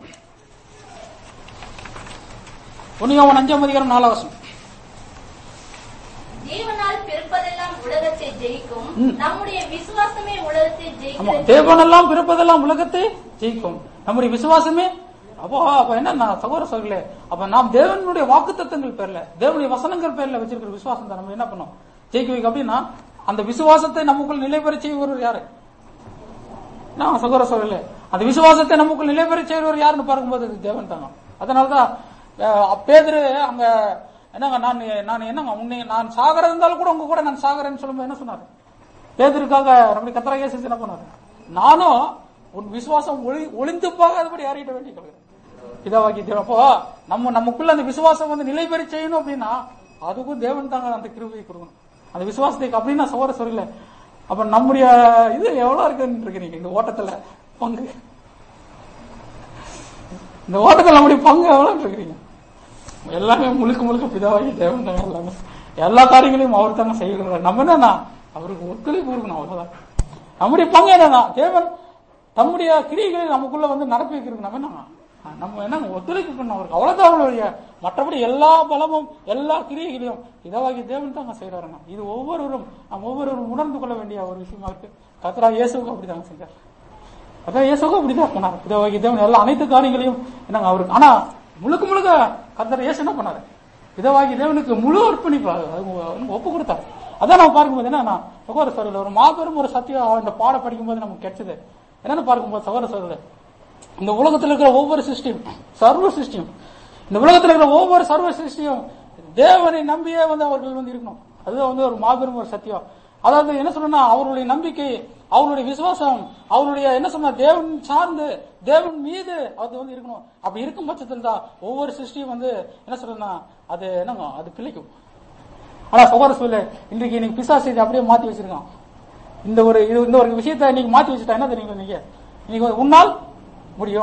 ஒன்னியவன் அஞ்சாம் அதிகாரம் நாலாவசம் தேவனால் பிறப்பதெல்லாம் உலகத்தை ஜெயிக்கும் ம். நம்முடைய விசுவாசமே உலகத்தை ஆமா ஜெயிக்கிறது தேவனெல்லாம் பிறப்பதெல்லாம் உலகத்தை ஜெயிக்கும் நம்முடைய விசுவாசமே அப்போ அப்ப என்ன நான் சகோதர சகோதரர்களே அப்ப நாம் தேவனுடைய வாக்குத்தத்தங்கள் பேர்ல தேவனுடைய வசனங்கள் பேர்ல வச்சிருக்கிற விசுவாசம் தான் நம்ம என்ன பண்ணோம் ஜெயிக்க வைக்க அப்படின்னா அந்த விசுவாசத்தை நமக்குள் நிலைபெற செய்வர் யாரு நான் சகோதர சகோதரர்களே அந்த விசுவாசத்தை நமக்குள் நிலைபெற செய்வர் யாருன்னு பார்க்கும்போது அது தேவன் தாங்க அதனாலதான் அஹ், பேதுரு அங்க என்னங்க நான் நான் என்னங்க உன்னை நான் சாகரம் இருந்தாலும் கூட உங்க கூட நான் சாகரேன்னு சொல்லும்போது என்ன சொன்னாரு பேதருக்காக நம்முடைய கத்தரா இயேசு என்ன பண்ணாரு நானும் உன் விசுவாசம் ஒளி ஒளிந்து போகாதபடி யார்கிட்ட வேண்டிக் கொள்கிறேன் பிதாவாக்கி தேவன் அப்போ நம்ம நமக்குள்ள அந்த விசுவாசம் வந்து நிலை பெற செய்யணும் அப்படின்னா அதுக்கும் தேவன் தாங்க அந்த கிருபையை கொடுக்கணும் அந்த விசுவாசத்தை அப்படின்னா சோர சொல்லல அப்ப நம்முடைய இது எவ்வளவு இருக்குன்னு இருக்கிறீங்க இந்த ஓட்டத்துல பங்கு இந்த ஓட்டத்துல நம்முடைய பங்கு எவ்வளவு இருக்கிறீங்க எல்லாமே முழுக்க முழுக்க பிதாவாகி தேவன் தாங்க எல்லாமே எல்லா காரியங்களையும் அவர் தாங்க செய்கிறார் நம்ம என்னன்னா அவருக்கு ஒத்துழைப்பு கொடுக்கணும் அவ்வளவுதான் நம்முடைய பங்கு என்னன்னா தேவன் தம்முடைய கிரியைகளை நமக்குள்ள வந்து நடப்பி வைக்கிறது நம்ம என்னங்க நம்ம என்ன ஒத்துழைப்பு பண்ணணும் அவருக்கு அவ்வளவுதான் அவருடைய மற்றபடி எல்லா பலமும் எல்லா கிரியைகளையும் இதவாகி தேவன் தாங்க செய்யறாருங்க இது ஒவ்வொருவரும் நாம் ஒவ்வொருவரும் உணர்ந்து கொள்ள வேண்டிய ஒரு விஷயமா இருக்கு கத்ரா இயேசுக்கும் அப்படிதாங்க செஞ்சார் அதான் இயேசுக்கும் அப்படிதான் பண்ணாரு பிதாவாகி தேவன் எல்லா அனைத்து காரியங்களையும் என்னங்க அவருக்கு ஆனா முழுக்க முழுக்க கர்த்தர் இயேசு என்ன பண்ணாரு பிதாவாகி தேவனுக்கு முழு அர்ப்பணிப்பு அது அவருக்கு ஒப்பு கொடுத்தாரு அதான் நம்ம பார்க்கும்போது என்ன சகோதர சோதரில் ஒரு மாபெரும் ஒரு சத்தியம் இந்த பாடம் படிக்கும்போது நமக்கு கிடைச்சது என்னன்னு பார்க்கும்போது சகோதர சோதரில் இந்த உலகத்தில் இருக்கிற ஒவ்வொரு சிருஷ்டியும் சர்வ சிருஷ்டியும் இந்த உலகத்தில் இருக்கிற ஒவ்வொரு சர்வ சிருஷ்டியும் தேவனை நம்பியே வந்து அவர்கள் வந்து இருக்கணும் அதுதான் வந்து ஒரு மாபெரும் ஒரு சத்தியம் அதாவது என்ன சொல்லணும்னா அவருடைய நம்பிக்கை அவருடைய விசுவாசம் அவருடைய என்ன சொன்னா தேவன் சார்ந்து தேவன் மீது அது வந்து இருக்கணும் அப்படி இருக்கும் பட்சத்தில் தான் ஒவ்வொரு சிருஷ்டியும் வந்து என்ன சொல்லணும்னா அது என்னங்க அது கிளிக்கும் ஆனா சகோதர சொல்ல இன்றைக்கு இன்னைக்கு பிசா செய்தி அப்படியே மாத்தி வச்சிருக்கான் இந்த ஒரு இது இந்த ஒரு விஷயத்தை இன்னைக்கு மாத்தி வச்சுட்டா என்ன தெரியுங்களா நீங்க இன்னைக்கு வந்து உன்னால் முடியும்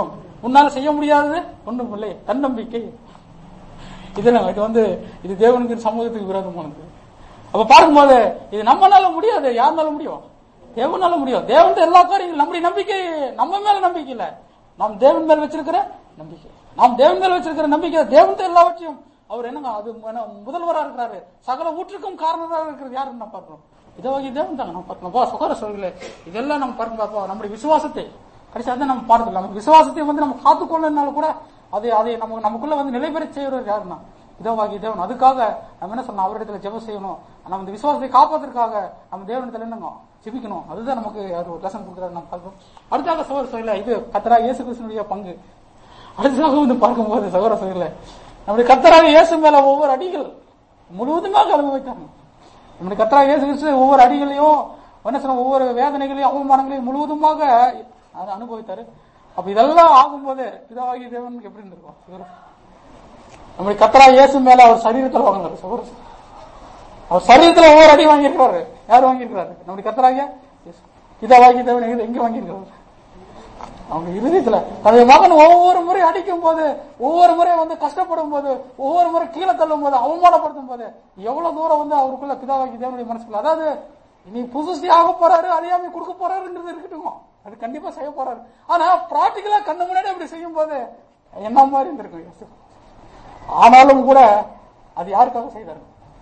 உன்னால செய்ய முடியாதது ஒண்ணும் இல்லை தன்னம்பிக்கை இது என்ன, இது வந்து இது தேவனுக்கு சமூகத்துக்கு விரோதமானது அப்ப பார்க்கும்போது இது நம்மனால முடியாது யாருனால முடியும் தேவனால முடியும் தேவன் எல்லா காரியங்களும் நம்முடைய நம்பிக்கை நம்ம மேல நம்பிக்கை இல்ல நாம் தேவன் மேல் வச்சிருக்கிற நம்பிக்கை நாம் தேவன் மேல் வச்சிருக்கிற நம்பிக்கை தேவன் எல்லாவற்றையும் அவர் என்னங்க அது என்ன, முதல்வரா இருக்கிறாரு சகல ஊற்றுக்கும் காரணராக இருக்கிறது யாருன்னு நம்ம பார்க்கணும் இதை வகை தேவன் தாங்க நம்ம பார்க்கணும் சுகார சொல்களே இதெல்லாம் நம்ம பார்க்கணும் பாப்பா நம்முடைய விசுவாசத்தை கடைசி அதை நம்ம பார்த்துக்கலாம் நம்ம விசுவாசத்தை வந்து நம்ம காத்துக்கொள்ளனால கூட அது அதை நம்ம நமக்குள்ள வந்து நிலைபெற செய்யறவர் யாருன்னா இதோவாகி தேவன் அதுக்காக நம்ம என்ன சொல்லணும் அவரிடத்துல ஜெபம் செய்யணும் நம்ம இந்த விசுவாசத்தை காப்பதற்காக நம்ம தேவனிடத்துல என்னங்க ஜெபிக்கணும் அதுதான் நமக்கு அவர் ஒரு லெசன் கொடுக்குறாரு நம்ம பார்க்கணும் அடுத்தாக சகோதர சோழல இது கத்தரா இயேசு கிருஷ்ணனுடைய பங்கு அடுத்ததாக வந்து பார்க்கும்போது சகோதர சோழல நம்முடைய கத்தராக இயேசு மேல ஒவ்வொரு அடிகள் முழுவதுமாக அனுபவித்தாங்க நம்முடைய கத்தரா இயேசு கிறிஸ்து ஒவ்வொரு அடிகளையும் என்ன சொன்ன ஒவ்வொரு வேதனைகளையும் அவமானங்களையும் முழுவதுமாக அதை அனுபவித்தாரு அப்ப இதெல்லாம் ஆகும்போது பிதாவாகி தேவனுக்கு எப்படி இருந்திருக்கும் இவரு? நம்முடைய கத்தரா இயேசு மேல அவர் சரீரத்தில் வாங்கினாரு சகோதரர் அவர் சரீரத்தில் ஒவ்வொரு அடி வாங்கியிருக்கிறாரு யார் வாங்கியிருக்கிறாரு நம்முடைய கத்தராகிய இயேசு. பிதாவாகி தேவன் எங்க- எங்க வாங்கியிருக்கிறாரு அவங்க இருதயத்துல தன்னுடைய மகன் ஒவ்வொரு முறை அடிக்கும் போது ஒவ்வொரு முறை வந்து கஷ்டப்படும் போது ஒவ்வொரு முறை கீழே தள்ளும் போது அவமானப்படுத்தும் போது எவ்வளவு தூரம் வந்து அவருக்குள்ள பிதாவாகி தேவனுடைய மனசுக்குள்ள அதாவது இனி புதுசி ஆக போறாரு அதையாம கொடுக்க போறாருங்கிறது இருக்கட்டும் அது கண்டிப்பா செய்ய போறாரு ஆனா பிராக்டிக்கலா கண்ணு முன்னாடி அப்படி செய்யும் போது என்ன மாதிரி இருந்திருக்கும் இயேசு. ஆனாலும் கூட அது யாருக்காக செய்தாரு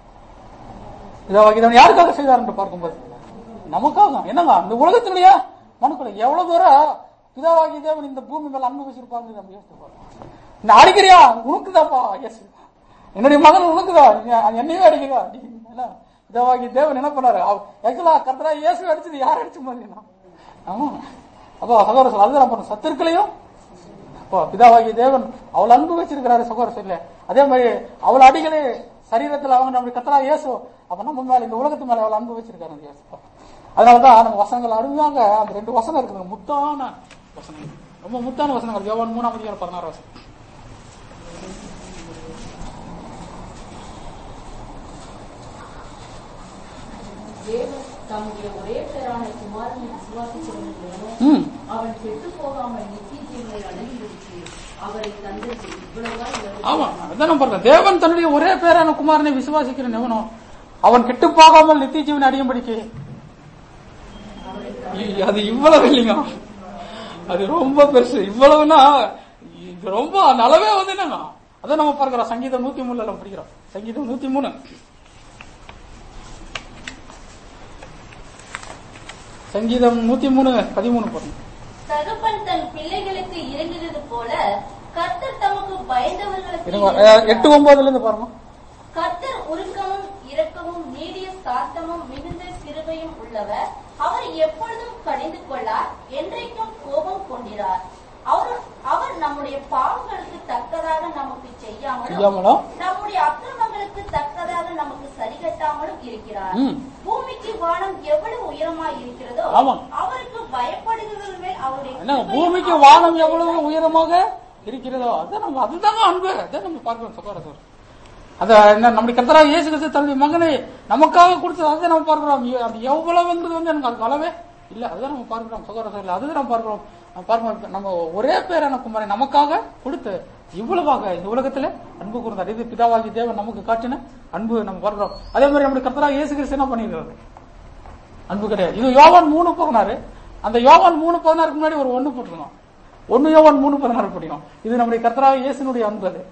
பிதாவாகி தேவன் யாருக்காக செய்தார் என்று பார்க்கும்போது நமக்காக என்னங்க அந்த உலகத்தினுடைய மனுக்குள்ள எவ்வளவு தூரம் பிதாவாகி தேவன் இந்த பூமி மேல அன்பு வச்சிருப்பாங்க நம்ம யோசித்து பாருங்க நான் அடிக்கிறியா உனக்குதாப்பா எஸ் என்னுடைய மகன் உனக்குதா நீ- என்னையும் அடிக்கிறா நீ என்ன? பிதாவாகி தேவன் என்ன பண்ணாரு ஆக்சுவலா கர்த்தரா இயேசு அடிச்சது யார் அடிச்ச மாதிரி ஆமா அப்போ சகோதர அதுதான் பண்ண சத்துருக்களையும் அப்போ பிதாவாகி தேவன் அவள் அன்பு வச்சிருக்கிறாரு சகோதர சொல்ல அதே மாதிரி அவள் அடிகளே சரீரத்தில் அவங்க நம்முடைய கத்தரா இயேசு அப்ப நம்ம மேல இந்த உலகத்து மேல அவள் அன்பு வச்சிருக்காரு அந்த இயேசு அதனாலதான் நம்ம வசனங்கள் அருமையாக அந்த ரெண்டு வசனம் இருக்குங்க முத்தான வசனங்கள் ரொம்ப முத்தான வசனங்கள் யோவான் மூணாம் அதிகாரம் பதினாறு வசனம் தேவன் தம்முடைய ஒரே பேரான குமாரனை விசுவாசிக்கிறவர்களோ ம் அவன் கெட்டு போகாமல் நித்திய ஜீவனை அடைந்திருக்கு அவரை தந்தது இவ்வளவுதான் இவர்கள் ஆமா அதான் நம்ம பார்க்கிறோம் தேவன் தன்னுடைய ஒரே பேரான குமாரனை விசுவாசிக்கிறேன் எவனோ அவன் கெட்டு போகாமல் நித்திய ஜீவன் அடையும்படிக்கு இ- அது இவ்வளவு இல்லைங்க அது ரொம்ப பெருசு இவ்வளவுனா இது ரொம்ப அந்த அளவே வந்து என்னங்க அதான் நம்ம பார்க்கிறோம் சங்கீதம் நூத்தி மூணுல நம்ம படிக்கிறோம் சங்கீதம் நூத்தி மூணு சங்கீதம் நூத்தி மூணு பதிமூணு பாருங்க தகப்பன் தன் பிள்ளைகளுக்கு இறங்குகிறது போல கர்த்தர் தமக்கு பயந்தவர்களுக்கு இருங்க, அஹ், எட்டு ஒன்பதுல இருந்து பாருங்க கர்த்தர் உருக்கமும் இரக்கமும் நீடிய சாத்தமும் மிகுந்த கிருபையும் உள்ளவர் அவர் எப்பொழுதும் கடிந்து கொள்ளார் என்றைக்கும் கோபம் கொண்டிரார் அவர் அவர் நம்முடைய பாவங்களுக்கு தக்கதாக நமக்கு செய்யாமலும் செய்யாமலும் நம்முடைய அக்கிரமங்களுக்கு தக்கதாக நமக்கு சரிகட்டாமலும் இருக்கிறார் ம். பூமிக்கு வானம் எவ்வளவு உயரமாய் இருக்கிறதோ ஆமா. அவருக்கு பயப்படுகிறவர்கள் மேல் அவருடைய என்ன கிருபையும் பூமிக்கு வானம் எவ்வளவு உயரமாக இருக்கிறதோ அதான் நம்ம அதுதாங்க அன்பு அதான் நம்ம பார்க்கிறோம் சகோதரர் அத என்ன நம்முடைய கத்தரா இயேசு கிறிஸ்து தன்னுடைய மகனை நமக்காக கொடுத்தது அதுதான் நம்ம பார்க்கிறோம் ஐயோ, அது எவ்வளவுங்கிறது வந்து எனக்கு அது அளவே இல்ல அதுதான் நம்ம பார்க்கிறோம் சகோதரர்கள் அதுதான் நம்ம பார்க்கிறோம் நம்ம பார்க்கிறோம் நம்ம ஒரே பேரான குமாரை நமக்காக கொடுத்து இவ்வளவாக இந்த உலகத்துல அன்பு கூர்ந்தார் இது பிதாவாகி தேவன் நமக்கு காட்டின அன்பு நம்ம பார்க்கிறோம் அதே மாதிரி நம்முடைய கத்தரா இயேசு கிறிஸ்து என்ன பண்ணிருக்காரு அன்பு கிடையாது இது யோவான் மூணு பதினாறு அந்த யோவான் மூணு பதினாறுக்கு முன்னாடி ஒரு ஒண்ணு போட்டுருக்கோம் ஒண்ணு யோவான் மூணு பதினாறு படிக்கும் இது நம்முடைய கர்த்தராக இயேசுனுடைய அன்பு அது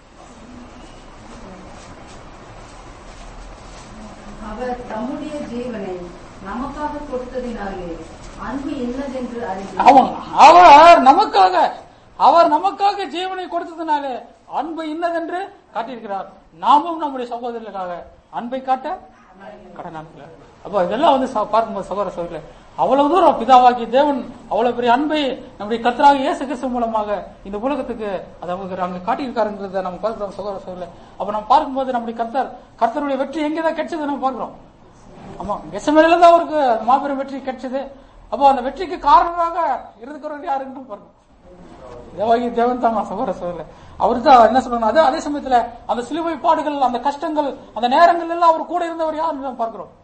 அவர் தம்முடைய ஜீவனை நமக்காக கொடுத்ததினாலே அன்பு இன்னதென்று அறிந்து ஆமாங்க அவர் நமக்காக அவர் நமக்காக ஜீவனை கொடுத்ததுனாலே அன்பு இன்னதென்று காட்டியிருக்கிறார் நாமும் நம்முடைய சகோதரர்களுக்காக அன்பை காட்ட கடனாக அப்போ இதெல்லாம் வந்து ச- பார்க்கும்போது சகோதர சகோதரர்களே அவ்வளவு தூரம் பிதாவாகிய தேவன் அவ்வளவு பெரிய அன்பை நம்முடைய கத்தராக இயேசு கிறிஸ்து மூலமாக இந்த உலகத்துக்கு அதை அவங்க அங்க காட்டியிருக்காருங்கிறத நம்ம பார்க்கிறோம் சகோதர சகோதரர்களே அப்ப நம்ம பார்க்கும்போது நம்முடைய கர்த்தர் கர்த்தருடைய வெற்றி எங்கேதான் கிடைச்சது நம்ம பார்க்கிறோம் ஆமா கெசமேல தான் அவருக்கு மாபெரும் வெற்றி கிடைச்சது அப்போ அந்த வெற்றிக்கு காரணமாக இருக்கிறவர் யாருன்னு பாருங்க தேவாகி தேவன் தாங்க சகோதர சகோதரர் அவர் தான் என்ன சொல்றாங்க அது அதே சமயத்துல அந்த சிலுவை பாடுகள் அந்த கஷ்டங்கள் அந்த நேரங்கள் எல்லாம் அவர் கூட இருந்தவர் யாருன்னு தான் பார்க்கிறோம்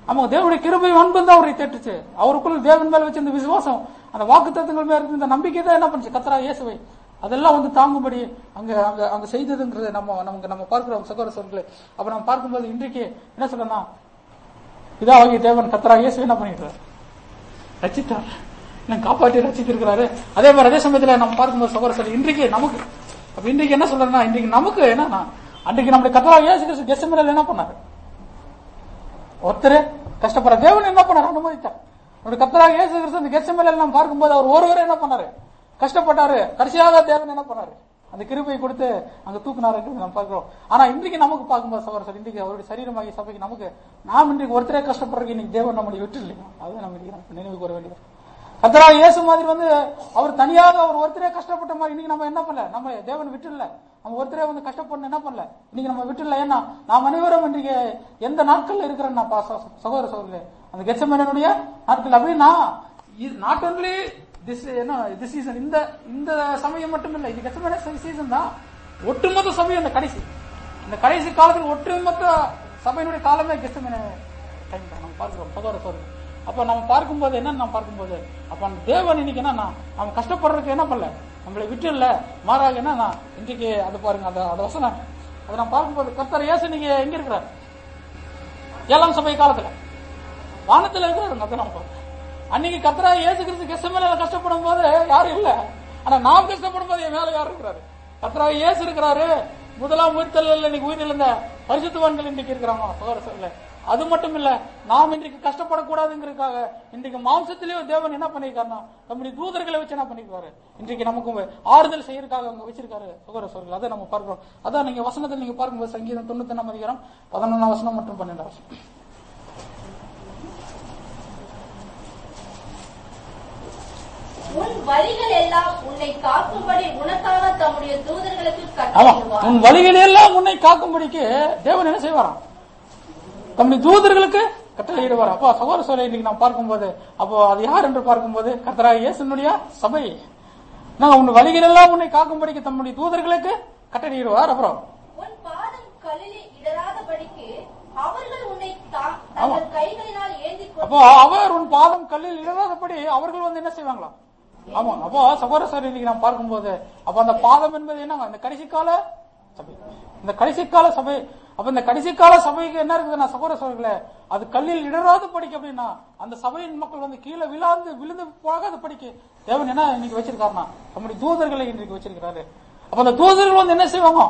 ஆமா தேவனுடைய கிருபை அன்பு தான் அவரை தேட்டுச்சு அவருக்குள்ள தேவன் மேல வச்சிருந்த விசுவாசம் அந்த வாக்கு தத்துவங்கள் மேல இருந்த நம்பிக்கை தான் என்ன பண்ணுச்சு கத்தரா இயேசுவை அதெல்லாம் வந்து தாங்கும்படி அங்க அங்க அங்க செய்ததுங்கிறது நம்ம நமக்கு நம்ம பார்க்கிறோம் சகோதர சொல்களே அப்ப நம்ம பார்க்கும்போது இன்றைக்கு என்ன சொல்லணும்னா இதாகிய தேவன் கத்தரா இயேசு என்ன பண்ணிட்டார் ரச்சித்தார் நான் காப்பாற்றி ரச்சித்திருக்கிறாரு அதே மாதிரி அதே சமயத்துல நம்ம பார்க்கும்போது சகோதர சொல்லி இன்றைக்கு நமக்கு அப்ப இன்றைக்கு என்ன சொல்றேன்னா இன்றைக்கு நமக்கு என்னன்னா அன்றைக்கு நம்முடைய கத்தரா இயேசு கிறிஸ்து கெசமேல என்ன பண்ணாரு ஒருத்தர் கஷ்டப்படுற தேவன் என்ன பண்ணாரு அனுமதித்தார் ஒரு கத்தராக இயேசு கிறிஸ்து அந்த கெச்சமேல நாம் பார்க்கும்போது அவர் ஒருவரே என்ன பண்ணாரு கஷ்டப்பட்டாரு கடைசியாக தேவன் என்ன பண்ணாரு அந்த கிருபை கொடுத்து அங்க தூக்குனாரு நம்ம பார்க்கிறோம் ஆனா இன்றைக்கு நமக்கு பார்க்கும்போது சகோதரர் சார் இன்றைக்கு அவருடைய சரீரமாகி சபைக்கு நமக்கு நாம் இன்றைக்கு ஒருத்தரே கஷ்டப்படுறதுக்கு இன்னைக்கு தேவன் நம்மளை விட்டு இல்லையா அது நம்ம இன்னைக்கு நமக்கு நினைவு கூற வேண்டியது கத்தரா இயேசு மாதிரி வந்து அவர் தனியாக அவர் ஒருத்தரே கஷ்டப்பட்ட மாதிரி இன்னைக்கு நம்ம என்ன பண்ணல நம்ம தேவன் விட்டு இல்ல நம்ம ஒருத்தரே வந்து கஷ்டப்படணும் என்ன பண்ணல இன்னைக்கு நம்ம விட்டு இல்ல ஏன்னா நாம் அனைவரும் இன்றைக்கு எந்த நாட்கள்ல இருக்கிறேன் நான் பா- ச- சகோதர சகோதரே அந்த கெச்சமேனுடைய நாட்கள் அப்படின்னா நாட் ஒன்லி திஸ் என்ன திஸ் சீசன் இந்த இந்த சமயம் மட்டும் இல்ல இது கெச்சமேன சீசன் தான் ஒட்டுமொத்த சமயம் இந்த கடைசி இந்த கடைசி காலத்தில் ஒட்டுமொத்த சபையினுடைய காலமே கெச்சமேன டைம் தான் நம்ம பார்க்கிறோம் சகோதர சகோதரி அப்ப நம்ம பார்க்கும்போது என்ன நம்ம பார்க்கும்போது அப்ப அந்த தேவன் இன்னைக்கு என்னன்னா நம்ம கஷ்டப்படுறதுக்கு என்ன பண்ணல நம்மளை விட்டு இல்ல மாறாக என்னன்னா இன்றைக்கு அது பாருங்க அந்த அந்த வசனம் அதை நம்ம பார்க்கும்போது கர்த்தர் இயேசு நீங்க எங்க இருக்கிறார் ஏழாம் சபை காலத்துல வானத்துல இருக்கிறாருங்க அதை நம்ம பார்க்கிறோம். அன்னைக்கு கர்த்தரா இயேசு கிறிஸ்து கெசமேல கஷ்டப்படும் போது யாரும் இல்ல ஆனா நாம் கஷ்டப்படும் போது என் மேல யார் இருக்கிறாரு கர்த்தரா இயேசு இருக்கிறாரு முதலாம் உயிர்த்தல் இன்னைக்கு உயிரிழந்த பரிசுத்தவான்கள் இன்றைக்கு இருக்கிறாங்க சகோதர சகோதரர்களே. அது மட்டும் இல்ல நாம் இன்றைக்கு கஷ்டப்படக்கூடாதுங்கிறதுக்காக இன்றைக்கு மாம்சத்திலேயே தேவன் என்ன பண்ணிருக்காருன்னா நம்முடைய தூதர்களை வச்சு என்ன பண்ணிருக்காரு இன்றைக்கு நமக்கு ஆறுதல் செய்யறதுக்காக அவங்க வச்சிருக்காரு சகோதர சகோதரர்கள் அதை நம்ம பார்க்கிறோம் அதான் நீங்க வசனத்தில் நீங்க பார்க்கும்போது சங்கீதம் தொண்ணூத்தி அதிகாரம் பதினொன்றாம் வசனம் மற்றும் பன்னெண்டாம் வசனம் உன் வழிகள் எல்லாம் உன்னை காக்கும்படி உனக்காக தம்முடைய தூதர்களுக்கு ஆமா கட்டளையிடுவார் உன் வழிகளெல்லாம் உன்னை காக்கும்படிக்கு தேவன் என்ன செய்வாராம் தம்முடைய தூதர்களுக்கு கட்டளையிடுவார் அப்போ சகோதர சோலை இன்னைக்கு நாம் பார்க்கும்போது அப்போ அது யார் என்று பார்க்கும்போது கர்த்தரா இயேசுனுடைய சபை நான் உன் வழிகளெல்லாம் உன்னை காக்கும்படிக்கு தம்முடைய தூதர்களுக்கு கட்டளையிடுவார் அப்புறம் உன் பாதம் கல்லில் இடராதபடிக்கு அவர்கள் உன்னை தா- ஆமா. தங்கள் கைகளினால் ஏந்தி அப்போ அவர் உன் பாதம் கல்லில் இடாதபடி அவர்கள் வந்து என்ன செய்வாங்களாம் ஆமா அப்போ சகோதர சோதரி இன்னைக்கு நாம் பார்க்கும்போது அப்ப அந்த பாதம் என்பது என்னங்க இந்த கடைசி கால சபை இந்த கடைசி கால சபை அப்ப இந்த கடைசி கால சபைக்கு என்ன இருக்குதுன்னா சகோதர சோதரிகளே அது கல்லில் இடராத படிக்க அப்படின்னா அந்த சபையின் மக்கள் வந்து கீழே விழாந்து விழுந்து போகாத படிக்க தேவன் என்ன இன்னைக்கு வச்சிருக்காருன்னா நம்முடைய தூதர்களை இன்றைக்கு வச்சிருக்கிறாரு அப்ப அந்த தூதர்கள் வந்து என்ன செய்வாங்க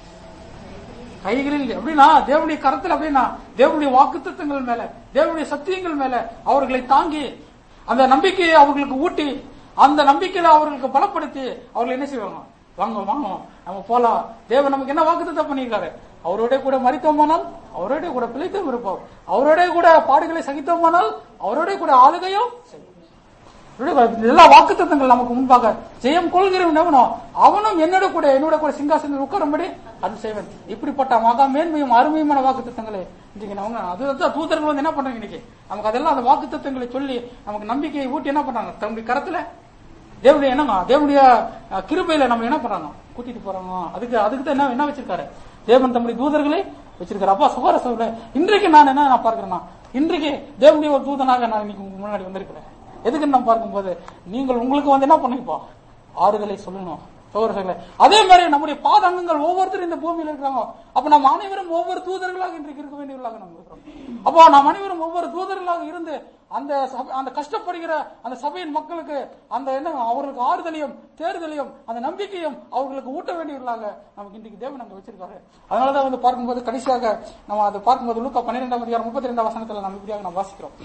கைகளில் அப்படின்னா தேவனுடைய கரத்தில் அப்படின்னா தேவனுடைய வாக்குத்தத்தங்கள் மேல தேவனுடைய சத்தியங்கள் மேல அவர்களை தாங்கி அந்த நம்பிக்கையை அவர்களுக்கு ஊட்டி அந்த நம்பிக்கையில அவர்களுக்கு பலப்படுத்தி அவர்கள் என்ன செய்வாங்க வாங்க வாங்க நம்ம போலாம் தேவன் நமக்கு என்ன வாக்குத்தத்தம் பண்ணியிருக்காரு அவரோட கூட மறித்தோமானால் அவரோட கூட பிழைத்தும் இருப்போம் அவரோட கூட பாடுகளை சகித்தோமானால் அவரோட கூட ஆளுகையும் செய்வோம் எல்லா வாக்குத்தத்தங்கள் நமக்கு முன்பாக ஜெயம் கொள்கிறவன் எவனோ அவனும் என்னோட கூட என்னோட கூட சிங்காசனத்தில் உட்காரும்படி அது செய்வன் இப்படிப்பட்ட மகா மேன்மையும் அருமையுமான வாக்குத்தத்தங்களை இன்றைக்கு நம்ம அதுதான் தூதர்கள் வந்து என்ன பண்றாங்க இன்னைக்கு நமக்கு அதெல்லாம் அந்த வாக்குத்தத்தங்களை சொல்லி நமக்கு நம்பிக்கையை ஊட்டி என்ன பண்றாங்க தம்பி கரத்துல தேவனுடைய என்னங்க தேவனுடைய அஹ், கிருபையில நம்ம என்ன பண்றாங்க கூட்டிட்டு போறாங்க அதுக்கு அதுக்கு தான் என்ன என்ன வச்சிருக்காரு தேவன் தம்முடைய தூதர்களை வச்சிருக்காரு அப்பா சகோதர சகோதர இன்றைக்கு நான் என்ன நான் பார்க்கிறேன்னா இன்றைக்கு தேவனுடைய ஒரு தூதனாக நான் இன்னைக்கு உங்க முன்னாடி வந்திருக்கிறேன் எதுக்குன்னு நான் பார்க்கும்போது நீங்கள் உங்களுக்கு வந்து என்ன பண்ணுங்கப்பா ஆறுதலை சொல்லணும் சகோதரர்களே அதே மாதிரி நம்முடைய பாதங்கங்கள் ஒவ்வொருத்தரும் இந்த பூமியில இருக்கிறாங்க அப்ப நம்ம அனைவரும் ஒவ்வொரு தூதர்களாக இன்றைக்கு இருக்க வேண்டியவர்களாக நம்ம இருக்கிறோம் அப்போ நாம் அனைவரும் ஒவ்வொரு தூதர்களாக இருந்து அந்த சபை- அந்த கஷ்டப்படுகிற அந்த சபையின் மக்களுக்கு அந்த என்ன அவர்களுக்கு ஆறுதலையும் தேர்தலையும் அந்த நம்பிக்கையும் அவர்களுக்கு ஊட்ட வேண்டியவர்களாக நமக்கு இன்றைக்கு தேவன் அங்க வச்சிருக்காரு அதனாலதான் வந்து பார்க்கும்போது கடைசியாக நம்ம அதை பார்க்கும்போது லூக்கா பன்னிரெண்டாம் அதிகாரம் முப்பத்தி ரெண்டாம் வசனத்துல நம்ம இப்படியாக நம்ம வாசிக்கிறோம்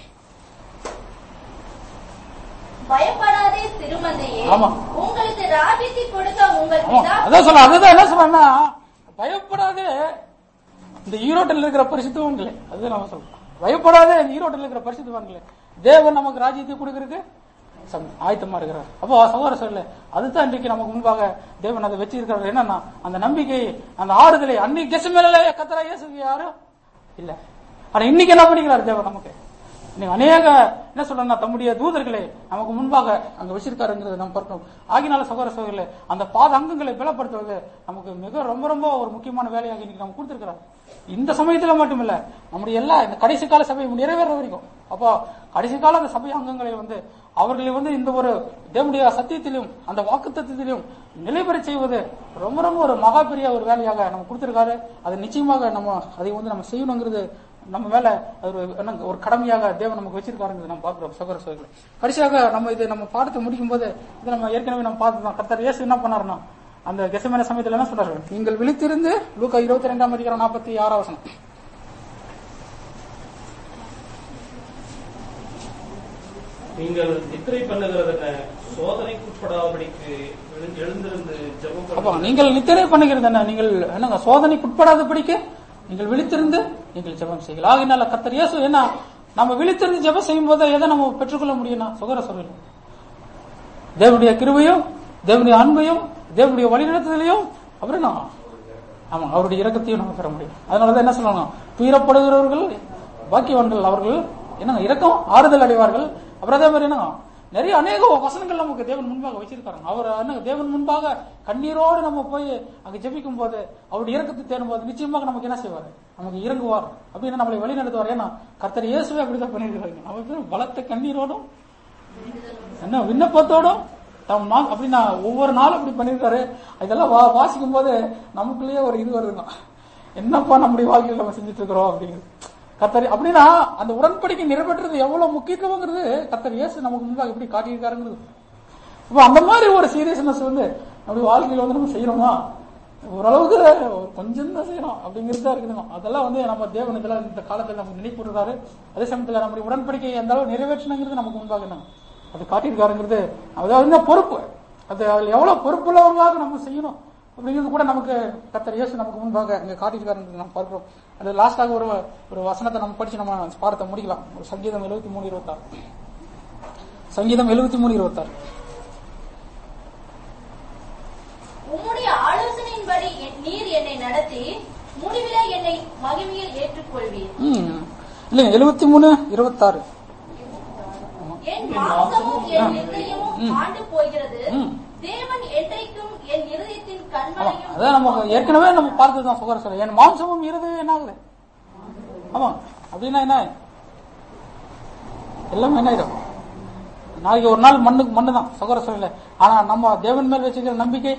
பயப்படாதே சிறுமந்தையே ஆமா. உங்களுக்கு ராஜ்யத்தை கொடுத்த உங்கள் ஆமா, பிதா அதான் சொல்ல அதுதான் என்ன சொல்றேன்னா பயப்படாதே இந்த ஈரோட்டில் இருக்கிற பரிசுத்தவான்களே அதுதான் நம்ம சொல்றோம் பயப்படாதே இந்த ஈரோட்டில் இருக்கிற பரிசுத்தவான்களே தேவன் நமக்கு ராஜ்யத்தை கொடுக்கறதுக்கு சம்- ஆயத்தமா இருக்கிறார் அப்போ சகோதர சொல்ல அதுதான் இன்றைக்கு நமக்கு முன்பாக தேவன் அதை வச்சிருக்கிறார் என்னன்னா அந்த நம்பிக்கை அந்த ஆறுதலை அன்னைக்கு கெசு மேல கத்தரா இயேசு யாரும் இல்ல ஆனா இன்னைக்கு என்ன பண்ணிக்கிறார் தேவன் நமக்கு இன்னைக்கு அநேக என்ன சொல்றேன்னா தம்முடைய தூதர்களை நமக்கு முன்பாக அங்க வச்சிருக்காருங்கிறத நம்ம பார்க்கணும் ஆகினால சகோதர சகோதரிகளே அந்த பாத அங்கங்களை பலப்படுத்துவது நமக்கு மிக ரொம்ப ரொம்ப ஒரு முக்கியமான வேலையாக இன்னைக்கு நம்ம கொடுத்திருக்கிறார் இந்த சமயத்துல மட்டுமில்ல நம்முடைய எல்லா இந்த கடைசி கால சபை நிறைவேற வரைக்கும் அப்போ கடைசி கால அந்த சபை அங்கங்களை வந்து அவர்களை வந்து இந்த ஒரு தேவனுடைய சத்தியத்திலும் அந்த வாக்குத்தத்திலும் நிலைபெற செய்வது ரொம்ப ரொம்ப ஒரு மகா பெரிய ஒரு வேலையாக நம்ம கொடுத்திருக்காரு அது நிச்சயமாக நம்ம அதை வந்து நம்ம செய்யணுங்கிறது நம்ம மேல அது ஒரு என்னங்க, ஒரு கடமையாக தேவன் நமக்கு வச்சிருக்காருங்கிறது நம்ம பார்க்கிறோம் சகோதர சகோதரர்களே கடைசியாக நம்ம இது நம்ம பாடத்தை முடிக்கும் போது இது நம்ம ஏற்கனவே நம்ம பார்த்துதான் கர்த்தர் இயேசு என்ன பண்ணாருன்னா அந்த கெசமேன சமயத்துல என்ன சொல்றாரு நீங்கள் விழித்திருந்து லூக்கா இருபத்தி ரெண்டாம் அதிகாரம் நாற்பத்தி ஆறாம் வசனம் நீங்கள் நித்திரை பண்ணுகிறதென்ன சோதனைக்குட்படாதபடிக்கு எழு- எழுந்திருந்து ஜெபம் அப்போ பண்ணுங்கள். நீங்கள் நித்திரை பண்ணுகிறது என்ன நீங்கள் என்னங்க சோதனைக்கு உட்படாதபடிக்கு நீங்கள் விழித்திருந்து நீங்கள் ஜெபம் செய்யலாம் ஆகினால கர்த்தர் இயேசு என்ன நம்ம விழித்திருந்து ஜெபம் செய்யும் போது எதை நம்ம பெற்றுக்கொள்ள முடியும்னா சுகர சொல்லணும் தேவனுடைய கிருபையும் தேவனுடைய அன்பையும் தேவனுடைய வழிநடத்துதலையும் அப்புறம் என்ன ஆமா அவருடைய இரக்கத்தையும் நம்ம பெற முடியும் அதனாலதான் என்ன சொல்லுவாங்க துயரப்படுகிறவர்கள் பாக்கியவான்கள் அவர்கள் என்னங்க இரக்கம் ஆறுதல் அடைவார்கள் அப்புறம் அதே மாதிரி என்னங்க நிறைய அநேக வசனங்கள் நமக்கு தேவன் முன்பாக வச்சிருக்காங்க அவர் என்ன தேவன் முன்பாக கண்ணீரோடு நம்ம போய் அங்க ஜெபிக்கும் போது அவருடைய இரக்கத்தை தேடும் போது நிச்சயமாக நமக்கு என்ன செய்வார் நமக்கு இறங்குவார் அப்படின்னு நம்மளை வழி நடத்துவார் ஏன்னா கர்த்தர் இயேசுவே அப்படிதான் பண்ணியிருக்காங்க நம்ம பலத்த கண்ணீரோடும் என்ன விண்ணப்பத்தோடும் தம் நா அப்படின்னா ஒவ்வொரு நாளும் அப்படி பண்ணிருக்காரு இதெல்லாம் வா வாசிக்கும் போது நமக்குள்ளேயே ஒரு இது வருதுங்க என்னப்பா நம்முடைய வாழ்க்கையில் நம்ம செஞ்சுட்டு இருக்கிறோம் அப்படிங்கிறது கத்தர் அப்படின்னா அந்த உடன்படிக்கை நிறைவேற்றுறது எவ்வளவு முக்கியத்துவங்கிறது கத்தர் இயேசு நமக்கு முன்பாக எப்படி காட்டியிருக்காருங்கிறது இப்ப அந்த மாதிரி ஒரு சீரியஸ்னஸ் வந்து நம்முடைய வாழ்க்கையில வந்து நம்ம செய்யணுமா ஓரளவுக்கு ஒரு கொஞ்சம் தான் செய்யணும் அப்படிங்கிறது தான் இருக்குதுங்க அதெல்லாம் வந்து நம்ம தேவன் இதெல்லாம் இந்த காலத்துல நமக்கு நினைப்புறாரு அதே சமயத்துல நம்முடைய உடன்படிக்கை எந்த அளவு நிறைவேற்றணுங்கிறது நமக்கு முன்பாக என்ன அது காட்டியிருக்காருங்கிறது அதாவது இந்த பொறுப்பு அது அதுல எவ்வளவு பொறுப்புள்ளவர்களாக நம்ம செய்யணும் அப்படிங்கிறது கூட நமக்கு கத்தர் இயேசு நமக்கு முன்பாக இங்க காட்டியிருக்காருங்கிறது நம்ம பார்க்கிறோம் அது லாஸ்டாக ஒரு ஒரு வசனத்தை நம்ம படிச்சு நம்ம பாடத்தை முடிக்கலாம் ஒரு சங்கீதம் எழுபத்தி மூணு இருபத்தாறு சங்கீதம் எழுபத்தி மூணு இருபத்தாறு உம்முடைய ஆலோசனையின்படி என்- நீர் என்னை நடத்தி முடிவிலே என்னை மகிமையில் ஏற்றுக்கொள்வீர் ம். இல்லைங்க எழுபத்தி மூணு இருபத்தாறு என் மாம்சமும் ஆ. என் இருதயமும் ம். ஆண்டு போகிறது ம். தேவன் என்றைக்கும் என் இருதயத்தின் ஆமா, கண்மலையும் அதான் நம்ம ஏற்கனவே நம்ம பார்த்ததுதான் சுகர சொல்ல என் மாம்சமும் இருதயம் என்ன ஆகுது ஆமா அப்படின்னா என்ன எல்லாமே என்ன ஆயிடும் நாளைக்கு ஒரு நாள் மண்ணுக்கு மண்ணு தான் சுகர சொல்லல ஆனா நம்ம தேவன் மேல் வச்சுக்கிற நம்பிக்கை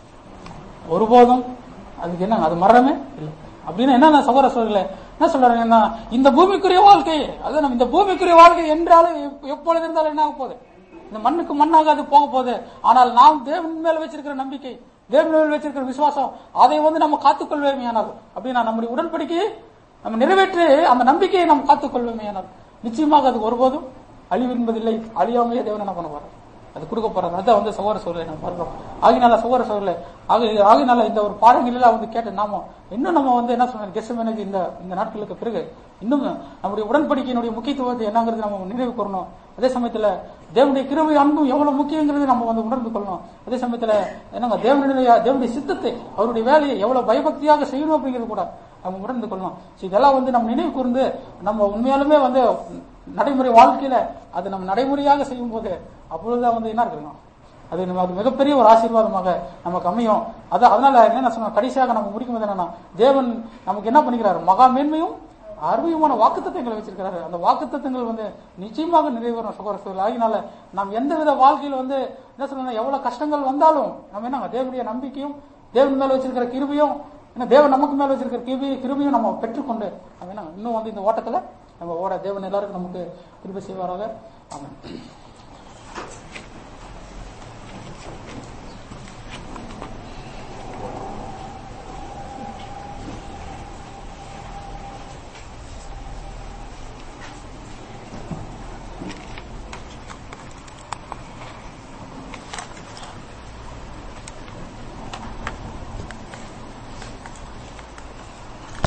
ஒருபோதும் அதுக்கு என்ன அது மரணமே இல்லை அப்படின்னா என்ன சகோதர சொல்லல என்ன சொல்றாங்கன்னா இந்த பூமிக்குரிய வாழ்க்கை அது நம்ம இந்த பூமிக்குரிய வாழ்க்கை என்றாலும் எப்- எப்பொழுது இருந்தாலும் என்ன ஆக போகுது இந்த மண்ணுக்கு மண்ணாக அது போக போகுது ஆனால் நாம் தேவன் மேல் வச்சிருக்கிற நம்பிக்கை தேவன் மேல் வச்சிருக்கிற விசுவாசம் அதை வந்து நம்ம காத்துக்கொள்வேமையானது அப்படின்னா நம்முடைய உடன்படிக்கையை நம்ம நிறைவேற்றி அந்த நம்பிக்கையை நாம் காத்துக்கொள்வேமையானது நிச்சயமாக அது ஒருபோதும் அழிவு என்பதில்லை அழியாமையே தேவன் என்ன பண்ணுவார் அது கொடுக்க போறாரு அதான் வந்து சகோதர சோழரை நம்ம பார்க்கிறோம் ஆகினால சகோதர சோழர்களே ஆக ஆகினால இந்த ஒரு பாடங்களெல்லாம் வந்து கேட்டு நாம இன்னும் நம்ம வந்து என்ன சொல்றோம் கெஸ்ட் மேனேஜ் இந்த இந்த நாட்களுக்கு பிறகு இன்னும் நம்முடைய உடன்படிக்கையினுடைய முக்கியத்துவத்தை என்னங்கிறது நம்ம நினைவு கூறணும் அதே சமயத்துல தேவனுடைய கிருபை அன்பும் எவ்வளவு முக்கியங்கிறது நம்ம வந்து உணர்ந்து கொள்ளணும் அதே சமயத்துல என்னங்க தேவனுடைய தேவனுடைய சித்தத்தை அவருடைய வேலையை எவ்வளவு பயபக்தியாக செய்யணும் அப்படிங்கிறது கூட நம்ம உணர்ந்து கொள்ளணும் So இதெல்லாம் வந்து நம்ம நினைவு கூர்ந்து நம்ம உண்மையாலுமே வந்து நடைமுறை வாழ்க்கையில அது நம்ம நடைமுறையாக செய்யும் போது அப்பொழுதுதான் வந்து என்ன இருக்கணும் அது நம்ம அது மிகப்பெரிய ஒரு ஆசீர்வாதமாக நமக்கு அமையும் அது அதனால என்ன சொன்ன கடைசியாக நம்ம முடிக்கும் போது என்னன்னா தேவன் நமக்கு என்ன பண்ணிக்கிறாரு மகா மேன்மையும் அருமையுமான வாக்குத்தத்தங்களை வச்சிருக்கிறாரு அந்த வாக்குத்தத்தங்கள் வந்து நிச்சயமாக நிறைவேறும் சுகரசூழல் ஆகினால நாம் எந்தவித வாழ்க்கையில் வந்து என்ன சொல்லணும் எவ்வளவு கஷ்டங்கள் வந்தாலும் நம்ம என்ன தேவனுடைய நம்பிக்கையும் தேவன் மேல வச்சிருக்கிற கிருபையும் என்ன தேவன் நமக்கு மேல வச்சிருக்கிற கிருபை கிருபையும் நம்ம பெற்றுக்கொண்டு நம்ம என்ன இன்னும் வந்து இந்த ஓட்டத்துல நம்ம ஓட தேவன் எல்லாருக்கும் நமக்கு கிருபை செய்வாராக ஆமென்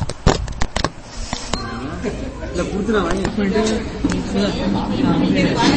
இல்ல கொடுத்து நான் வாங்கி